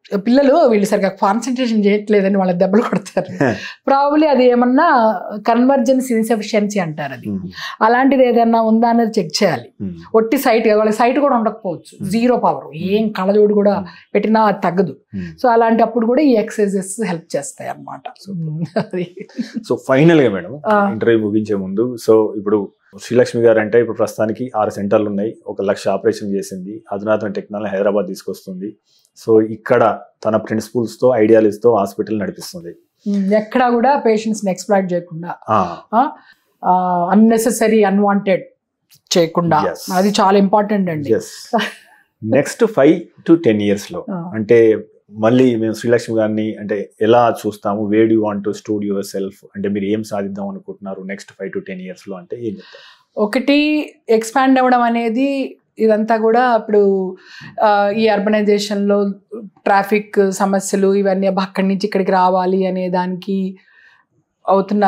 పిల్లలు వీళ్ళు సరిగా కాన్సన్ట్రేషన్ చేయట్లేదని వాళ్ళ దెబ్బలు కొడతారు ప్రాబ్లీ అది ఏమన్నా కన్వర్జెన్స్ ఇన్సఫిషియన్సీ అంటారు అది అలాంటిది ఏదైనా ఉందా అనేది చెక్ చేయాలి ఒట్టి సైట్ వాళ్ళ సైట్ కూడా ఉండకపోవచ్చు Hmm. జీరో పవర్ ఏం కళ్ళజోడు కూడా పెట్టినా అది తగ్గదు సో అలాంటప్పుడు కూడా ఈ ఎక్సర్సైజెస్ హెల్ప్ చేస్తాయి అన్నమాట అది సో ఫైనల్ గా మేడం ఆ. ఇంటర్వ్యూ ముగించే ముందు సో ఇప్పుడు శ్రీలక్ష్మి గారు అంటే ఇప్పుడు ప్రస్తుతానికి ఆరు సెంటర్లు ఉన్నాయి ఒక లక్ష ఆపరేషన్ చేసింది అధునాతన టెక్నాలజీ హైదరాబాద్ తీసుకొస్తుంది సో ఇక్కడ తన ప్రిన్సిపల్స్ తో ఐడియాలజీస్ తో హాస్పిటల్ నడిపిస్తుంది ఉమ్, ఎక్కడా కూడా పేషెంట్స్ని ఎక్స్ప్లాయిట్ చేయకుండా ఆ, అన్నెసెసరీ అన్వాంటెడ్ చేయకుండా Yes. అది చాలా ఇంపార్టెంట్ అండి yes next five to ten years లో ఆ. అంటే మళ్ళీ మేము శ్రీలక్ష్మి గారిని అంటే ఎలా చూస్తాము what'd you want to studio self అంటే మీరు ఏం సాధిద్దాం అనుకుంటున్నారు next five to ten years లో అంటే ఏం చెప్తారు ఒకటి ఎక్స్పాండ్ అవ్వడం అనేది ఇదంతా కూడా ఇప్పుడు ఆ, ఈ అర్బనైజేషన్లో ట్రాఫిక్ సమస్యలు ఇవన్నీ అబ్బా, అక్కడి నుంచి ఇక్కడికి రావాలి అనే దానికి అవుతున్న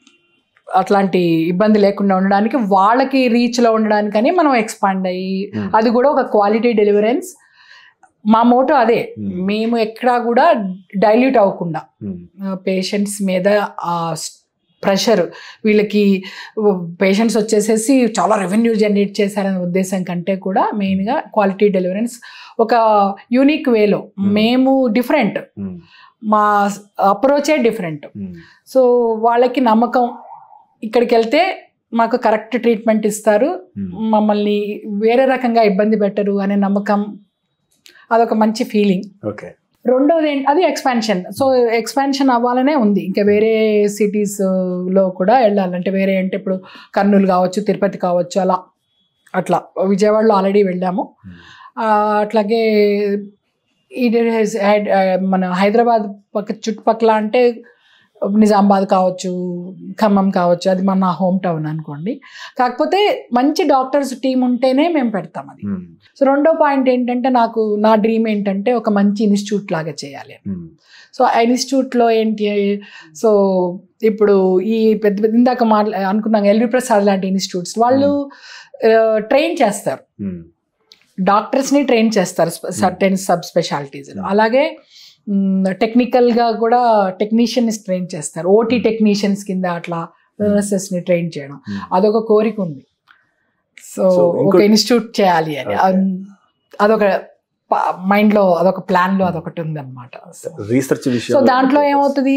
అట్లాంటి ఇబ్బంది లేకుండా ఉండడానికి వాళ్ళకి రీచ్లో ఉండడానికని మనం ఎక్స్పాండ్ అయ్యి Hmm. అది కూడా ఒక క్వాలిటీ డెలివరెన్స్ మా మోటో అదే Hmm. మేము ఎక్కడా కూడా డైల్యూట్ అవ్వకుండా Hmm. పేషెంట్స్ మీద ఆ ప్రెషర్ వీళ్ళకి పేషెంట్స్ వచ్చేసేసి చాలా రెవెన్యూ జనరేట్ చేశారనే ఉద్దేశం కంటే కూడా మెయిన్గా క్వాలిటీ డెలివరెన్స్ ఒక యూనిక్ వేలో Hmm. మేము డిఫరెంట్ Hmm. మా అప్రోచే డిఫరెంట్ Hmm. సో వాళ్ళకి నమ్మకం ఇక్కడికి వెళ్తే మాకు కరెక్ట్ ట్రీట్మెంట్ ఇస్తారు Hmm. మమ్మల్ని వేరే రకంగా ఇబ్బంది పెట్టరు అనే నమ్మకం అదొక మంచి ఫీలింగ్ ఓకే రెండోది ఏంటి అది ఎక్స్పాన్షన్ సో ఎక్స్పాన్షన్ అవ్వాలనే ఉంది ఇంకా వేరే cities, ఆ, లో కూడా వెళ్ళాలంటే వేరే అంటే ఇప్పుడు కర్నూలు కావచ్చు తిరుపతి కావచ్చు అలా అట్లా విజయవాడలో ఆల్రెడీ వెళ్ళాము Hmm. ఆ, అట్లాగే ఇది హైడ్- ఆ, మన హైదరాబాద్ పక్క చుట్టుపక్కల అంటే నిజామాబాద్ కావచ్చు ఖమ్మం కావచ్చు అది మన హోమ్ టౌన్ అనుకోండి కాకపోతే మంచి డాక్టర్స్ టీం ఉంటేనే మేము పెడతాం అది Hmm. సో రెండో పాయింట్ ఏంటంటే నాకు నా డ్రీమ్ ఏంటంటే ఒక మంచి ఇన్స్టిట్యూట్ లాగా చేయాలి Hmm. సో ఆ ఇన్స్టిట్యూట్లో ఏంటి సో ఇప్పుడు ఈ పెద్ద పెద్ద ఇందాక మాట్లా అనుకున్నాం ఎల్వి ప్రసాద్ లాంటి ఇన్స్టిట్యూట్స్ వాళ్ళు ట్రైన్ చేస్తారు Hmm. డాక్టర్స్ని ట్రైన్ చేస్తారు సర్టెన్ సబ్ స్పెషాలిటీస్ Hmm. అలాగే టెక్నికల్గా కూడా టెక్నీషియన్స్ ట్రైన్ చేస్తారు ఓటీ టెక్నీషియన్స్ కింద అట్లా నర్సెస్ని ట్రైన్ చేయడం Hmm. అదొక కోరిక ఉంది సో So, ఒక ఇంకో- ఇన్స్టిట్యూట్ చేయాలి అని Okay. అన్- అదొక మైండ్ లో అదొక ప్లాన్ లో అదొకటి ఉంది అనమాట రీసెర్చ్ విషయం సో దాంట్లో ఏమవుతుంది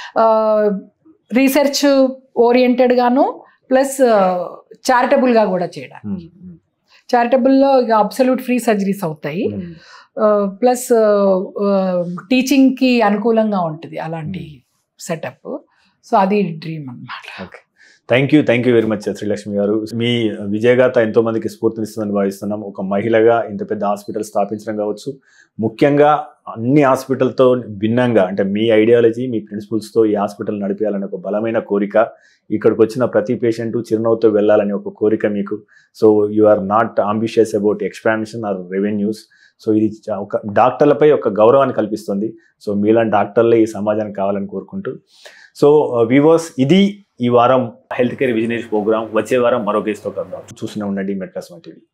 రీసెర్చ్ ఓరియంటెడ్ గాను ప్లస్ చారిటబుల్ గా కూడా చేయడానికి చారిటబుల్ లో ఇక అబ్సల్యూట్ ఫ్రీ సర్జరీస్ అవుతాయి ప్లస్ టీచింగ్ కి అనుకూలంగా ఉంటుంది అలాంటి సెటప్ సో అది డ్రీమ్ అన్నమాట okay thank you thank you very much Srilakshmi garu మీ విజయగాథ ఎంతో మందికి స్ఫూర్తినిస్తుందని భావిస్తున్నాం ఒక మహిళగా ఇంత పెద్ద హాస్పిటల్ స్థాపించడం కావచ్చు ముఖ్యంగా అన్ని హాస్పిటల్తో భిన్నంగా అంటే మీ ఐడియాలజీ మీ ప్రిన్సిపల్స్తో ఈ హాస్పిటల్ నడిపించాలనే ఒక బలమైన కోరిక ఇక్కడికి వచ్చిన ప్రతి పేషెంట్ చిరునవ్వుతో వెళ్ళాలని ఒక కోరిక మీకు so you are not ambitious about expansion or revenues so ఇది చా- ఒక డాక్టర్లపై ఒక గౌరవాన్ని కల్పిస్తుంది సో మీలాంటి డాక్టర్లే ఈ సమాజానికి కావాలని కోరుకుంటూ సో వివర్స్ ఇది ఈ వారం హెల్త్ కేర్ విజినరీ ప్రోగ్రామ్ వచ్చే వారం మరో కేసుతో కలుద్దాం చూస్తూనే ఉండండి మెట్రస్ టీవీ